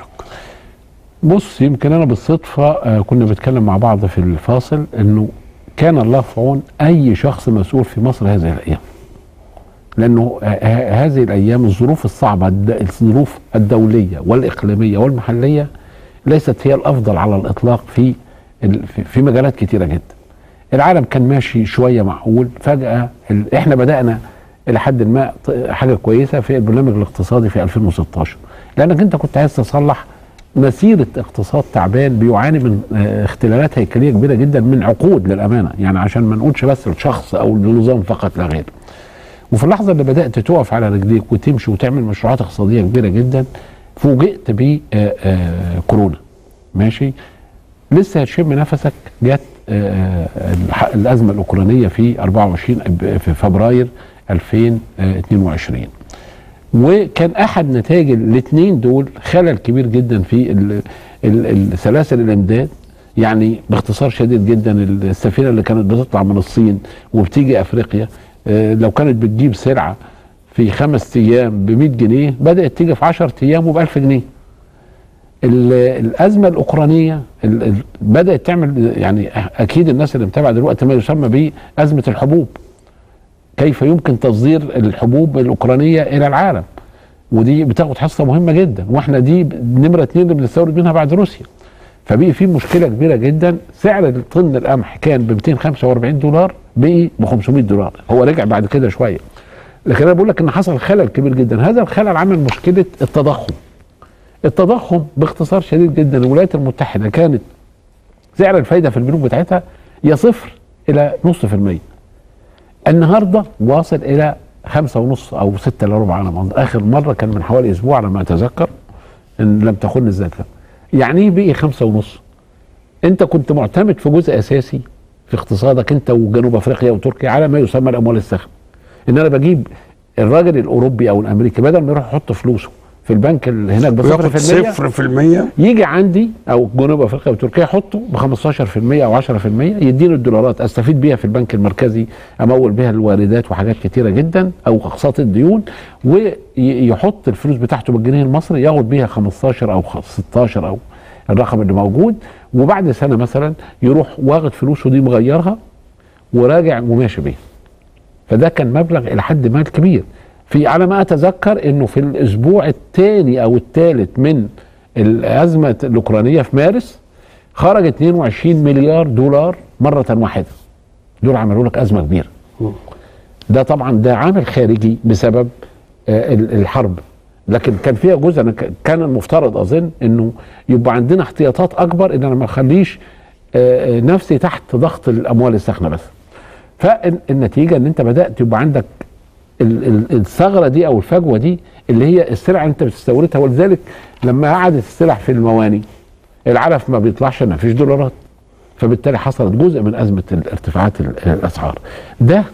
بص يمكن انا بالصدفه آه، كنا بنتكلم مع بعض في الفاصل انه كان الله في عون اي شخص مسؤول في مصر هذه الايام لانه آه، ه- هذه الايام الظروف الصعبه الد- الظروف الدوليه والاقليميه والمحليه ليست هي الافضل على الاطلاق في ال- في- في مجالات كتيره جدا العالم كان ماشي شويه معقول فجاه ال- احنا بدانا الى حد ما ط- حاجه كويسه في البرنامج الاقتصادي في 2016 لانك انت كنت عايز تصلح مسيره اقتصاد تعبان بيعاني من آه، اختلالات هيكليه كبيره جدا من عقود للامانه يعني عشان ما نقولش بس الشخص او النظام فقط لا غير وفي اللحظه اللي بدات تقف على رجليك وتمشي وتعمل مشروعات اقتصاديه كبيره جدا فوجئت بكورونا ماشي لسه هتشم نفسك جت آه، الح- الازمه الاوكرانيه في 24 ب- في فبراير 2022 وكان احد نتائج الاثنين دول خلل كبير جدا في ال- ال- ال- سلاسل الامداد يعني باختصار شديد جدا السفينه اللي كانت بتطلع من الصين وبتيجي افريقيا آه، لو كانت بتجيب سلعه في خمس ايام ب 100 جنيه بدات تيجي في 10 ايام وب 1000 جنيه ال- الازمه الاوكرانيه ال- ال- بدات تعمل يعني اكيد الناس اللي متابعه دلوقتي ما يسمى بازمه الحبوب كيف يمكن تصدير الحبوب الاوكرانيه الى العالم ودي بتاخد حصه مهمه جدا واحنا دي نمره اتنين اللي بنستورد منها بعد روسيا فبقي في مشكله كبيره جدا سعر طن القمح كان ب 245 دولار بقي ب 500 دولار هو رجع بعد كده شويه لكن انا بقول لك ان حصل خلل كبير جدا هذا الخلل عمل مشكله التضخم التضخم باختصار شديد جدا الولايات المتحده كانت سعر الفايده في البنوك بتاعتها يا صفر الى نص في المية النهارده واصل الى خمسة ونص او ستة الا ربع على ما أظن. اخر مره كان من حوالي اسبوع على ما اتذكر ان لم تخن الذاكره يعني ايه بقي خمسة ونص انت كنت معتمد في جزء اساسي في اقتصادك انت وجنوب افريقيا وتركيا على ما يسمى الاموال الساخنه ان انا بجيب الراجل الاوروبي او الامريكي بدل ما يروح يحط فلوسه في البنك اللي هناك وياخد بصفر صفر في المية يجي عندي او جنوب افريقيا وتركيا يحطه ب 15% او 10% يديني الدولارات استفيد بيها في البنك المركزي امول بيها الواردات وحاجات كتيره جدا او اقساط الديون ويحط الفلوس بتاعته بالجنيه المصري ياخد بيها 15 او 16 او الرقم اللي موجود وبعد سنه مثلا يروح واخد فلوسه دي مغيرها وراجع وماشي بيها فده كان مبلغ الى حد ما كبير في على ما اتذكر انه في الاسبوع الثاني او الثالث من الازمه الاوكرانيه في مارس خرج 22 مليار دولار مره واحده دول عملوا لك ازمه كبيره ده طبعا ده عامل خارجي بسبب آه، ال- الحرب لكن كان فيها جزء أنا ك- كان المفترض اظن انه يبقى عندنا احتياطات اكبر ان انا ما اخليش آه، آه، نفسي تحت ضغط الاموال الساخنه بس فالنتيجه ان انت بدات يبقى عندك ال- ال- الثغره دي او الفجوه دي اللي هي السلع اللي انت بتستوردها ولذلك لما قعدت السلع في المواني العلف ما بيطلعش ما فيش دولارات فبالتالي حصلت جزء من ازمه ال- ارتفاعات ال- الاسعار ده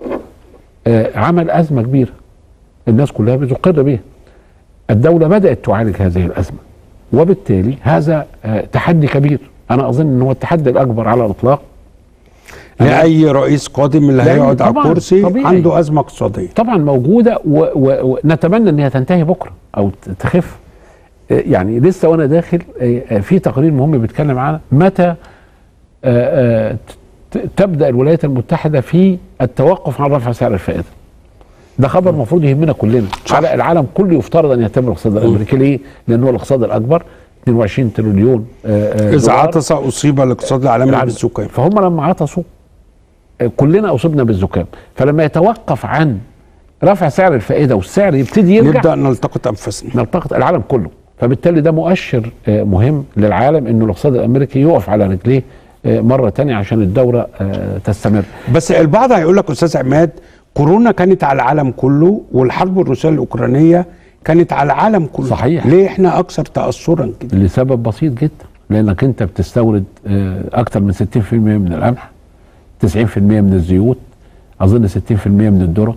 آه، عمل ازمه كبيره الناس كلها بتقر بيها الدوله بدات تعالج هذه الازمه وبالتالي هذا آه، تحدي كبير انا اظن ان هو التحدي الاكبر على الاطلاق لاي رئيس قادم اللي لأن هيقعد على طبعاً الكرسي طبيعي. عنده ازمه اقتصاديه طبعا موجوده ونتمنى ان هي تنتهي بكره او ت- تخف آه، يعني لسه وانا داخل آه، آه، في تقرير مهم بيتكلم عنها متى آه، آه، ت- تبدا الولايات المتحده في التوقف عن رفع سعر الفائده ده خبر المفروض يهمنا كلنا صح. على العالم كله يفترض ان يهتم بالاقتصاد الامريكي ليه؟ لان هو الاقتصاد الاكبر 22 تريليون آه، آه، اذا دولار. عطس اصيب الاقتصاد العالمي العالم. بالزكام فهم لما عطسوا آه، كلنا اصبنا بالزكام فلما يتوقف عن رفع سعر الفائده والسعر يبتدي يرجع نبدا نلتقط انفسنا نلتقط العالم كله فبالتالي ده مؤشر آه، مهم للعالم انه الاقتصاد الامريكي يقف على رجليه آه، مره تانية عشان الدوره آه، تستمر بس البعض هيقول لك استاذ عماد كورونا كانت على العالم كله والحرب الروسيه الاوكرانيه كانت على العالم كله صحيح. ليه احنا اكثر تاثرا كده لسبب بسيط جدا لانك انت بتستورد آه، اكتر من 60% من القمح 90% من الزيوت اظن 60% من الذره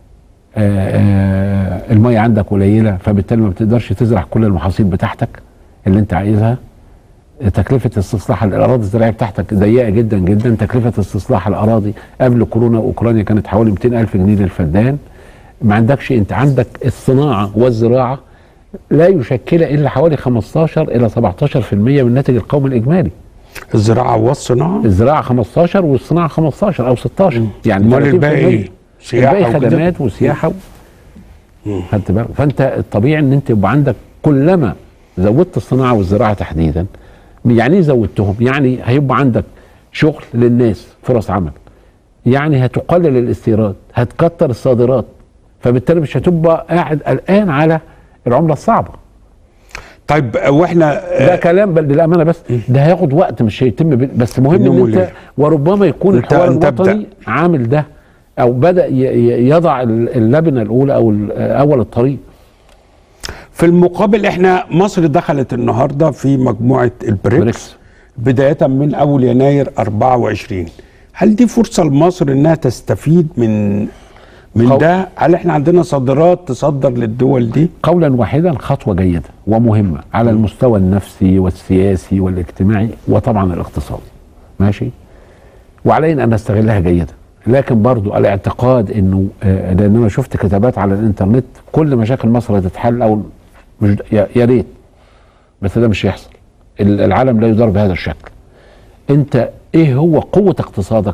آه، آه، الميه عندك قليله فبالتالي ما بتقدرش تزرع كل المحاصيل بتاعتك اللي انت عايزها تكلفه استصلاح الاراضي الزراعيه بتاعتك ضيقه جدا جدا تكلفه استصلاح الاراضي قبل كورونا واوكرانيا كانت حوالي 200 الف جنيه للفدان ما عندكش انت عندك الصناعه والزراعه لا يشكل الا حوالي 15 الى 17% من الناتج القومي الاجمالي الزراعه والصناعه الزراعه 15 والصناعه 15 او 16 يعني امال 30%. الباقي ايه؟ سياحه الباقي وكده؟ خدمات وسياحه و... خدت بالك فانت الطبيعي ان انت يبقى عندك كلما زودت الصناعه والزراعه تحديدا يعني ايه زودتهم؟ يعني هيبقى عندك شغل للناس فرص عمل يعني هتقلل الاستيراد هتكتر الصادرات فبالتالي مش هتبقى قاعد قلقان على العمله الصعبه طيب واحنا ده كلام بل للامانه بس ده هياخد وقت مش هيتم ب- بس مهم ان نمو انت ليه؟ وربما يكون أنت- الحوار أنت ابدأ. الوطني عامل ده او بدا ي- ي- يضع ال- اللبنه الاولى او ال- اول الطريق في المقابل احنا مصر دخلت النهارده في مجموعه البريكس بريكس. بدايه من اول يناير 24 هل دي فرصه لمصر انها تستفيد من من قو- ده هل احنا عندنا صادرات تصدر للدول دي قولا واحدا خطوه جيده ومهمه على المستوى النفسي والسياسي والاجتماعي وطبعا الاقتصادي ماشي وعلينا ان نستغلها جيدا لكن برضو الاعتقاد انه آه، لان انا شفت كتابات على الانترنت كل مشاكل مصر هتتحل او مش يا يا ريت بس ده مش هيحصل ال- العالم لا يدار بهذا الشكل انت ايه هو قوه اقتصادك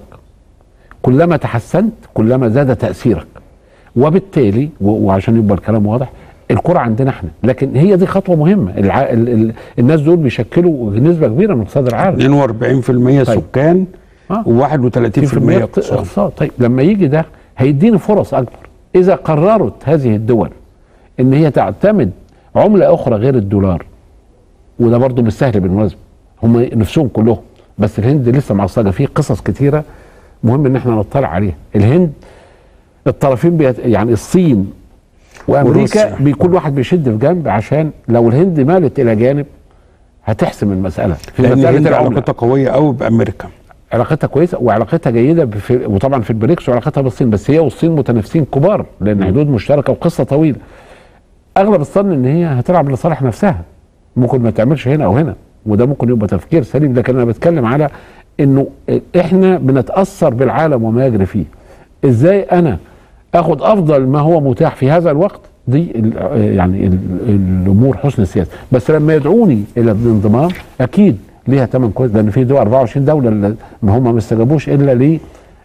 كلما تحسنت كلما زاد تاثيرك وبالتالي و- وعشان يبقى الكلام واضح الكرة عندنا احنا لكن هي دي خطوه مهمه الع... ال... ال... الناس دول بيشكلوا نسبه كبيره من اقتصاد العالم 42% طيب. سكان آه. و31% اقتصاد اقتصاد طيب لما يجي ده هيديني فرص اكبر اذا قررت هذه الدول ان هي تعتمد عمله اخرى غير الدولار وده برضو مش سهل بالمناسبه هم نفسهم كلهم بس الهند لسه معصجه فيه قصص كتيره مهم ان احنا نطلع عليها الهند الطرفين بيت يعني الصين وامريكا وروسيا. بي- كل واحد بيشد في جنب عشان لو الهند مالت الى جانب هتحسم المساله في لان مساله الهند العمله علاقتها قويه قوي بامريكا علاقتها كويسه وعلاقتها جيده في وطبعا في البريكس وعلاقتها بالصين بس هي والصين متنافسين كبار لان حدود مشتركه وقصه طويله اغلب الظن ان هي هتلعب لصالح نفسها ممكن ما تعملش هنا او هنا وده ممكن يبقى تفكير سليم لكن انا بتكلم على انه احنا بنتاثر بالعالم وما يجري فيه ازاي انا اخد افضل ما هو متاح في هذا الوقت دي ال- يعني ال- الامور حسن السياسه بس لما يدعوني الى الانضمام اكيد ليها ثمن كويس لان في دول 24 دوله اللي ما هم ما استجابوش الا ل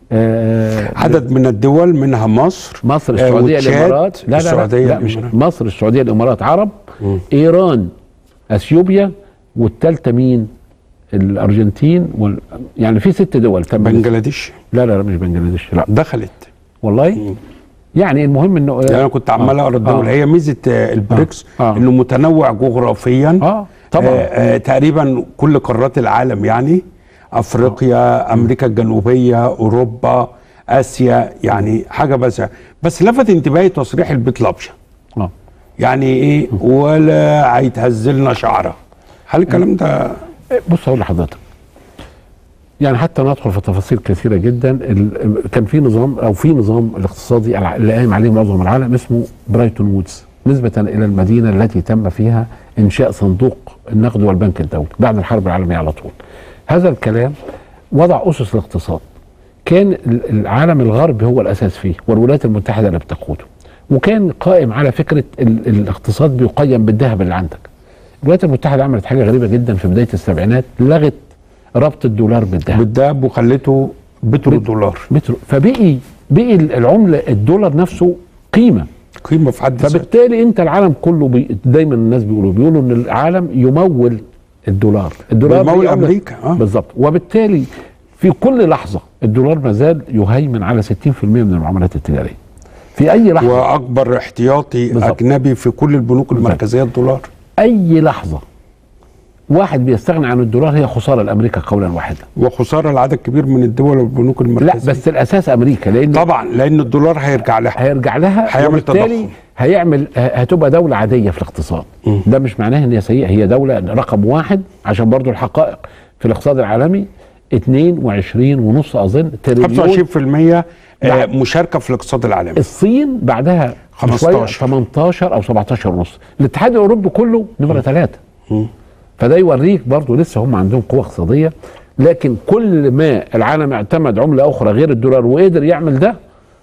آه، عدد من الدول منها مصر مصر آه، السعوديه وتشاد، الامارات لا لا السعودية لا, لا مش الإمارات. مصر السعوديه الامارات عرب ايران اثيوبيا والثالثه مين الارجنتين وال... يعني في ست دول تم بنجلاديش لا لا لا مش بنجلاديش لا دخلت والله يعني المهم انه يعني انا كنت عمال اقرا الدول آه. هي ميزه آه، البريكس آه. انه متنوع جغرافيا اه طبعا آه آه تقريبا كل قارات العالم يعني افريقيا امريكا الجنوبيه اوروبا اسيا يعني حاجه بس بس لفت انتباهي تصريح البيت الابيض اه يعني ايه ولا هيتهز لنا شعره هل الكلام ده بص اقول لحضرتك يعني حتى ندخل في تفاصيل كثيره جدا ال- كان في نظام او في نظام الاقتصادي الع- اللي قايم عليه معظم العالم اسمه برايتون وودز نسبه الى المدينه التي تم فيها انشاء صندوق النقد والبنك الدولي بعد الحرب العالميه على طول. هذا الكلام وضع اسس الاقتصاد. كان ال- العالم الغربي هو الاساس فيه والولايات المتحده اللي بتقوده. وكان قائم على فكره ال- الاقتصاد بيقيم بالذهب اللي عندك. الولايات المتحده عملت حاجه غريبه جدا في بدايه السبعينات لغت ربط الدولار بالذهب بالدهب وخلته بترو دولار مترو فبقي بقي العمله الدولار نفسه قيمه قيمه في حد ذاته فبالتالي انت العالم كله بي دايما الناس بيقولوا بيقولوا ان العالم يمول الدولار الدولار بيمول دي عملة- أمريكا، آه. بالظبط وبالتالي في كل لحظه الدولار ما زال يهيمن على 60% من المعاملات التجاريه في اي لحظه واكبر احتياطي بالظبط. اجنبي في كل البنوك المركزيه الدولار اي لحظه واحد بيستغني عن الدولار هي خساره لامريكا قولا واحدا وخساره لعدد كبير من الدول والبنوك لا المركزيه بس الاساس امريكا لان طبعا لان الدولار هيرجع لها هيرجع لها هيعمل وبالتالي تضخم. هيعمل ه- هتبقى دولة عادية في الاقتصاد ده مش معناه ان هي سيئة هي دولة رقم واحد عشان برضو الحقائق في الاقتصاد العالمي 22 ونص اظن تريليون 25% آه، بعد- مشاركه في الاقتصاد العالمي الصين بعدها 15. 18 او 17 ونص الاتحاد الاوروبي كله نمرة ثلاثة فده يوريك برضو لسه هم عندهم قوة اقتصادية لكن كل ما العالم اعتمد عملة اخرى غير الدولار وقدر يعمل ده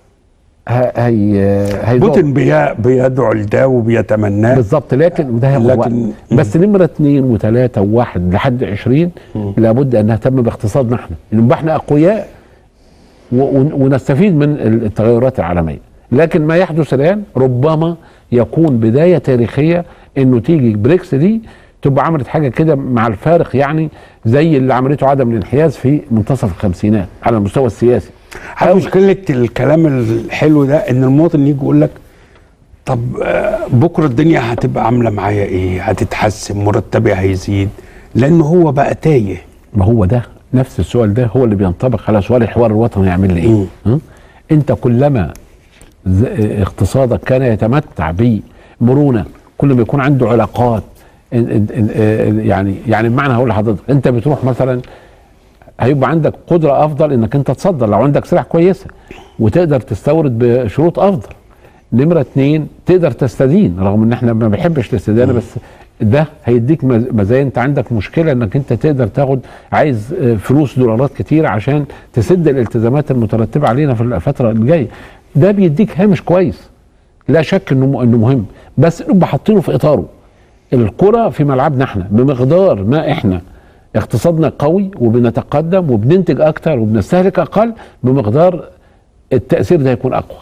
ه- هي هيزود. بوتين بي- بيدعو لده وبيتمناه بالظبط لكن وده هياخد وقت لكن- بس نمره اثنين وثلاثه وواحد لحد 20 لابد ان نهتم باقتصادنا احنا نبقى احنا اقوياء و- ون- ونستفيد من التغيرات العالميه لكن ما يحدث الان ربما يكون بدايه تاريخيه انه تيجي بريكس دي تبقى عملت حاجه كده مع الفارق يعني زي اللي عملته عدم الانحياز في منتصف الخمسينات على المستوى السياسي هل مشكله الكلام الحلو ده ان المواطن يجي يقول لك طب آه، بكره الدنيا هتبقى عامله معايا ايه هتتحسن مرتبي هيزيد لان هو بقى تايه ما هو ده نفس السؤال ده هو اللي بينطبق على سؤال الحوار الوطني يعمل لي ايه؟ ها؟ انت كلما ز- اقتصادك كان يتمتع بمرونه كل ما يكون عنده علاقات إن- إن- إن- آه، يعني يعني بمعنى هقول لحضرتك انت بتروح مثلا هيبقى عندك قدره افضل انك انت تصدر لو عندك سلع كويسه وتقدر تستورد بشروط افضل نمره اتنين تقدر تستدين رغم ان احنا ما بنحبش الاستدانه بس ده هيديك مز- مزايا انت عندك مشكله انك انت تقدر تاخد عايز آه، فلوس دولارات كتير عشان تسد الالتزامات المترتبه علينا في الفتره الجايه ده بيديك هامش كويس لا شك انه م- انه مهم بس نبقى حاطينه في اطاره الكره في ملعبنا احنا بمقدار ما احنا اقتصادنا قوي وبنتقدم وبننتج اكتر وبنستهلك اقل بمقدار التاثير ده يكون اقوى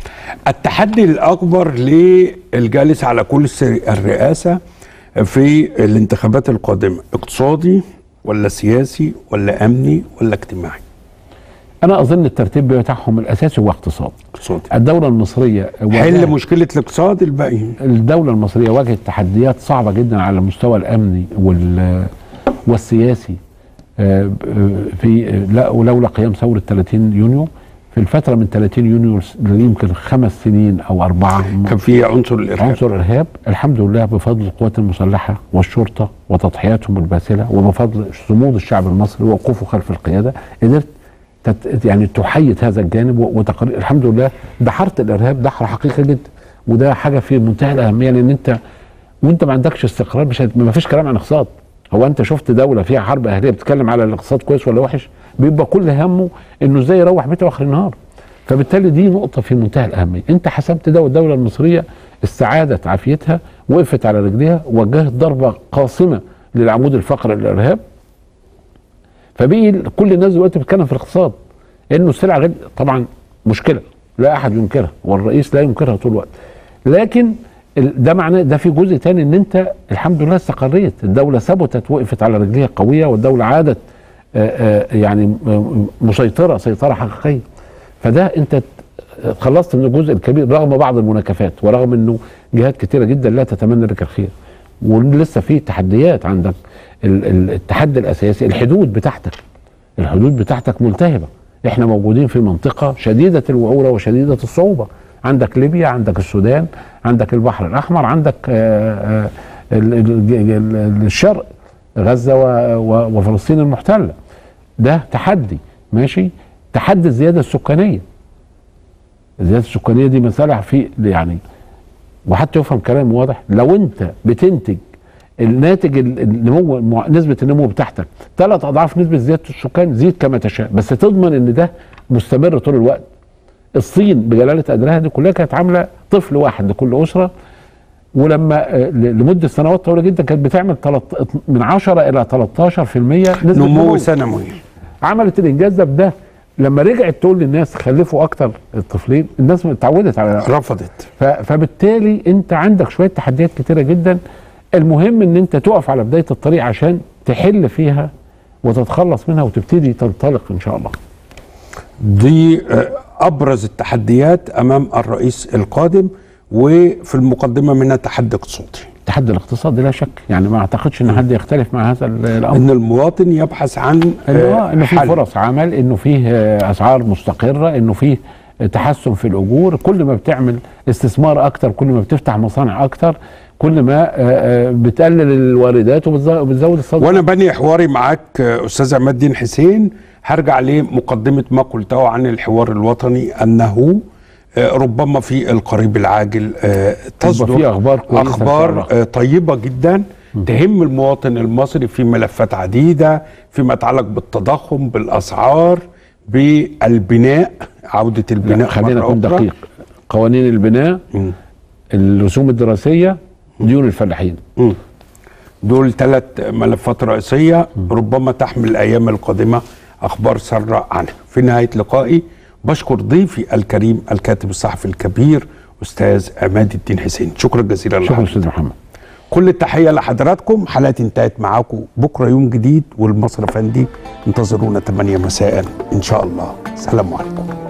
التحدي الاكبر للجالس على كرسي الرئاسه في الانتخابات القادمه اقتصادي ولا سياسي ولا امني ولا اجتماعي انا اظن الترتيب بتاعهم الاساسي هو اقتصاد اقتصادي الدوله المصريه حل واجهت- مشكله الاقتصاد الباقي الدوله المصريه واجهت تحديات صعبه جدا على المستوى الامني وال والسياسي آه، ب- في آه، لا ولولا قيام ثوره 30 يونيو في الفتره من 30 يونيو ل- يمكن خمس سنين او اربعه كان في عنصر الارهاب عنصر ارهاب الحمد لله بفضل القوات المسلحه والشرطه وتضحياتهم الباسله وبفضل صمود الشعب المصري ووقوفه خلف القياده قدرت تت يعني تحيد هذا الجانب و- وتقرير الحمد لله دحرت الارهاب دحر حقيقي جدا وده حاجه في منتهى الاهميه لان انت وانت ما عندكش استقرار مش هت- ما فيش كلام عن اقتصاد هو انت شفت دوله فيها حرب اهليه بتتكلم على الاقتصاد كويس ولا وحش بيبقى كل همه انه ازاي يروح بيته اخر النهار فبالتالي دي نقطه في منتهى الاهميه انت حسمت ده والدوله المصريه استعادت عافيتها وقفت على رجليها وجهت ضربه قاصمه للعمود الفقري للارهاب فبقي كل الناس دلوقتي بتتكلم في الاقتصاد انه السلع غير طبعا مشكله لا احد ينكرها والرئيس لا ينكرها طول الوقت لكن ال- ده معناه ده في جزء تاني ان انت الحمد لله استقريت الدوله ثبتت وقفت على رجليها قويه والدوله عادت آه، آه، يعني م- مسيطره سيطره حقيقيه فده انت ت- اتخلصت من الجزء الكبير رغم بعض المناكفات ورغم انه جهات كتيره جدا لا تتمنى لك الخير ولسه في تحديات عندك ال- ال- التحدي الاساسي الحدود بتاعتك الحدود بتاعتك ملتهبه احنا موجودين في منطقه شديده الوعوره وشديده الصعوبه عندك ليبيا عندك السودان عندك البحر الاحمر عندك آه، آه، ال- ال- ال- الشرق غزه و- و- وفلسطين المحتله ده تحدي ماشي تحدي الزياده السكانيه الزياده السكانيه دي مساله في يعني وحتى يفهم كلام واضح لو انت بتنتج الناتج ال- النمو المع- نسبه النمو بتاعتك ثلاث اضعاف نسبه زياده السكان زيد كما تشاء بس تضمن ان ده مستمر طول الوقت الصين بجلاله قدرها دي كلها كانت عامله طفل واحد لكل اسره ولما آه، ل- لمده سنوات طويله جدا كانت بتعمل تلت- من 10 الى 13% نسبه نمو سنوي عملت الانجاز ده بده لما رجعت تقول للناس خلفوا اكتر الطفلين الناس اتعودت على رفضت ف- فبالتالي انت عندك شويه تحديات كتيره جدا المهم ان انت تقف على بدايه الطريق عشان تحل فيها وتتخلص منها وتبتدي تنطلق ان شاء الله دي آه، ابرز التحديات امام الرئيس القادم وفي المقدمه منها تحدي اقتصادي التحدي الاقتصادي لا شك يعني ما اعتقدش ان حد يختلف مع هذا ال- الامر ان المواطن يبحث عن انه آه، آه، انه في حل. فرص عمل انه فيه آه، اسعار مستقره انه فيه تحسن في الاجور كل ما بتعمل استثمار اكتر كل ما بتفتح مصانع اكتر كل ما آه، آه، بتقلل الواردات وبتز- وبتزود الصادرات وانا بني حواري معاك آه، استاذ عماد الدين حسين هرجع لمقدمه ما قلته عن الحوار الوطني انه آه، ربما في القريب العاجل آه، تصدر فيه أخبار كويسة إن شاء اخبار الله. آه، طيبه جدا تهم المواطن المصري في ملفات عديده فيما يتعلق بالتضخم بالاسعار بالبناء عوده لا البناء خلينا مرة نكون أخرى. دقيق قوانين البناء الرسوم الدراسيه ديون الفلاحين مم. دول ثلاث ملفات رئيسية ربما تحمل الأيام القادمة أخبار سارة عنها في نهاية لقائي بشكر ضيفي الكريم الكاتب الصحفي الكبير أستاذ عماد الدين حسين شكرا جزيلا شكرا لحضرتك استاذ محمد كل التحية لحضراتكم حلقتي انتهت معاكم بكرة يوم جديد والمصرف عندي انتظرونا 8 مساء إن شاء الله سلام عليكم